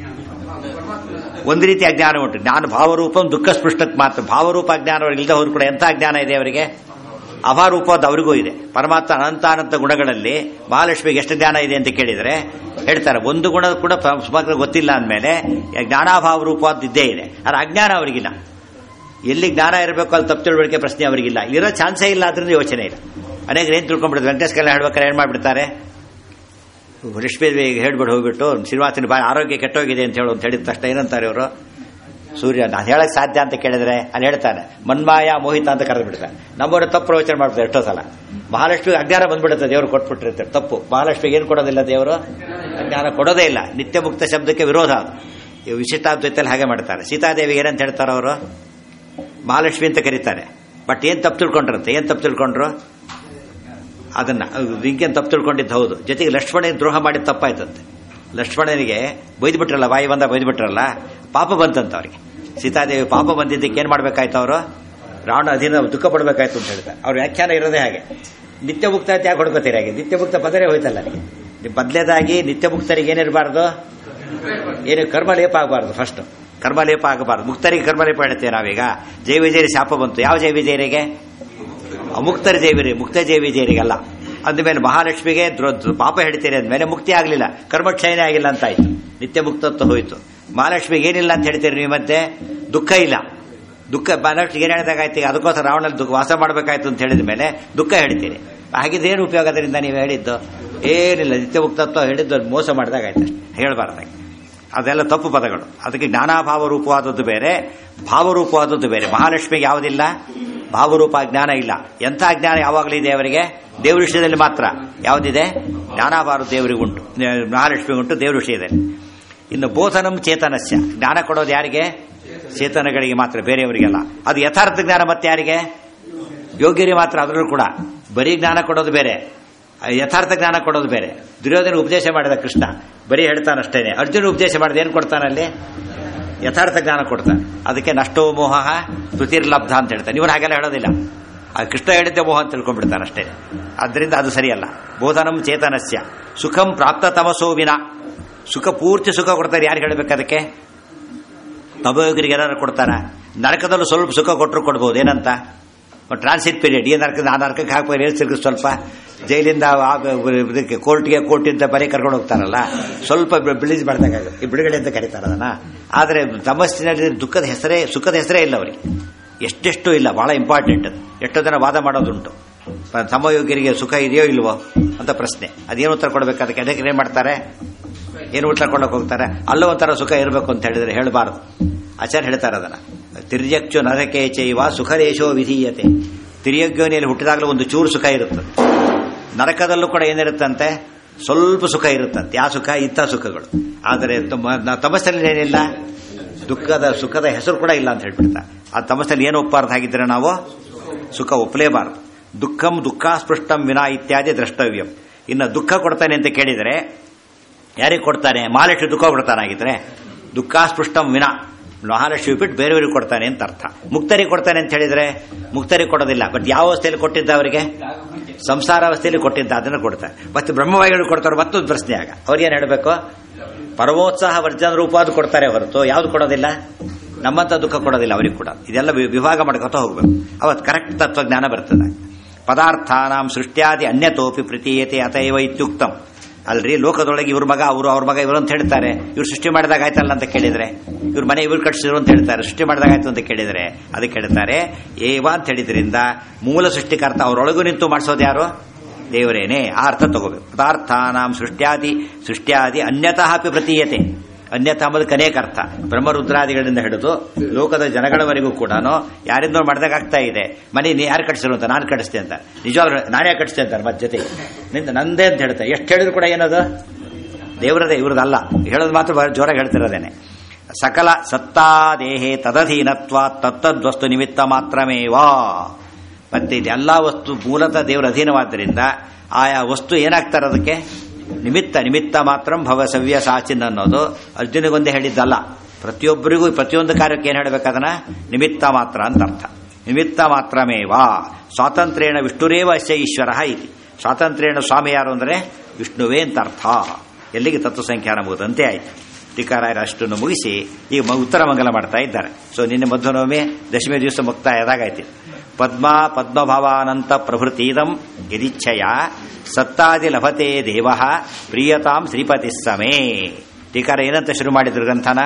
ಒಂದು ರೀತಿ ಅಜ್ಞಾನ ಉಂಟು ಜ್ಞಾನ ಭಾವರೂಪ ದುಃಖ ಸ್ಪೃಷ್ಟಕ್ಕೆ ಮಾತ್ರ ಭಾವರೂಪ ಅಜ್ಞಾನ ಅವ್ರಿಗೆ ಇಲ್ಲದೆ ಹೋದ್ರು ಕೂಡ ಎಂಥ ಅಜ್ಞಾನ ಇದೆ ಅವರಿಗೆ ಅಭಾರೂಪವಾದ ಅವರಿಗೂ ಇದೆ ಪರಮಾತ್ಮ ಅನಂತಾನಂತ ಗುಣಗಳಲ್ಲಿ ಮಹಾಲಕ್ಷ್ಮಿಗೆ ಎಷ್ಟು ಜ್ಞಾನ ಇದೆ ಅಂತ ಕೇಳಿದರೆ ಹೇಳ್ತಾರೆ ಒಂದು ಗುಣ ಕೂಡ ಸುಮಾರು ಗೊತ್ತಿಲ್ಲ ಅಂದಮೇಲೆ ಜ್ಞಾನಾಭಾವ ರೂಪವಾದ ಇದ್ದೇ ಇದೆ ಆದರೆ ಅಜ್ಞಾನ ಅವರಿಗಿಲ್ಲ ಎಲ್ಲಿ ಜ್ಞಾನ ಇರಬೇಕು ಅಲ್ಲಿ ತಪ್ಪು ತಿಳುವಳಿಕೆ ಪ್ರಶ್ನೆ ಅವರಿಗಿಲ್ಲ ಇರೋ ಚಾನ್ಸೇ ಇಲ್ಲ ಅದರಿಂದ ಯೋಚನೆ ಇಲ್ಲ ಅನೇಕ ಏನ್ ತಿಳ್ಕೊಂಡ್ಬಿಡ್ತಾರೆ ವೆಂಕಟೇಶ್ಗೆಲ್ಲ ಹೇಳ್ಬೇಕಾದ್ರೆ ಏನ್ ಮಾಡ್ಬಿಡ್ತಾರೆ ರೇಷ್ಮೆಗೆ ಹೇಳ್ಬಿಟ್ಟು ಹೋಗ್ಬಿಟ್ಟು ಶ್ರೀನಿವಾಸನ ಬಾಯಿ ಆರೋಗ್ಯ ಕೆಟ್ಟೋಗಿದೆ ಅಂತ ಹೇಳು ಅಂತ ಹೇಳಿದ ತಕ್ಷಣ ಏನಂತಾರೆ ಇವರು ಸೂರ್ಯ ನಾನು ಹೇಳಕ್ ಸಾಧ್ಯ ಅಂತ ಕೇಳಿದ್ರೆ ಅಲ್ಲಿ ಹೇಳ್ತಾನೆ ಮನ್ಮಾಯ ಮೋಹಿತ ಅಂತ ಕರೆದು ಬಿಡ್ತಾರೆ ನಮ್ಮವರು ತಪ್ಪು ಪ್ರವಚನ ಮಾಡ್ತಾರೆ ಎಷ್ಟೋ ಸಲ ಮಹಾಲಕ್ಷ್ಮಿಗೆ ಅಜ್ಞಾನ ಬಂದ್ಬಿಡುತ್ತೆ ದೇವರು ಕೊಟ್ಬಿಟ್ಟಿರ್ತಾರೆ ತಪ್ಪು ಮಹಾಲಕ್ಷ್ಮಿಗೆ ಏನು ಕೊಡೋದಿಲ್ಲ ದೇವರು ಅಜ್ಞಾನ ಕೊಡೋದೇ ಇಲ್ಲ ನಿತ್ಯ ಮುಕ್ತ ಶಬ್ದಕ್ಕೆ ವಿರೋಧ ಅದು ಇವು ವಿಶಿಷ್ಟಾದ್ವೈತಲ್ಲಿ ಹಾಗೆ ಮಾಡ್ತಾರೆ ಸೀತಾದೇವಿಗೆ ಏನಂತ ಹೇಳ್ತಾರೆ ಅವರು ಮಹಾಲಕ್ಷ್ಮಿ ಅಂತ ಕರೀತಾರೆ ಬಟ್ ಏನ್ ತಪ್ಪು ತಿಳ್ಕೊಂಡ್ರಂತೆ ಏನ್ ತಪ್ಪು ತಿಳ್ಕೊಂಡ್ರು ಅದನ್ನ ಹಿಂಗೇನು ತಪ್ಪು ತಿಳ್ಕೊಂಡಿದ್ದು ಹೌದು ಜೊತೆಗೆ ಲಕ್ಷ್ಮಣನಿಗೆ ದ್ರೋಹ ಮಾಡಿದ ತಪ್ಪಾಯ್ತಂತೆ ಲಕ್ಷ್ಮಣನಿಗೆ ಬೈದ್ಬಿಟ್ರಲ್ಲ ಬಾಯಿ ಬಂದ ಬೈದ್ಬಿಟ್ರಲ್ಲ ಪಾಪ ಬಂತಂತ ಅವ್ರಿಗೆ ಸೀತಾದೇವಿ ಪಾಪ ಬಂದಿದ್ದಕ್ಕೆ ಏನ್ ಮಾಡ್ಬೇಕಾಯ್ತು ಅವರು ರಾವಣ ಅಧೀನ ದುಃಖ ಪಡ್ಬೇಕಾಯ್ತು ಅಂತ ಹೇಳ್ತಾರೆ ಅವ್ರ ವ್ಯಾಖ್ಯಾನ ಇರೋದೇ ಹಾಗೆ ನಿತ್ಯ ಮುಕ್ತ ಅಂತ ಯಾಕೆ ಹೊಡ್ಕೋತೀರಿ ಹಾಗೆ ನಿತ್ಯ ಮುಕ್ತ ಪದರೇ ಹೋಯ್ತಲ್ಲ ಅಲ್ಲಿ ಬದಲೇದಾಗಿ ನಿತ್ಯ ಮುಕ್ತರಿಗೆ ಏನಿರಬಾರ್ದು ಏನು ಕರ್ಮಲೇಪ ಆಗಬಾರ್ದು ಫಸ್ಟ್ ಕರ್ಮಲೇಪ ಆಗಬಾರ್ದು ಮುಕ್ತರಿಗೆ ಕರ್ಮಲೇಪ ಹೇಳ್ತೇವೆ ನಾವೀಗ ಜೈ ವಿಜಯರಿ ಶಾಪ ಬಂತು ಯಾವ ಜೈ ವಿಜಯರಿಗೆ ಅಮುಕ್ತರ ಜೈವಿರಿ ಮುಕ್ತ ಜೈ ವಿಜಯರಿಗಲ್ಲ ಅಂದಮೇಲೆ ಮಹಾಲಕ್ಷ್ಮಿಗೆ ದ್ರೋ- ಪಾಪ ಹೇಳ್ತೀರಿ ಅಂದಮೇಲೆ ಮುಕ್ತಿ ಆಗಲಿಲ್ಲ ಕರ್ಮಕ್ಷಯನೇ ಆಗಿಲ್ಲ ಅಂತ ಆಯ್ತು ನಿತ್ಯ ಮುಕ್ತತ್ವ ಹೋಯ್ತು ಮಹಾಲಕ್ಷ್ಮಿಗೆ ಏನಿಲ್ಲ ಅಂತ ಹೇಳ್ತೀರಿ ನೀವು ಮತ್ತೆ ದುಃಖ ಇಲ್ಲ ದುಃಖ ಮಹಾಲಕ್ಷ್ಮಿಗೆ ಏನು ಹೇಳಿದಾಗಾಯ್ತು ಈಗ ಅದಕ್ಕೋಸ್ಕರ ರಾವಣಲ್ಲಿ ದುಃಖ ವಾಸ ಮಾಡಬೇಕಾಯ್ತು ಅಂತ ಹೇಳಿದ ಮೇಲೆ ದುಃಖ ಹೇಳ್ತೀರಿ ಹಾಗಿದ್ರೆ ಏನು ಉಪಯೋಗ ಅದರಿಂದ ನೀವು ಹೇಳಿದ್ದು ಏನಿಲ್ಲ ನಿತ್ಯ ಮುಕ್ತತ್ವ ಹೇಳಿದ್ದು ಮೋಸ ಮಾಡಿದಾಗಾಯ್ತು ಅಷ್ಟೇ ಹೇಳಬಾರ್ದಾಗಿ ಅದೆಲ್ಲ ತಪ್ಪು ಪದಗಳು ಅದಕ್ಕೆ ಜ್ಞಾನಾಭಾವ ರೂಪವಾದದ್ದು ಬೇರೆ ಭಾವರೂಪವಾದದ್ದು ಬೇರೆ ಮಹಾಲಕ್ಷ್ಮಿಗೆ ಯಾವುದಿಲ್ಲ ಭಾವರೂಪ ಜ್ಞಾನ ಇಲ್ಲ ಎಂಥ ಜ್ಞಾನ ಯಾವಾಗಲೂ ಇದೆ ಅವರಿಗೆ ದೇವ್ರ ವಿಷಯದಲ್ಲಿ ಮಾತ್ರ ಯಾವುದಿದೆ ಜ್ಞಾನಾಭಾವ ದೇವರಿಗೆ ಉಂಟು ಮಹಾಲಕ್ಷ್ಮಿಗೆ ಉಂಟು ದೇವ್ರ ವಿಷಯದಲ್ಲಿ ಇನ್ನು ಬೋಧನಂ ಚೇತನಸ್ಯ ಜ್ಞಾನ ಕೊಡೋದು ಯಾರಿಗೆ ಚೇತನಗಳಿಗೆ ಮಾತ್ರ ಬೇರೆಯವರಿಗೆಲ್ಲ ಅದು ಯಥಾರ್ಥ ಜ್ಞಾನ ಮತ್ತೆ ಯಾರಿಗೆ ಯೋಗ್ಯರಿಗೆ ಮಾತ್ರ ಅದರಲ್ಲೂ ಕೂಡ ಬರೀ ಜ್ಞಾನ ಕೊಡೋದು ಬೇರೆ ಯಥಾರ್ಥ ಜ್ಞಾನ ಕೊಡೋದು ಬೇರೆ ದುರ್ಯೋಧನ ಉಪದೇಶ ಮಾಡಿದ ಕೃಷ್ಣ ಬರೀ ಹೇಳ್ತಾನಷ್ಟೇನೆ ಅರ್ಜುನ ಉಪದೇಶ ಮಾಡಿದ ಏನು ಕೊಡ್ತಾನಲ್ಲಿ ಯಥಾರ್ಥ ಜ್ಞಾನ ಕೊಡ್ತಾನೆ ಅದಕ್ಕೆ ನಷ್ಟೋ ಮೋಹ ಸ್ತುತಿರ್ಲಬ್ಧ ಅಂತ ಹೇಳ್ತಾನೆ ಇವನು ಹಾಗೆಲ್ಲ ಹೇಳೋದಿಲ್ಲ ಆ ಕೃಷ್ಣ ಹೇಳಿದ್ದೆ ಮೋಹ ಅಂತ ತಿಳ್ಕೊಂಡ್ಬಿಡ್ತಾನೆ ಅಷ್ಟೇ ಅದರಿಂದ ಅದು ಸರಿಯಲ್ಲ ಬೋಧನಂ ಚೇತನಸ್ಯ ಸುಖಂ ಪ್ರಾಪ್ತ ತಮಸೋ ವಿನ ಸುಖ ಪೂರ್ತಿ ಸುಖ ಕೊಡ್ತಾರೆ ಯಾರು ಹೇಳಬೇಕು ಅದಕ್ಕೆ ತಮಯೋಗಿರಿಗೆ ಏನಾರು ಕೊಡ್ತಾರ ನರಕದಲ್ಲೂ ಸ್ವಲ್ಪ ಸುಖ ಕೊಟ್ಟರು ಕೊಡ್ಬೋದು ಏನಂತ ಟ್ರಾನ್ಸಿಟ್ ಪೀರಿಯಡ್ ಈ ನರಕ ಆ ನರಕಕ್ಕೆ ಹಾಕ್ಬೋದು ಹೇಳ್ತಿರ್ಗ ಸ್ವಲ್ಪ ಜೈಲಿಂದ ಆ- ಇದಕ್ಕೆ ಕೋರ್ಟ್ಗೆ ಕೋರ್ಟಿಂದ ಬರೀ ಕರ್ಕೊಂಡು ಹೋಗ್ತಾರಲ್ಲ ಸ್ವಲ್ಪ ಬಿಳಿಜ್ ಮಾಡಿದಾಗ ಈ ಬಿಡುಗಡೆ ಅಂತ ಕರೀತಾರೆ ಅದನ್ನ ಆದರೆ ತಮಸ್ಸಿನಲ್ಲಿ ದುಃಖದ ಹೆಸರೇ ಸುಖದ ಹೆಸರೇ ಇಲ್ಲ ಅವರಿಗೆ ಎಷ್ಟೆಷ್ಟು ಇಲ್ಲ ಬಹಳ ಇಂಪಾರ್ಟೆಂಟ್ ಅದು ಎಷ್ಟೋ ಜನ ವಾದ ಮಾಡೋದುಂಟು ಪ- ಸಮಯೋಗ್ಯರಿಗೆ ಸುಖ ಇದೆಯೋ ಇಲ್ವೋ ಅಂತ ಪ್ರಶ್ನೆ ಅದೇನು ಉತ್ತರ ಕೊಡಬೇಕು ಅದಕ್ಕೆ ಅದಕ್ಕೆ ಏನ್ ಮಾಡ್ತಾರೆ ಏನು ಉತ್ತರ ಕೊಡಕ್ಕೆ ಹೋಗ್ತಾರೆ ಅಲ್ಲೂ ಒಂಥರ ಸುಖ ಇರಬೇಕು ಅಂತ ಹೇಳಿದ್ರೆ ಹೇಳಬಾರದು ಆಚಾರ್ಯ ಹೇಳ್ತಾರೆ ಅದನ್ನ ತಿರ್ಯಕ್ಷು ನರಕೆ ಚೈವ ಸುಖರೇಶೋ ವಿಧೀಯತೆ ತಿರ್ಯಗ್ಯೋನಿಯಲ್ಲಿ ಹುಟ್ಟಿದಾಗಲೂ ಒಂದು ಚೂರು ಸುಖ ಇರುತ್ತೆ ನರಕದಲ್ಲೂ ಕೂಡ ಏನಿರುತ್ತಂತೆ ಸ್ವಲ್ಪ ಸುಖ ಇರುತ್ತಂತೆ ಯಾವ ಸುಖ ಇಂಥ ಸುಖಗಳು ಆದರೆ ತಮ್ಮ- ನ- ತಮಸ್ಸಲ್ಲಿ ಏನಿಲ್ಲ ದುಃಖದ ಸುಖದ ಹೆಸರು ಕೂಡ ಇಲ್ಲ ಅಂತ ಹೇಳ್ಬಿಡ್ತಾರೆ ಆ ತಮಸ್ಸಲ್ಲಿ ಏನು ಒಪ್ಪಾರ್ದು ಹಾಗಿದ್ರೆ ನಾವು ಸುಖ ಒಪ್ಪಲೇಬಾರದು ದುಃಖಂ ದುಃಖಾಸ್ಪೃಷ್ಟಂ ವಿನಾ ಇತ್ಯಾದಿ ದ್ರಷ್ಟವ್ಯಂ ಇನ್ನು ದುಃಖ ಕೊಡ್ತಾನೆ ಅಂತ ಕೇಳಿದರೆ ಯಾರಿಗೆ ಕೊಡ್ತಾನೆ ಮಹಾಲಕ್ಷ್ಮಿ ದುಃಖ ಕೊಡ್ತಾನಾಗಿದ್ರೆ ದುಃಖಾಸ್ಪೃಷ್ಟಂ ವಿನ ಮಹಾಲಕ್ಷ್ಮಿ ಬಿಟ್ಟು ಬೇರೆಯವರಿಗೆ ಕೊಡ್ತಾನೆ ಅಂತ ಅರ್ಥ ಮುಕ್ತರಿಗೆ ಕೊಡ್ತಾನೆ ಅಂತ ಹೇಳಿದ್ರೆ ಮುಕ್ತರಿಗೆ ಕೊಡೋದಿಲ್ಲ ಬಟ್ ಯಾವ ಅವಸ್ಥೆಯಲ್ಲಿ ಕೊಟ್ಟಿದ್ದ ಅವರಿಗೆ ಸಂಸಾರ ಅವಸ್ಥೆಯಲ್ಲಿ ಕೊಟ್ಟಿದ್ದ ಅದನ್ನು ಕೊಡ್ತಾರೆ ಮತ್ತೆ ಬ್ರಹ್ಮವಾಯಿಗಳು ಕೊಡ್ತಾರೆ ಮತ್ತೊಂದು ಪ್ರಶ್ನೆ ಆಗ ಅವ್ರಿಗೇನು ಹೇಳಬೇಕು ಪರಮೋತ್ಸಾಹ ವರ್ಜನ ರೂಪ ಅದು ಕೊಡ್ತಾರೆ ಹೊರತು ಯಾವ್ದು ಕೊಡೋದಿಲ್ಲ ನಮ್ಮಂತ ದುಃಖ ಕೊಡೋದಿಲ್ಲ ಅವ್ರಿಗೆ ಕೂಡ ಇದೆಲ್ಲ ವಿ- ವಿಭಾಗ ಮಾಡ್ಕೊತ ಹೋಗ್ಬೇಕು ಅವತ್ತು ಕರೆಕ್ಟ್ ತತ್ವಜ್ಞಾನ ಬರ್ತದೆ ಪದಾರ್ಥಾನಾಂ ಸೃಷ್ಟ್ಯಾದಿ ಅನ್ಯತೋಪಿ ಪ್ರತೀಯತೆ ಅತೈವ ಇತ್ಯುಕ್ತಂ ಅಲ್ರಿ ಲೋಕದೊಳಗೆ ಇವ್ರ ಮಗ ಅವರು ಅವ್ರ ಮಗ ಇವರು ಅಂತ ಹೇಳ್ತಾರೆ ಇವ್ರು ಸೃಷ್ಟಿ ಮಾಡಿದಾಗ ಆಯ್ತಲ್ಲ ಅಂತ ಕೇಳಿದ್ರೆ ಇವ್ರ ಮನೆ ಇವ್ರು ಕಟ್ಸಿದ್ರು ಅಂತ ಹೇಳ್ತಾರೆ ಸೃಷ್ಟಿ ಮಾಡಿದಾಗ ಆಯ್ತು ಅಂತ ಕೇಳಿದ್ರೆ ಅದಕ್ಕೆ ಹೇಳ್ತಾರೆ ಏವ ಅಂತ ಹೇಳಿದ್ರಿಂದ ಮೂಲ ಸೃಷ್ಟಿಕರ್ತ ಅವರೊಳಗೂ ನಿಂತು ಮಾಡಿಸೋದು ಯಾರು ದೇವರೇನೆ ಆ ಅರ್ಥ ತಗೋಬೇಕು ಪದಾರ್ಥಾನಾಂ ಸೃಷ್ಟ್ಯಾದಿ ಸೃಷ್ಟ್ಯಾದಿ ಅನ್ಯತಃ ಅಪಿ ಪ್ರತೀಯತೆ ಅನ್ಯಥ ಅಂಬುದಕ್ಕೆ ಅನೇಕ ಅರ್ಥ ಬ್ರಹ್ಮರುದ್ರಾದಿಗಳಿಂದ ಹಿಡಿದು ಲೋಕದ ಜನಗಳವರೆಗೂ ಕೂಡ ಯಾರಿಂದೋ ಮಾಡಿದಾಗ ಆಗ್ತಾ ಇದೆ ಮನೆ ನೀ ಯಾರು ಕಟ್ಸಿರು ಅಂತ ನಾನು ಕಟ್ಟಿಸ್ತೆ ಅಂತ ನಿಜವಾಗ್ಲೂ ನಾನೇ ಕಟ್ಟಿಸ್ತೆ ಅಂತಾರೆ ಮತ್ತೆ ಜೊತೆಗೆ ನಿಂದ ನಂದೇ ಅಂತ ಹೇಳ್ತಾರೆ ಎಷ್ಟು ಹೇಳಿದ್ರು ಕೂಡ ಏನದು ದೇವರದೇ ಇವ್ರದಲ್ಲ ಹೇಳೋದು ಮಾತ್ರ ಬಹಳ ಜೋರಾಗಿ ಹೇಳ್ತಿರೋದೇನೆ ಸಕಲ ಸತ್ತಾದೇಹೇ ತದಧೀನತ್ವ ತತ್ತದ್ವಸ್ತು ನಿಮಿತ್ತ ಮಾತ್ರಮೇವಾ ಮತ್ತೆ ಇದೆಲ್ಲ ವಸ್ತು ಮೂಲತಃ ದೇವರ ಅಧೀನವಾದ್ದರಿಂದ ಆಯಾ ವಸ್ತು ಏನಾಗ್ತಾರೆ ಅದಕ್ಕೆ ನಿಮಿತ್ತ ನಿಮಿತ್ತ ಮಾತ್ರ ಭವ ಸವ್ಯ ಸಾಚಿನ್ ಅನ್ನೋದು ಅರ್ಜುನಿಗೊಂದೇ ಹೇಳಿದ್ದಲ್ಲ ಪ್ರತಿಯೊಬ್ಬರಿಗೂ ಪ್ರತಿಯೊಂದು ಕಾರ್ಯಕ್ಕೆ ಏನು ಹೇಳಬೇಕದನ್ನ ನಿಮಿತ್ತ ಮಾತ್ರ ಅಂತ ಅರ್ಥ ನಿಮಿತ್ತ ಮಾತ್ರಮೇವಾ ಸ್ವಾತಂತ್ರ್ಯೇಣ ವಿಷ್ಣುರೇವ ಅಸ್ಯ ಈಶ್ವರ ಇತಿ ಸ್ವಾತಂತ್ರ್ಯೇಣ ಸ್ವಾಮಿ ಯಾರು ಅಂದರೆ ವಿಷ್ಣುವೇ ಅಂತ ಅರ್ಥ ಎಲ್ಲಿಗೆ ತತ್ವ ಸಂಖ್ಯಾನ ಮುಗಿದಂತೆ ಆಯಿತು ಟೀಕಾರಾಯರ ಅಷ್ಟನ್ನು ಮುಗಿಸಿ ಈಗ ಮ- ಉತ್ತರ ಮಂಗಲ ಮಾಡ್ತಾ ಇದ್ದಾರೆ ಸೊ ನಿನ್ನೆ ಮಧ್ವನವಮಿ ದಶಮಿ ದಿವಸ ಮುಕ್ತಾಯದಾಗಾಯ್ತು ಪದ್ಮ ಪದ್ಮಭವಾನಂತ ಪ್ರಭೃತೀದಂ ಯದಿಚ್ಛಯ ಸತ್ತಾದಿ ಲಭತೆ ದೇವ ಪ್ರಿಯತಾಂ ಶ್ರೀಪತಿ ಸಮೇ ಟೀಕಾರ ಏನಂತ ಶುರು ಮಾಡಿದ್ರು ಗ್ರಂಥನ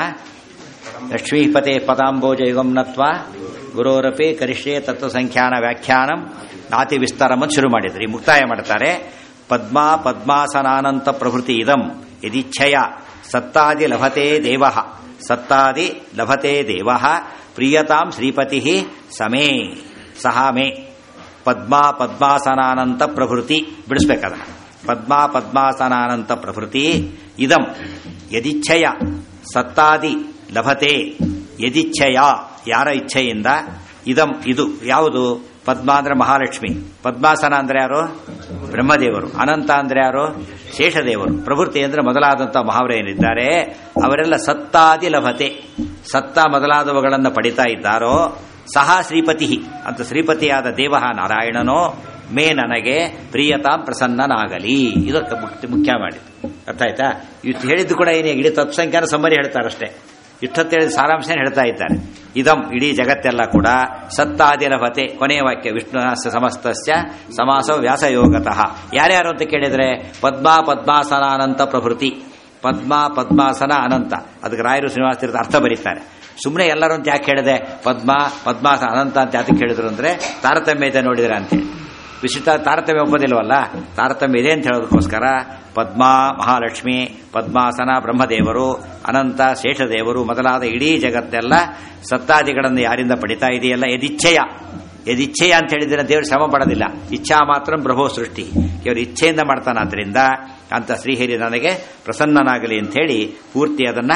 ಲಕ್ಷ್ಮೀಪತೆ ಪದಾಂಬೋಜ ಯುಗಂನತ್ವ ಗುರೋರಪಿ ಕರಿಷ್ಯೆ ತತ್ವ ಸಂಖ್ಯಾನ ವ್ಯಾಖ್ಯಾನಂ ನಾತಿ ವಿಸ್ತಾರಂ ಅಂತ ಶುರು ಮಾಡಿದ್ರು ಈ ಮುಕ್ತಾಯ ಮಾಡ್ತಾರೆ ಪದ್ಮ ಪದ್ಮಾಸನಾನಂತ ಪ್ರಭೃತಿ ಇದಂ ಯದಿಚ್ಛಯ ಸತ್ತಾದಿ ಲಭತೆ ದೇವ ಸತ್ತಾದಿ ಲಭತೆ ದೇವ ಪ್ರಿಯತಾಂ ಶ್ರೀಪತಿ ಸಮೇ ಸಹ ಮೇ ಪದ್ಮ ಪದ್ಮಾಸನಾನಂತ ಪ್ರಭೃತಿ ಬಿಡಿಸ್ಬೇಕದ ಪದ್ಮ ಪದ್ಮಾಸನಾನಂತ ಪ್ರಭೃತಿ ಇದಂ ಯದಿಚ್ಛಯ ಸತ್ತಾದಿ ಲಭತೆ ಯದಿಚ್ಛಯ ಯಾರ ಇಚ್ಛೆಯಿಂದ ಇದಂ ಇದು ಯಾವುದು ಪದ್ಮ ಅಂದ್ರೆ ಮಹಾಲಕ್ಷ್ಮಿ ಪದ್ಮಾಸನ ಅಂದ್ರೆ ಯಾರು ಬ್ರಹ್ಮದೇವರು ಅನಂತ ಅಂದ್ರೆ ಯಾರು ಶೇಷದೇವರು ಪ್ರವೃತ್ತಿ ಅಂದ್ರೆ ಮೊದಲಾದಂಥ ಮಹಾವರೇನಿದ್ದಾರೆ ಅವರೆಲ್ಲ ಸತ್ತಾದಿ ಲಭತೆ ಸತ್ತ ಮೊದಲಾದವುಗಳನ್ನು ಪಡಿತಾ ಇದ್ದಾರೋ ಸಹ ಶ್ರೀಪತಿ ಅಂತ ಶ್ರೀಪತಿಯಾದ ದೇವ ನಾರಾಯಣನೋ ಮೇ ನನಗೆ ಪ್ರಿಯತಾಂ ಪ್ರಸನ್ನನಾಗಲಿ ಇದಕ್ಕೆ ಮುಖ್ಯ- ಮುಖ್ಯ ಮಾಡಿದ್ದು ಅರ್ಥ ಆಯ್ತಾ ಇಷ್ಟು ಹೇಳಿದ್ದು ಕೂಡ ಏನೇ ಇಡೀ ತತ್ಸಂಖ್ಯಾನ ಸಮ್ಮರಿ ಹೇಳ್ತಾರಷ್ಟೇ ಇಷ್ಟೊತ್ತೇಳಿ ಸಾರಾಂಶ ಹೇಳ್ತಾ ಇದ್ದಾರೆ ಇದಂ ಇಡೀ ಜಗತ್ತೆಲ್ಲ ಕೂಡ ಸತ್ತಾದಿ ಲಭತೆ ಕೊನೆಯ ವಾಕ್ಯ ವಿಷ್ಣು ಸಮಸ್ತಸ್ಯ ಸಮಾಸ ವ್ಯಾಸಯೋಗತಃ ಯಾರ್ಯಾರು ಅಂತ ಕೇಳಿದ್ರೆ ಪದ್ಮ ಪದ್ಮಾಸನಾನಂತ ಪ್ರಭೃತಿ ಪದ್ಮ ಪದ್ಮಾಸನ ಅನಂತ ಅದಕ್ಕೆ ರಾಯರು ಶ್ರೀನಿವಾಸ ತೀರ್ಥ ಅರ್ಥ ಬರೀತಾರೆ ಸುಮ್ಮನೆ ಎಲ್ಲರೂ ಅಂತ ಯಾಕೆ ಹೇಳಿದೆ ಪದ್ಮ ಪದ್ಮಾಸನ ಅನಂತ ಅಂತ ಯಾತಕ್ಕೆ ಹೇಳಿದ್ರು ಅಂದ್ರೆ ತಾರತಮ್ಯ ಇದೆ ನೋಡಿದ್ರೆ ಅಂತೇಳಿ ವಿಶಿಷ್ಟ ತಾರತಮ್ಯ ಒಪ್ಪದಿಲ್ವಲ್ಲ ತಾರತಮ್ಯ ಇದೆ ಅಂತ ಹೇಳೋದಕ್ಕೋಸ್ಕರ ಪದ್ಮ ಮಹಾಲಕ್ಷ್ಮಿ ಪದ್ಮಾಸನ ಬ್ರಹ್ಮದೇವರು ಅನಂತ ಶೇಷದೇವರು ಮೊದಲಾದ ಇಡೀ ಜಗತ್ತೆಲ್ಲ ಸತ್ತಾದಿಗಳನ್ನು ಯಾರಿಂದ ಪಡಿತಾ ಇದೆಯಲ್ಲ ಯದಿಚ್ಛೆಯ ಯದಿಚ್ಛೆಯ ಅಂತ ಹೇಳಿದ್ರೆ ದೇವರು ಶ್ರಮ ಪಡೋದಿಲ್ಲ ಇಚ್ಛಾ ಮಾತ್ರ ಬ್ರಹ್ಮೋ ಸೃಷ್ಟಿ ಕೇವಲ ಇಚ್ಛೆಯಿಂದ ಮಾಡ್ತಾನಾದ್ರಿಂದ ಅಂತ ಶ್ರೀಹರಿ ನನಗೆ ಪ್ರಸನ್ನನಾಗಲಿ ಅಂತ ಹೇಳಿ ಪೂರ್ತಿ ಅದನ್ನ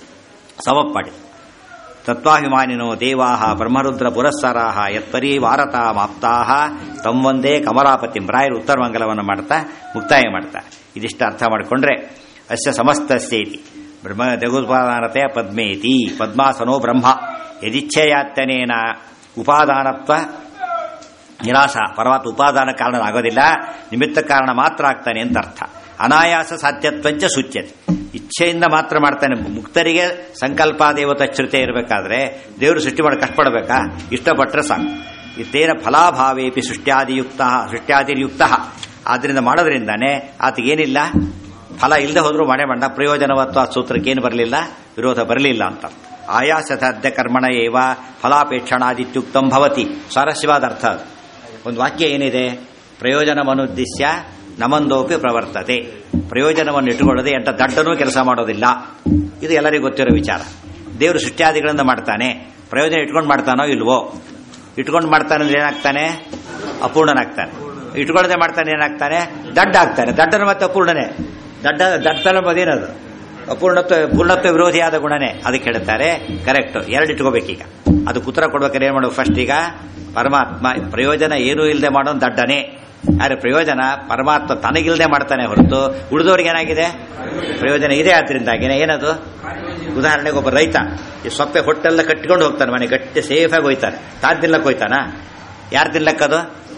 ಸಮಪಾಡಿ ತತ್ವಾಭಿಮಾನಿನೋ ದೇವಾ ಬ್ರಹ್ಮರುದ್ರ ಪುರಸ್ಸರಾ ಯತ್ಪರಿ ವಾರತಾ ಮಾಪ್ತಾ ತಮ್ಮ ಒಂದೇ ಕಮಲಾಪತಿ ರಾಯರು ಉತ್ತರ ಮಂಗಲವನ್ನು ಮಾಡ್ತಾ ಮುಕ್ತಾಯ ಮಾಡ್ತಾ ಇದಿಷ್ಟು ಅರ್ಥ ಮಾಡಿಕೊಂಡ್ರೆ ಅಸ್ಯ ಸಮಸ್ತಸ್ಯ ಇತಿ ಬ್ರಹ್ಮ ಜಗುತ್ಪಾದಾನತೆ ಪದ್ಮೇತಿ ಪದ್ಮಾಸನೋ ಬ್ರಹ್ಮ ಯದಿಚ್ಛೆಯಾತ್ಯನೇನ ಉಪಾದಾನತ್ವ ನಿರಾಸ ಪರಮಾತ್ಮ ಉಪಾದಾನ ಕಾರಣ ಆಗೋದಿಲ್ಲ ನಿಮಿತ್ತ ಕಾರಣ ಮಾತ್ರ ಆಗ್ತಾನೆ ಅಂತ ಅರ್ಥ ಅನಾಯಾಸ ಸಾಧ್ಯತ್ವಂಚ ಸೂಚ್ಯತೆ ಇಚ್ಛೆಯಿಂದ ಮಾತ್ರ ಮಾಡ್ತಾನೆ ಮುಕ್ತರಿಗೆ ಸಂಕಲ್ಪ ದೇವತ ಶ್ರುತೆ ಇರಬೇಕಾದ್ರೆ ದೇವರು ಸೃಷ್ಟಿ ಮಾಡಿ ಕಷ್ಟಪಡಬೇಕಾ ಇಷ್ಟಪಟ್ಟರೆ ಸಾಕು ಇತ್ತೇನ ಫಲಾಭಾವೇಪಿ ಸೃಷ್ಟ್ಯಾದಿಯುಕ್ತ ಸೃಷ್ಟ್ಯಾದಿಯುಕ್ತ ಆದ್ರಿಂದ ಮಾಡೋದ್ರಿಂದಾನೆ ಆತಗೇನಿಲ್ಲ ಫಲ ಇಲ್ಲದೆ ಹೋದ್ರೂ ಮಾಡೇ ಮಾಡ ಪ್ರಯೋಜನವತ್ತು ಆ ಸೂತ್ರಕ್ಕೆ ಏನು ಬರಲಿಲ್ಲ ವಿರೋಧ ಬರಲಿಲ್ಲ ಅಂತ ಆಯಾಸದಾದ್ಯ ಕರ್ಮಣ ಏವ ಫಲಾಪೇಕ್ಷಣಾದಿತ್ಯುಕ್ತಂ ಭವತಿ ಸ್ವಾರಸ್ಯವಾದ ಅರ್ಥ ಅದು ಒಂದು ವಾಕ್ಯ ಏನಿದೆ ಪ್ರಯೋಜನವನ್ನುದ್ದೇಶ್ಯ ನಮಂದೋಪಿ ಪ್ರವರ್ತತೆ ಪ್ರಯೋಜನವನ್ನು ಇಟ್ಟುಕೊಳ್ಳದೆ ಎಂಟ ದಡ್ಡನೂ ಕೆಲಸ ಮಾಡೋದಿಲ್ಲ ಇದು ಎಲ್ಲರಿಗೂ ಗೊತ್ತಿರೋ ವಿಚಾರ ದೇವರು ಸೃಷ್ಟ್ಯಾದಿಗಳಿಂದ ಮಾಡ್ತಾನೆ ಪ್ರಯೋಜನ ಇಟ್ಕೊಂಡು ಮಾಡ್ತಾನೋ ಇಲ್ವೋ ಇಟ್ಕೊಂಡು ಮಾಡ್ತಾನೆ ಅಂದ್ರೆ ಏನಾಗ್ತಾನೆ ಅಪೂರ್ಣನಾಗ್ತಾನೆ ಇಟ್ಕೊಳ್ಳದೆ ಮಾಡ್ತಾನೆ ಏನಾಗ್ತಾನೆ ದಡ್ಡ ಆಗ್ತಾನೆ ದಡ್ಡನ ಮತ್ತೆ ಅಪೂರ್ಣನೇ ದಡ್ಡ ದಡ್ಡತನ ಮದೇನದು ಅಪೂರ್ಣತ್ವ ಪೂರ್ಣತ್ವ ವಿರೋಧಿಯಾದ ಗುಣನೇ ಅದಕ್ಕೆ ಹೇಳ್ತಾರೆ ಕರೆಕ್ಟ್ ಎರಡು ಇಟ್ಕೋಬೇಕೀಗ ಅದಕ್ಕೆ ಉತ್ತರ ಕೊಡ್ಬೇಕಾದ್ರೆ ಏನು ಮಾಡೋದು ಫಸ್ಟ್ ಈಗ ಪರಮಾತ್ಮ ಪ್ರಯೋಜನ ಏನೂ ಇಲ್ಲದೆ ಮಾಡೋನು ದಡ್ಡನೇ ಆದರೆ ಪ್ರಯೋಜನ ಪರಮಾತ್ಮ ತನಗಿಲ್ಲದೆ ಮಾಡ್ತಾನೆ ಹೊರತು ಉಳಿದವ್ರಿಗೆ ಏನಾಗಿದೆ ಪ್ರಯೋಜನ ಇದೆ ಆದ್ರಿಂದಾಗಿನೇ ಏನದು ಉದಾಹರಣೆಗೆ ಒಬ್ಬ ರೈತ ಈ ಸೊಪ್ಪೆ ಹೊಟ್ಟೆಲ್ಲ ಕಟ್ಕೊಂಡು ಹೋಗ್ತಾನೆ ಮನೆ ಗಟ್ಟಿ ಸೇಫಾಗಿ ಹೋಯ್ತಾನೆ ತಾನು ತಿನ್ಲಕ್ಕೆ ಹೋಯ್ತಾನ ಯಾರು ತಿನ್ಲಕ್ಕದು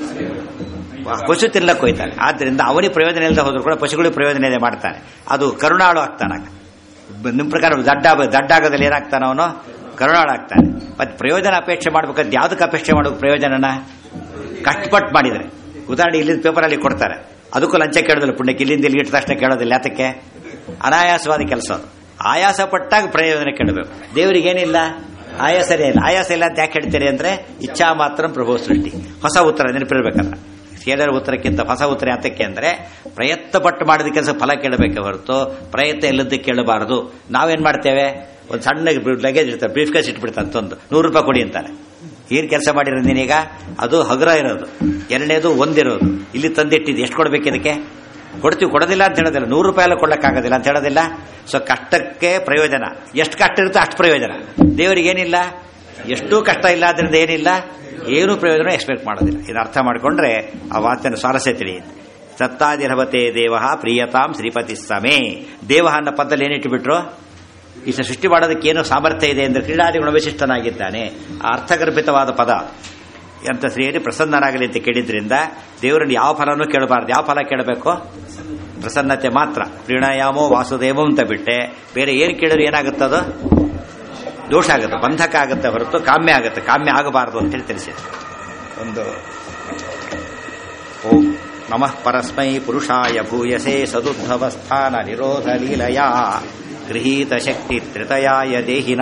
ಪಶು ತಿನ್ಲಕ್ಕೆ ಹೋಯ್ತಾನೆ ಆದ್ರಿಂದ ಅವನಿಗೆ ಪ್ರಯೋಜನ ಇಲ್ಲದೆ ಹೋದ್ರು ಕೂಡ ಪಶುಗಳಿಗೆ ಪ್ರಯೋಜನ ಇದೆ ಮಾಡ್ತಾನೆ ಅದು ಕರುಣಾಳು ಆಗ್ತಾನಾಗ ನಿಮ್ಮ ಪ್ರಕಾರ ದಡ್ಡ ದಡ್ಡ ಆಗೋದಲ್ಲಿ ಏನಾಗ್ತಾನ ಅವನು ಕರುಣಾಳು ಆಗ್ತಾನೆ ಮತ್ತೆ ಪ್ರಯೋಜನ ಅಪೇಕ್ಷೆ ಮಾಡ್ಬೇಕಾದ್ರೆ ಯಾವ್ದಕ್ಕೆ ಅಪೇಕ್ಷೆ ಮಾಡೋಕೆ ಪ್ರಯೋಜನನ ಕಷ್ಟಪಟ್ಟು ಮಾಡಿದರೆ ಉದಾಹರಣೆ ಇಲ್ಲಿಂದ ಪೇಪರಲ್ಲಿ ಕೊಡ್ತಾರೆ ಅದಕ್ಕೂ ಲಂಚ ಕೇಳೋದಿಲ್ಲ ಪುಣ್ಯಕ್ಕೆ ಇಲ್ಲಿಂದ ಇಲ್ಲಿ ಇಟ್ಟ ತಕ್ಷಣ ಕೇಳೋದಿಲ್ಲ ಯಾತಕ್ಕೆ ಅನಾಯಾಸವಾದ ಕೆಲಸ ಅದು ಆಯಾಸ ಪಟ್ಟಾಗ ಪ್ರಯೋಜನ ಕೇಳಬೇಕು ದೇವರಿಗೇನಿಲ್ಲ ಆಯಾಸನೇ ಇಲ್ಲ ಆಯಾಸ ಇಲ್ಲ ಅಂತ ಯಾಕೆ ಹೇಳ್ತೀರಿ ಅಂದ್ರೆ ಇಚ್ಛಾ ಮಾತ್ರ ಪ್ರಭು ಸೃಷ್ಟಿ ಹೊಸ ಉತ್ತರ ನೆನಪಿರ್ಬೇಕಲ್ಲ ಕೇಳಿದ ಉತ್ತರಕ್ಕಿಂತ ಹೊಸ ಉತ್ತರ ಯಾತಕ್ಕೆ ಅಂದ್ರೆ ಪ್ರಯತ್ನ ಪಟ್ಟು ಮಾಡಿದ ಕೆಲಸ ಫಲ ಕೇಳಬೇಕೆ ಹೊರತು ಪ್ರಯತ್ನ ಇಲ್ಲದ್ದು ಕೇಳಬಾರದು ನಾವೇನ್ ಮಾಡ್ತೇವೆ ಒಂದು ಸಣ್ಣ ಲಗೇಜ್ ಇರ್ತಾರೆ ಬ್ರೀಫ್ ಕೇಸ್ ಇಟ್ಬಿಡ್ತಾರೆ ತಂದು ನೂರು ರೂಪಾಯಿ ಕೊಡಿ ಅಂತಾರೆ ಏನ್ ಕೆಲಸ ಮಾಡಿರೋ ನೀನೀಗ ಅದು ಹಗುರ ಇರೋದು ಎರಡನೇದು ಒಂದಿರೋದು ಇಲ್ಲಿ ತಂದಿಟ್ಟಿದ್ದು ಎಷ್ಟು ಕೊಡ್ಬೇಕು ಇದಕ್ಕೆ ಕೊಡ್ತೀವಿ ಕೊಡೋದಿಲ್ಲ ಅಂತ ಹೇಳೋದಿಲ್ಲ ನೂರು ರೂಪಾಯಿ ಎಲ್ಲ ಕೊಡಕ್ಕಾಗೋದಿಲ್ಲ ಅಂತ ಹೇಳೋದಿಲ್ಲ ಸೊ ಕಷ್ಟಕ್ಕೆ ಪ್ರಯೋಜನ ಎಷ್ಟು ಕಷ್ಟ ಇರುತ್ತೋ ಅಷ್ಟು ಪ್ರಯೋಜನ ದೇವರಿಗೆ ಏನಿಲ್ಲ ಎಷ್ಟು ಕಷ್ಟ ಇಲ್ಲ ಆದ್ರಿಂದ ಏನಿಲ್ಲ ಏನು ಪ್ರಯೋಜನ ಎಕ್ಸ್ಪೆಕ್ಟ್ ಮಾಡೋದಿಲ್ಲ ಇದು ಅರ್ಥ ಮಾಡಿಕೊಂಡ್ರೆ ಆ ವಾಚನ ಸ್ವಾರಸ್ಯ ತಿಳಿಯುತ್ತೆ ಸತ್ತಾದಿರವತೆ ದೇವ ಪ್ರಿಯತಾಂ ಶ್ರೀಪತಿ ಸಮೇ ದೇವ ಅನ್ನೋ ಪದದಲ್ಲಿ ಏನಿಟ್ಟುಬಿಟ್ರು ಈತ ಸೃಷ್ಟಿ ಮಾಡೋದಕ್ಕೆ ಏನು ಸಾಮರ್ಥ್ಯ ಇದೆ ಅಂದರೆ ಕ್ರೀಡಾದಿಗುಣ ವಿಶಿಷ್ಟನಾಗಿದ್ದಾನೆ ಆ ಅರ್ಥಗರ್ಭಿತವಾದ ಪದ ಅಂತ ಶ್ರೀಹರಿ ಪ್ರಸನ್ನರಾಗಲಿ ಅಂತ ಕೇಳಿದ್ರಿಂದ ದೇವರನ್ನು ಯಾವ ಫಲನೂ ಕೇಳಬಾರ್ದು ಯಾವ ಫಲ ಕೇಳಬೇಕು ಪ್ರಸನ್ನತೆ ಮಾತ್ರ ಪ್ರೀಣಾಯಾಮೋ ವಾಸುದೇವೋ ಅಂತ ಬಿಟ್ಟೆ ಬೇರೆ ಏನು ಕೇಳಿದ್ರು ಏನಾಗುತ್ತದು ದೋಷ ಆಗುತ್ತೆ ಬಂಧಕ ಆಗುತ್ತೆ ಹೊರತು ಕಾಮ್ಯ ಆಗುತ್ತೆ ಕಾಮ್ಯ ಆಗಬಾರದು ಅಂತೇಳಿ ತಿಳಿಸಿದೆ ಒಂದು ಓಂ ನಮಃ ಪರಸ್ಮೈ ಪುರುಷಾಯ ಭೂಯಸೆ ಸದುದ್ಭವ ಸ್ಥಾನ ನಿರೋಧ ಲೀಲಯಾ ಗೃಹೀತ ಶಕ್ತಿ ತ್ರಿತಯಾಯ ದೇಹಿನ